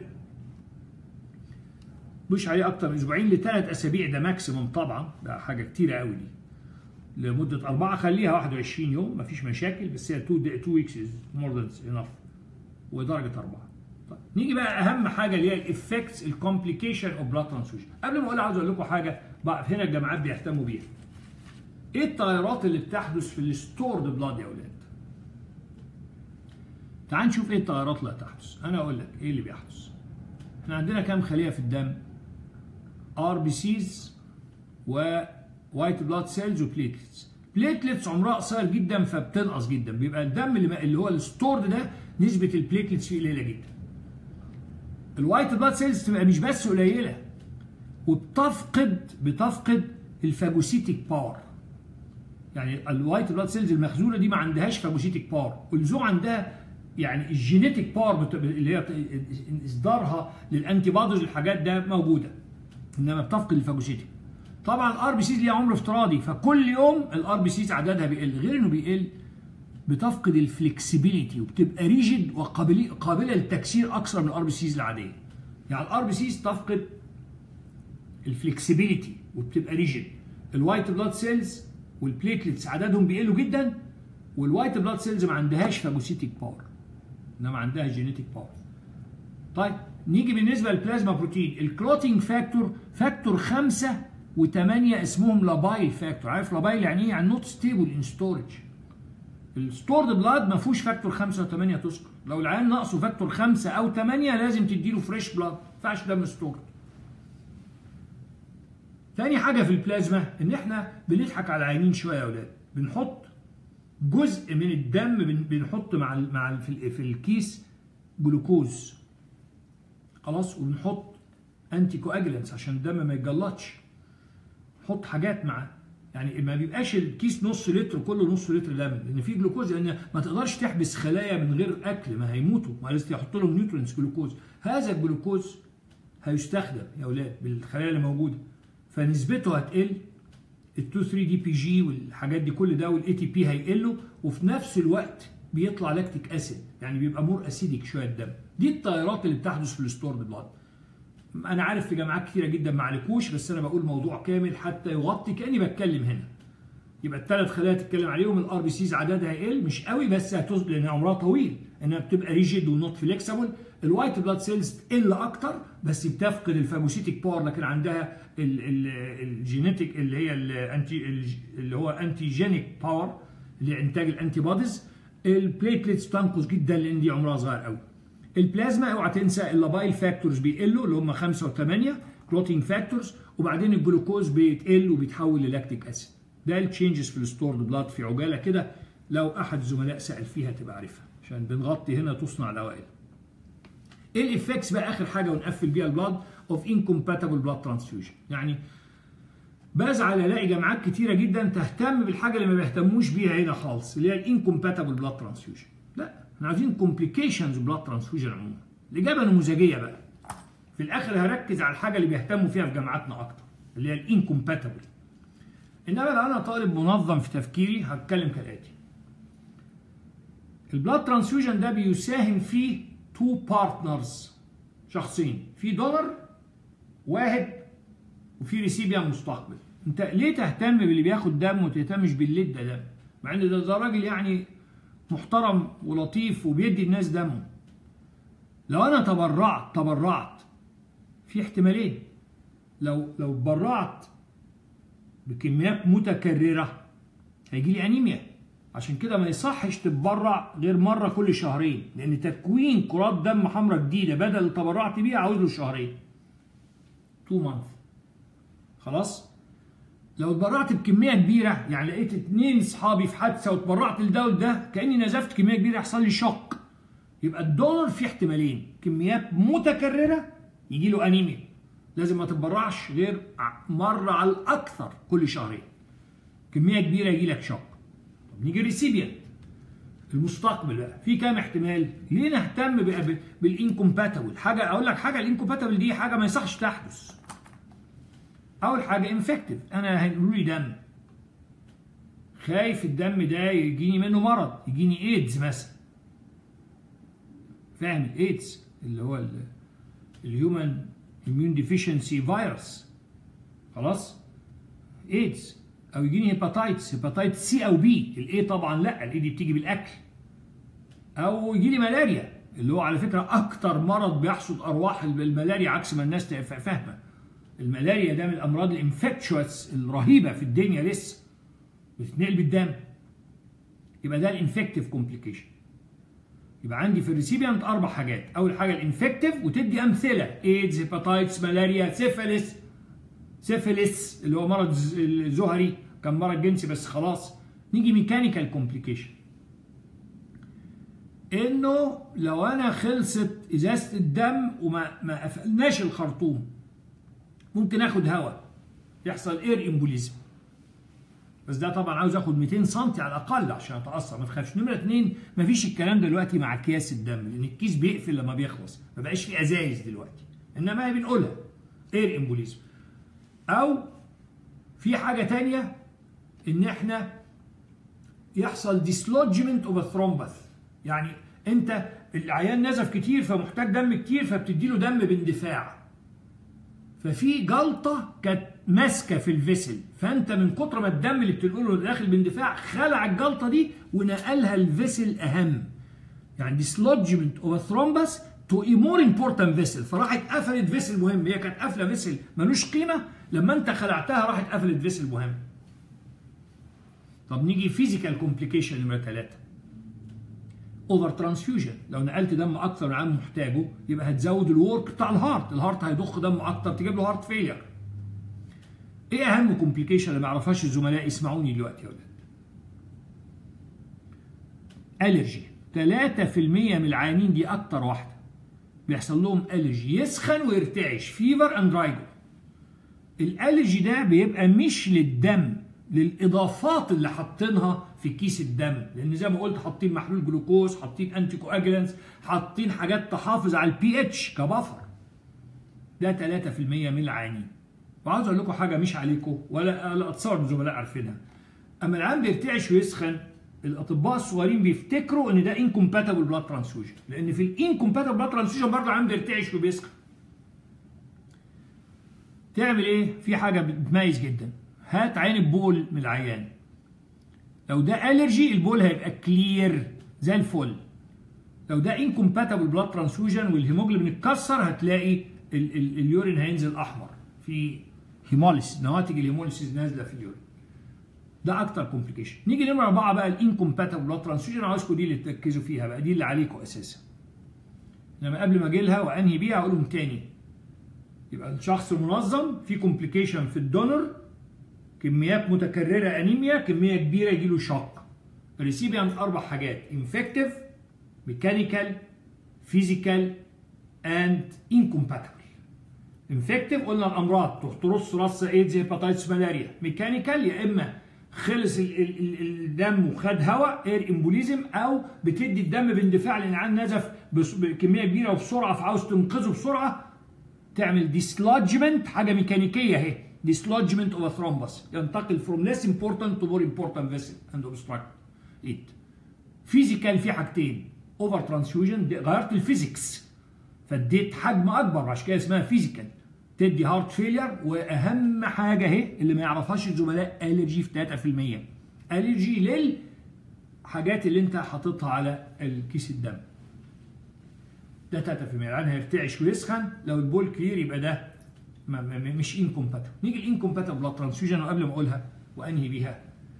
مش عليه أكتر من أسبوعين لثلاث أسابيع ده ماكسيموم طبعا ده حاجة كتيرة قوي دي لمدة أربعة خليها 21 يوم مفيش مشاكل بس هي 2 2 ويكس از مور ذان انف ودرجة أربعة. طيب نيجي بقى أهم حاجة اللي هي الإفكتس الكومبليكيشن أوف بلاد ترانسفيوجن. قبل ما أقول عاوز أقول لكم حاجة بقى هنا الجامعات بيهتموا بيها. إيه التغيرات اللي بتحدث في الستورد بلاد يا أولاد؟ تعال نشوف إيه التغيرات اللي هتحدث. أنا أقول لك إيه اللي بيحدث. إحنا عندنا كام خلية في الدم؟ ار بي سيز و وايت بلاد سيلز وبليتلتس بليتلتس عمرها قصير جدا فبتنقص جدا بيبقى الدم اللي, اللي هو الستورد ده نسبه البليتلتس فيه قليله جدا الوايت بلاد سيلز تبقى مش بس قليله وبتفقد بتفقد الفاجوسيتيك باور يعني الوايت بلاد سيلز المخزونه دي ما عندهاش فاجوسيتيك باور والزوم عندها يعني الجينيتيك باور اللي هي اصدارها للانتي بوديز والحاجات ده موجوده انما بتفقد الفاجوسيتيك طبعا الار بي سيز ليها عمر افتراضي فكل يوم الار بي سيز عددها بيقل غير انه بيقل بتفقد الفلكسبيليتي وبتبقى ريجيد وقابله قابله للتكسير اكثر من الار بي سيز العاديه يعني الار بي سيز تفقد الفلكسبيليتي وبتبقى ريجيد الوايت بلاد سيلز والبليتلتس عددهم بيقلوا جدا والوايت بلاد سيلز ما عندهاش فاجوسيتيك باور انما عندها جينيتيك باور طيب نيجي بالنسبه للبلازما بروتين الكلوتينج فاكتور فاكتور خمسة وثمانية اسمهم لابايل فاكتور عارف لابايل يعني ايه يعني نوت ستيبل ان ستورج الستورد بلاد ما فيهوش فاكتور 5 و8 تذكر لو العيان ناقصه فاكتور 5 او 8 لازم تديله فريش بلاد ما ينفعش دم ستورد تاني حاجه في البلازما ان احنا بنضحك على العيانين شويه يا اولاد بنحط جزء من الدم بنحط مع ال مع ال في, في الكيس جلوكوز خلاص وبنحط انتي كواجلانس عشان الدم ما يتجلطش حط حاجات معاه يعني ما بيبقاش الكيس نص لتر كله نص لتر لبن لان في جلوكوز لان ما تقدرش تحبس خلايا من غير اكل ما هيموتوا ما لازم تحط لهم نيوترينز جلوكوز هذا الجلوكوز هيستخدم يا اولاد بالخلايا اللي موجوده فنسبته هتقل ال 2 3 دي بي جي والحاجات دي كل ده والاي تي بي هيقلوا وفي نفس الوقت بيطلع لاكتيك اسيد يعني بيبقى مور اسيدك شويه الدم دي التغيرات اللي بتحدث في الستورد بلاد انا عارف في جامعات كتيره جدا ما عليكوش بس انا بقول موضوع كامل حتى يغطي كاني بتكلم هنا يبقى الثلاث خلايا تتكلم عليهم الار بي سيز عددها يقل مش قوي بس هتز لان عمرها طويل انها بتبقى ريجيد ونوت فليكسبل الوايت بلاد سيلز تقل اكتر بس بتفقد الفاجوسيتيك باور لكن عندها الجينيتيك اللي هي الانتي اللي هو انتيجينيك باور لانتاج الانتي بوديز البليتلتس بتنقص جدا لان دي عمرها صغير قوي البلازما اوعى تنسى اللابايل فاكتورز بيقلوا اللي هم 5 و8 كلوتينج فاكتورز وبعدين الجلوكوز بيتقل وبيتحول للاكتيك اسيد ده التشينجز في الستورد بلاد في عجاله كده لو احد الزملاء سال فيها تبقى عارفها عشان بنغطي هنا تصنع الاوائل ايه الافكتس بقى اخر حاجه ونقفل بيها البلاد اوف انكومباتبل بلاد ترانسفيوجن يعني بزعل الاقي جامعات كتيره جدا تهتم بالحاجه اللي ما بيهتموش بيها هنا خالص اللي هي الانكومباتبل بلاد ترانسفيوجن لا احنا عايزين كومبليكيشنز بلاد ترانسفيوجن عموما الاجابه نموذجيه بقى في الاخر هركز على الحاجه اللي بيهتموا فيها في جامعاتنا اكتر اللي هي الانكومباتبل انما لو انا طالب منظم في تفكيري هتكلم كالاتي البلاد ترانسفيوجن ده بيساهم فيه تو بارتنرز شخصين في دونر واحد وفي ريسيبيان مستقبل انت ليه تهتم باللي بياخد دم وما تهتمش باللي ادى دم مع ان ده, ده راجل يعني محترم ولطيف وبيدي الناس دمه لو انا تبرعت تبرعت في احتمالين لو لو اتبرعت بكميات متكرره هيجي لي انيميا عشان كده ما يصحش تتبرع غير مره كل شهرين لان تكوين كرات دم حمراء جديده بدل اللي تبرعت بيها عاوز له شهرين 2 مانث خلاص لو اتبرعت بكميه كبيره يعني لقيت اتنين اصحابي في حادثه واتبرعت لده وده كاني نزفت كميه كبيره يحصل لي شوك يبقى الدونر فيه احتمالين كميات متكرره يجي له انيميا لازم ما تتبرعش غير مره على الاكثر كل شهرين كميه كبيره يجي لك شوك طب نيجي ريسيبيانت المستقبل بقى في كام احتمال ليه نهتم بالانكومباتبل حاجه اقول لك حاجه الانكومباتبل دي حاجه ما يصحش تحدث اول حاجه انفكتيف انا هيقولوا لي دم خايف الدم ده يجيني منه مرض يجيني ايدز مثلا فاهم الايدز اللي هو الهيومن اميون ديفيشنسي فيروس خلاص ايدز او يجيني هيباتايتس هيباتايتس سي او بي الاي طبعا لا الاي دي بتيجي بالاكل او يجي لي ملاريا اللي هو على فكره اكتر مرض بيحصد ارواح الملاريا عكس ما الناس فاهمه الملاريا ده من الامراض الانفكشوس الرهيبه في الدنيا لسه بتتنقل بالدم يبقى ده الانفكتيف كومبليكيشن يبقى عندي في الريسيبيانت اربع حاجات اول حاجه الانفكتيف وتدي امثله ايدز هيباتايتس ملاريا سيفيلس سيفيلس اللي هو مرض الزهري كان مرض جنسي بس خلاص نيجي ميكانيكال كومبليكيشن انه لو انا خلصت ازازه الدم وما ما قفلناش الخرطوم ممكن اخد هواء يحصل اير امبوليزم بس ده طبعا عاوز اخد 200 سم على الاقل عشان اتاثر ما تخافش نمره اثنين ما فيش الكلام دلوقتي مع اكياس الدم لان الكيس بيقفل لما بيخلص ما بقاش في ازايز دلوقتي انما هي بنقولها اير امبوليزم او في حاجه تانية ان احنا يحصل ديسلوجمنت اوف ثرومبث يعني انت العيان نزف كتير فمحتاج دم كتير فبتدي له دم باندفاع ففي جلطه كانت ماسكه في الفيسل فانت من كتر ما الدم اللي بتنقله داخل باندفاع خلع الجلطه دي ونقلها الفيسل اهم يعني ديسلوجمنت اوف ثرومبس تو اي مور امبورتنت فيسل فراحت قفلت فيسل مهم هي كانت قافله فيسل ملوش قيمه لما انت خلعتها راحت قفلت فيسل مهم طب نيجي فيزيكال كومبليكيشن نمره ثلاثه اوفر ترانسفيوجن لو نقلت دم اكتر من العام محتاجه يبقى هتزود الورك بتاع الهارت الهارت هيضخ دم اكتر تجيب له هارت فيلير ايه اهم كومبليكيشن اللي ما يعرفهاش الزملاء يسمعوني دلوقتي يا ولاد الرجي 3% من العيانين دي اكتر واحده بيحصل لهم الرجي يسخن ويرتعش فيفر اند رايجو الالرجي ده بيبقى مش للدم للاضافات اللي حاطينها في كيس الدم لان زي ما قلت حاطين محلول جلوكوز حاطين انتي كواجلانس حاطين حاجات تحافظ على البي اتش كبفر ده 3% من العيانين وعاوز اقول لكم حاجه مش عليكم ولا لا اتصور الزملاء عارفينها اما العيان بيرتعش ويسخن الاطباء الصغيرين بيفتكروا ان ده انكومباتبل بلاد ترانسفيوجن لان في الانكومباتبل بلاد ترانسفيوجن برضه عنده يرتعش وبيسخن تعمل ايه في حاجه بتميز جدا هات عين البول من العيان لو ده الرجي البول هيبقى كلير زي الفل لو ده انكومباتبل بلاد ترانسفيوجن والهيموجلوبين اتكسر هتلاقي ال ال اليورين هينزل احمر في هيموليس نواتج الهيموليسيس نازله في اليورين ده اكتر كومبليكيشن نيجي نمره اربعه بقى الانكومباتبل بلاد ترانسفيوجن عاوزكم دي اللي تركزوا فيها بقى دي اللي عليكم اساسا انما قبل ما اجي لها وانهي بيها اقولهم تاني يبقى الشخص المنظم في كومبليكيشن في الدونر كميات متكرره انيميا كميه كبيره يجي له شوك الريسيبيانت اربع حاجات انفكتيف ميكانيكال فيزيكال اند انكومباتبل انفكتيف قلنا الامراض ترص رص ايدز هيباتايتس ملاريا ميكانيكال يا اما خلص ال ال ال الدم وخد هواء اير امبوليزم او بتدي الدم باندفاع لان عن نزف بكميه كبيره وبسرعه فعاوز تنقذه بسرعه تعمل ديسلوجمنت حاجه ميكانيكيه اهي dislodgement of a thrombus ينتقل from less important to more important vessel and obstruct it physical في حاجتين over transfusion غيرت الفيزيكس فاديت حجم اكبر عشان كده اسمها فيزيكال تدي هارت فيلير واهم حاجه اهي اللي ما يعرفهاش الزملاء الرجي في 3% الرجي للحاجات اللي انت حاططها على الكيس الدم ده 3% العين هيرتعش ويسخن لو البول كلير يبقى ده ما ما مش انكومباتبل نيجي الانكومباتبل بلاد ترانسفيوجن وقبل ما اقولها وانهي بيها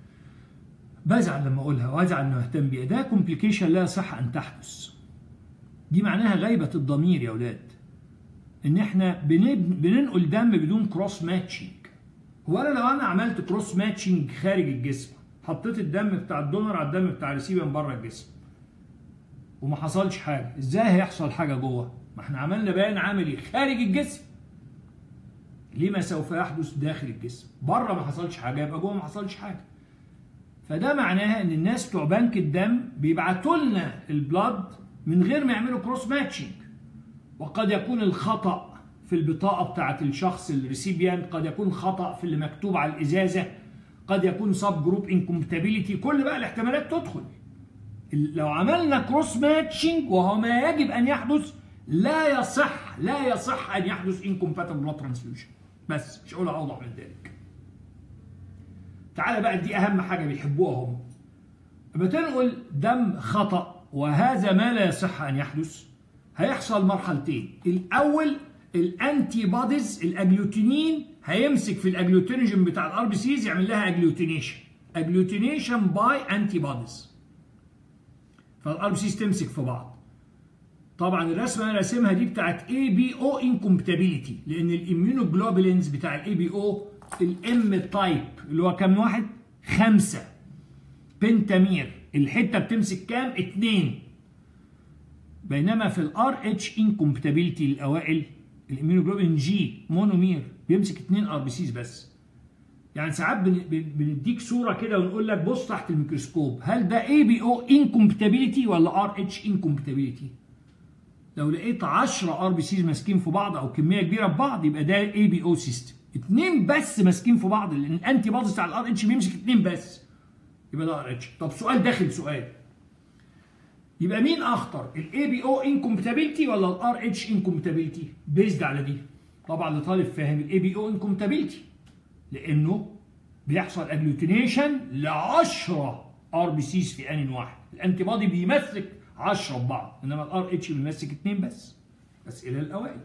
بزعل لما اقولها وازعل انه اهتم بيها ده كومبليكيشن لا يصح ان تحدث دي معناها غيبه الضمير يا اولاد ان احنا بننقل دم بدون كروس ماتشنج هو انا لو انا عملت كروس ماتشنج خارج الجسم حطيت الدم بتاع الدونر على الدم بتاع الريسيفر بره الجسم وما حصلش حاجه ازاي هيحصل حاجه جوه ما احنا عملنا بيان عملي خارج الجسم لما سوف يحدث داخل الجسم بره ما حصلش حاجه يبقى جوه ما حصلش حاجه فده معناها ان الناس بتوع بنك الدم بيبعتوا لنا البلاد من غير ما يعملوا كروس ماتشنج وقد يكون الخطا في البطاقه بتاعه الشخص الريسيبيان قد يكون خطا في اللي مكتوب على الازازه قد يكون سب جروب انكومبتابيلتي كل بقى الاحتمالات تدخل لو عملنا كروس ماتشنج وهو ما يجب ان يحدث لا يصح لا يصح ان يحدث انكومباتبل بلاد ترانسفيوجن بس مش هقولها اوضح من ذلك تعالى بقى دي اهم حاجه بيحبوها هم لما تنقل دم خطا وهذا ما لا يصح ان يحدث هيحصل مرحلتين الاول الانتي بوديز الاجلوتينين هيمسك في الاجلوتينيجن بتاع الار بي سيز يعمل لها اجلوتينيشن اجلوتينيشن باي انتي بوديز فالار بي سيز تمسك في بعض طبعا الرسمه انا راسمها دي بتاعت اي بي او انكومبتابيلتي لان الاميونوجلوبولينز بتاع الاي بي او الام تايب اللي هو كام واحد؟ خمسه بنتامير الحته بتمسك كام؟ اتنين بينما في الار اتش انكومبتابيلتي الاوائل الاميونوجلوبولين جي مونومير بيمسك اتنين ار بي سيز بس يعني ساعات بنديك صوره كده ونقول لك بص تحت الميكروسكوب هل ده اي بي او انكومبتابيلتي ولا ار اتش انكومبتابيلتي؟ لو لقيت 10 ار بي سيز ماسكين في بعض او كميه كبيره في بعض يبقى ده اي بي او سيستم اثنين بس ماسكين في بعض لان الانتي بوديز بتاع الار اتش بيمسك اثنين بس يبقى ده ار اتش طب سؤال داخل سؤال يبقى مين اخطر الاي بي او انكومبتابيلتي ولا الار اتش انكومبتابيلتي بيزد على دي طبعا لطالب فاهم الاي بي او انكومبتابيلتي لانه بيحصل اجلوتينيشن ل 10 ار بي سيز في ان واحد الانتي بودي بيمسك 10 ببعض انما الار اتش بيمسك اثنين بس اسئله الاوائل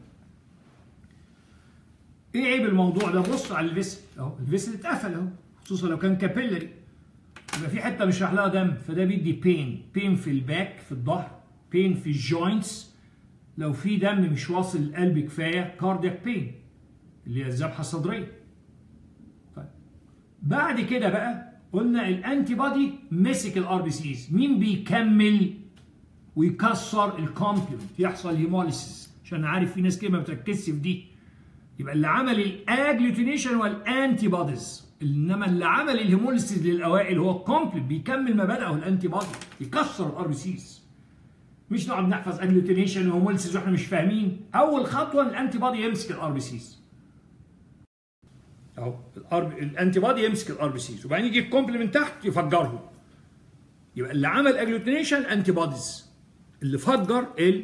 ايه عيب الموضوع ده بص على الفيسل اهو الفيسل اتقفل اهو خصوصا لو كان كابيلري يبقى في حته مش راح لها دم فده بيدي بين بين في الباك في الظهر بين في الجوينتس لو في دم مش واصل القلب كفايه كاردياك بين اللي هي الذبحه الصدريه طيب بعد كده بقى قلنا الانتي بودي مسك الار بي سيز مين بيكمل ويكسر الكومبلمنت يحصل هيموليسيس عشان عارف في ناس كده ما بتركزش في دي يبقى اللي عمل الاجلوتينيشن والانتي بوديز انما اللي عمل الهيموليسيس للاوائل هو الكومبلمنت بيكمل ما بداه الانتي بودي يكسر الار بي سيز مش نقعد نحفظ اجلوتينيشن وهيموليسيس واحنا مش فاهمين اول خطوه الانتي بودي يمسك الار بي سيز اهو الانتي بودي يمسك الار بي سيز وبعدين يجي الكومبلمنت تحت يفجرهم يبقى اللي عمل اجلوتينيشن انتي بوديز اللي فجر ال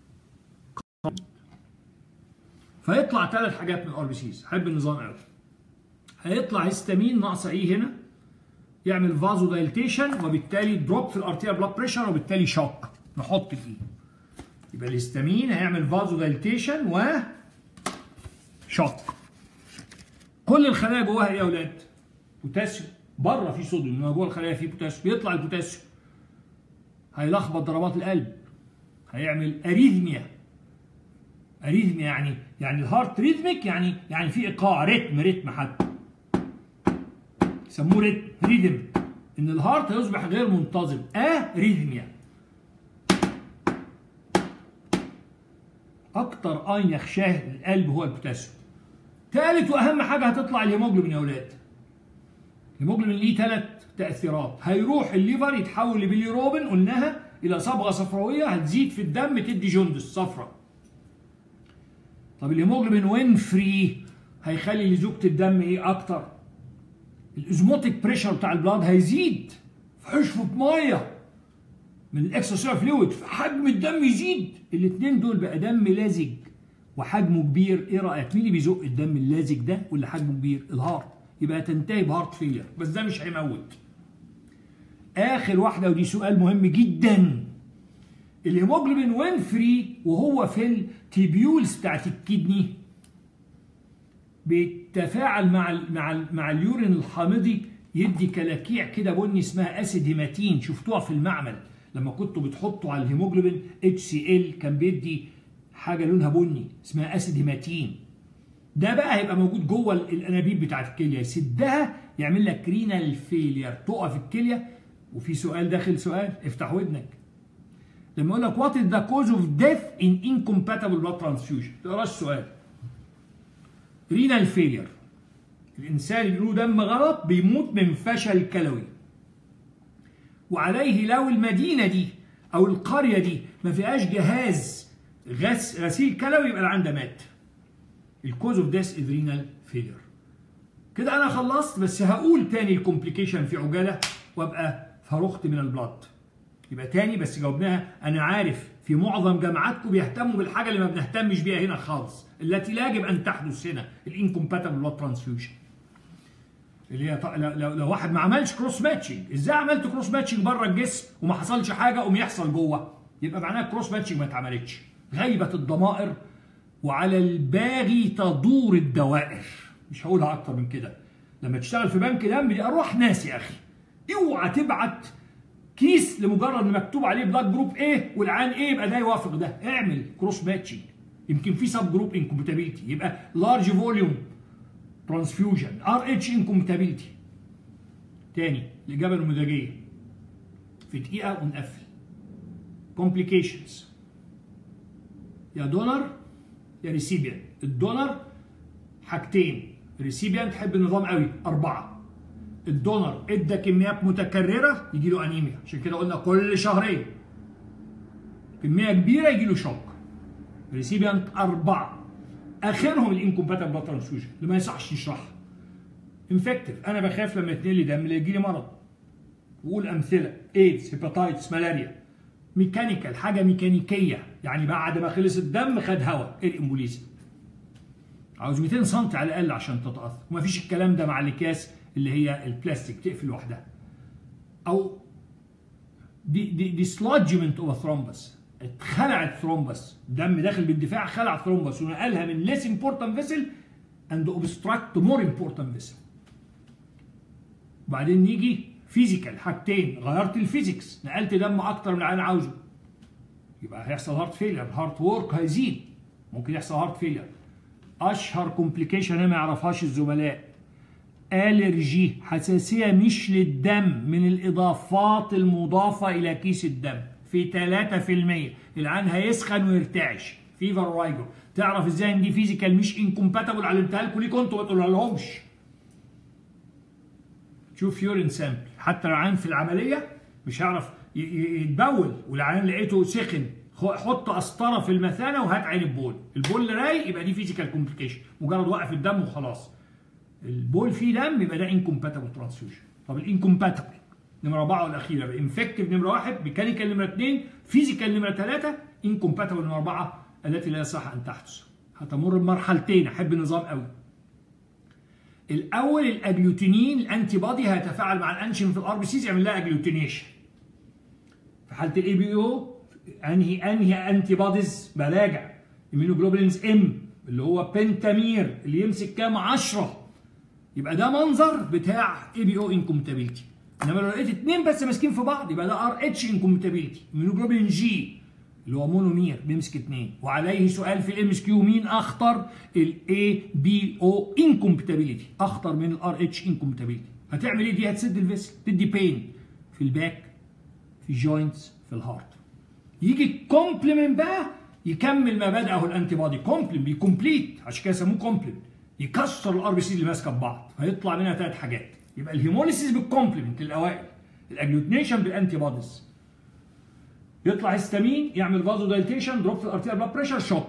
فيطلع ثلاث حاجات من الار بي سيز حب النظام قوي هيطلع هيستامين ناقصه ايه هنا يعمل فازو دايلتيشن وبالتالي دروب في الارتيا بلاد بريشر وبالتالي شوك نحط الاي يبقى الهستامين هيعمل فازو دايلتيشن و شوك كل الخلايا جواها ايه يا اولاد؟ بوتاسيوم بره في صوديوم انما جوه الخلايا في بوتاسيوم يطلع البوتاسيوم هيلخبط ضربات القلب هيعمل اريثميا اريثميا يعني يعني الهارت ريثميك يعني يعني في ايقاع رتم رتم حتى يسموه رتم ريدم ان الهارت يصبح غير منتظم اريثميا اكتر اين يخشاه القلب هو البوتاسيوم ثالث واهم حاجه هتطلع الهيموجلوبين يا اولاد الهيموجلوبين ليه ثلاث تاثيرات هيروح الليفر يتحول لبيليروبين قلناها الى صبغه صفراويه هتزيد في الدم تدي جندس صفرة طب الهيموجلوبين وين فري هيخلي لزوجة الدم ايه اكتر الازموتيك بريشر بتاع البلاد هيزيد فحشفه ميه من الاكسترا فلويد فحجم الدم يزيد الاثنين دول بقى دم لازج وحجمه كبير ايه رايك مين اللي بيزق الدم اللازج ده واللي حجمه كبير الهارت يبقى تنتهي بهارت فيلر بس ده مش هيموت اخر واحده ودي سؤال مهم جدا الهيموجلوبين وين فري وهو في التيبيولز بتاعت الكدني بيتفاعل مع ال مع ال مع اليورين الحامضي يدي كلاكيع كده بني اسمها اسيد هيماتين شفتوها في المعمل لما كنتوا بتحطوا على الهيموجلوبين اتش سي ال كان بيدي حاجه لونها بني اسمها اسيد هيماتين ده بقى هيبقى موجود جوه الانابيب بتاعت الكليه يسدها يعمل لك رينال فيلير تقف الكليه وفي سؤال داخل سؤال افتح ودنك لما يقول لك وات از ذا كوز اوف ديث ان انكومباتبل بلاد ترانسفيوجن تقراش السؤال رينال فيلير الانسان اللي له دم غلط بيموت من فشل كلوي وعليه لو المدينه دي او القريه دي ما فيهاش جهاز غس غسيل كلوي يبقى العيان ده مات الكوز اوف ديث از رينال فيلير كده انا خلصت بس هقول تاني الكومبليكيشن في عجاله وابقى فرغت من البلاد يبقى تاني بس جاوبناها انا عارف في معظم جامعاتكم بيهتموا بالحاجه اللي ما بنهتمش بيها هنا خالص التي لا يجب ان تحدث هنا الانكومباتبل بلاد ترانسفيوجن اللي هي لو, لو, لو واحد ما عملش كروس ماتشنج ازاي عملت كروس ماتشنج بره الجسم وما حصلش حاجه قوم يحصل جوه يبقى معناها كروس ماتشنج ما اتعملتش غيبه الضمائر وعلى الباغي تدور الدوائر مش هقولها اكتر من كده لما تشتغل في بنك دم دي ارواح ناس يا اخي اوعى تبعت كيس لمجرد ان مكتوب عليه بلاد جروب ايه والعيان ايه يبقى ده يوافق ده اعمل كروس ماتشنج يمكن في سب جروب انكومباتيبيلتي يبقى لارج فوليوم ترانسفيوجن ار اتش انكومباتيبيلتي تاني الاجابه النموذجيه في دقيقه ونقفل كومبليكيشنز يا دونر يا ريسيبيان الدونر حاجتين الريسيبيان تحب النظام قوي اربعه الدونر ادى كميات متكرره يجي له انيميا عشان كده قلنا كل شهرين كميه كبيره يجي له شوك ريسيبيانت اربعه اخرهم الانكومباتبل بلاد ترانسفيوجن اللي ما يصحش يشرحها انفكتيف انا بخاف لما يتنقل لي دم يجي لي مرض وقول امثله ايدز هيباتايتس ملاريا ميكانيكال حاجه ميكانيكيه يعني بعد ما خلص الدم خد هواء ايه الامبوليزم عاوز 200 سم على الاقل عشان تتاثر ومفيش الكلام ده مع الاكياس اللي هي البلاستيك تقفل لوحدها او دي دي ديسلوجمنت اوف ثرومبس اتخلعت ثرومبس دم داخل بالدفاع خلع ثرومبس ونقلها من less important vessel and obstruct more important vessel وبعدين نيجي فيزيكال حاجتين غيرت الفيزيكس نقلت دم اكتر من اللي انا عاوزه يبقى هيحصل هارت فيلير هارت وورك هيزيد ممكن يحصل هارت فيلير اشهر كومبليكيشن انا ما يعرفهاش الزملاء الرجي حساسيه مش للدم من الاضافات المضافه الى كيس الدم في 3% العين هيسخن ويرتعش فيفر رايجو تعرف ازاي ان دي فيزيكال مش انكومباتبل علمتها لكم ليه كنتوا ما تقولها لهمش شوف يورين سامبل حتى لو عين في العمليه مش هيعرف يتبول والعيان لقيته سخن حط قسطره في المثانه وهات عين البول البول رايق يبقى دي فيزيكال كومبليكيشن مجرد وقف الدم وخلاص البول فيه دم يبقى ده انكومباتبل ترانسفيوجن طب الانكومباتبل نمره اربعه والاخيره انفكتيف نمره واحد ميكانيكال نمره اثنين فيزيكال نمره ثلاثه انكومباتبل نمره اربعه التي لا يصح ان تحدث هتمر بمرحلتين احب النظام قوي الاول الاجلوتينين الانتي بادي هيتفاعل مع الانشين في الار بي سيز يعمل لها اجلوتينيشن في حاله الاي بي او انهي انهي انتي باديز براجع immunoglobulins ام اللي هو بنتامير اللي يمسك كام 10 يبقى ده منظر بتاع اي بي او انكومتابيلتي انما لو لقيت اثنين بس ماسكين في بعض يبقى ده ار اتش انكومتابيلتي immunoglobulin جي اللي هو مونومير بيمسك اثنين وعليه سؤال في الام اس كيو مين اخطر الاي بي او انكومبتابيلتي اخطر من الار اتش انكومبتابيلتي هتعمل ايه دي هتسد الفيسل تدي بين في الباك في الجوينتس في الهارت يجي الكومبلمنت بقى يكمل ما بدأه الانتي بادي كومبلمنت بيكمبليت عشان كده يسموه كومبلمنت يكسر الار بي سي اللي ماسكه ببعض فيطلع منها ثلاث حاجات يبقى الهيموليسيس بالكومبلمنت الاوائل الاجلوتينيشن بالانتي بوديز يطلع هيستامين يعمل فازو دايليتيشن دروب في الارتيال بلاد بريشر شوك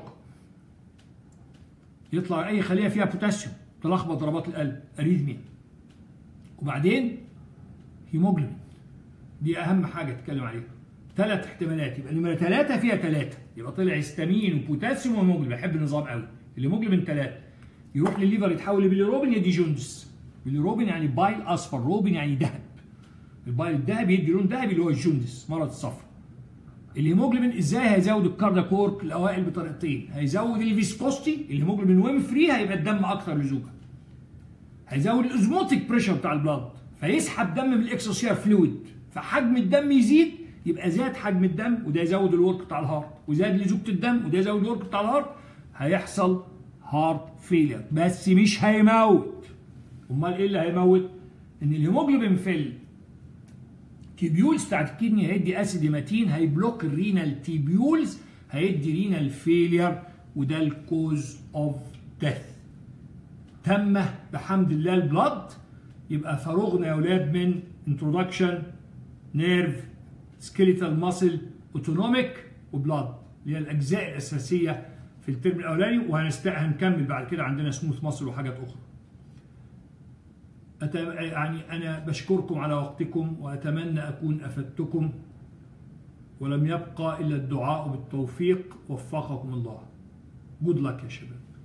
يطلع اي خليه فيها بوتاسيوم تلخبط ضربات القلب اريثميا وبعدين هيموجلوبين دي اهم حاجه تتكلم عليها ثلاث احتمالات يبقى نمره ثلاثه فيها ثلاثه يبقى طلع هيستامين وبوتاسيوم وهيموجلوبين بحب النظام قوي الهيموجلوبين ثلاثه يروح للليفر يتحول لبيليروبين يدي جوندس بيليروبين يعني بايل اصفر روبين يعني ذهب البايل الذهبي يدي لون ذهبي اللي هو الجوندس مرض الصفر الهيموجلوبين ازاي هيزود الكاردياك وورك الاوائل بطريقتين هيزود الفيسكوستي الهيموجلوبين وين فري هيبقى الدم اكثر لزوجه هيزود الاوزموتيك بريشر بتاع البلاد فيسحب دم من الاكسوسيار فلويد فحجم الدم يزيد يبقى زاد حجم الدم وده يزود الورك بتاع الهارت وزاد لزوجه الدم وده يزود الورك بتاع الهارت هيحصل هارت فيلير بس مش هيموت امال ايه اللي هيموت ان الهيموجلوبين في التيبيولز بتاعت الكدني هيدي اسيد هيماتين هيبلوك الرينال تيبيولز هيدي رينال فيلير وده الكوز اوف ديث تم بحمد الله البلد يبقى فرغنا يا اولاد من انترودكشن نيرف سكيليتال ماسل اوتونوميك وبلاد اللي هي الاجزاء الاساسيه في الترم الاولاني وهنكمل بعد كده عندنا سموث ماسل وحاجات اخرى أت... يعني انا بشكركم على وقتكم واتمنى اكون افدتكم ولم يبقى الا الدعاء بالتوفيق وفقكم الله جود لك يا شباب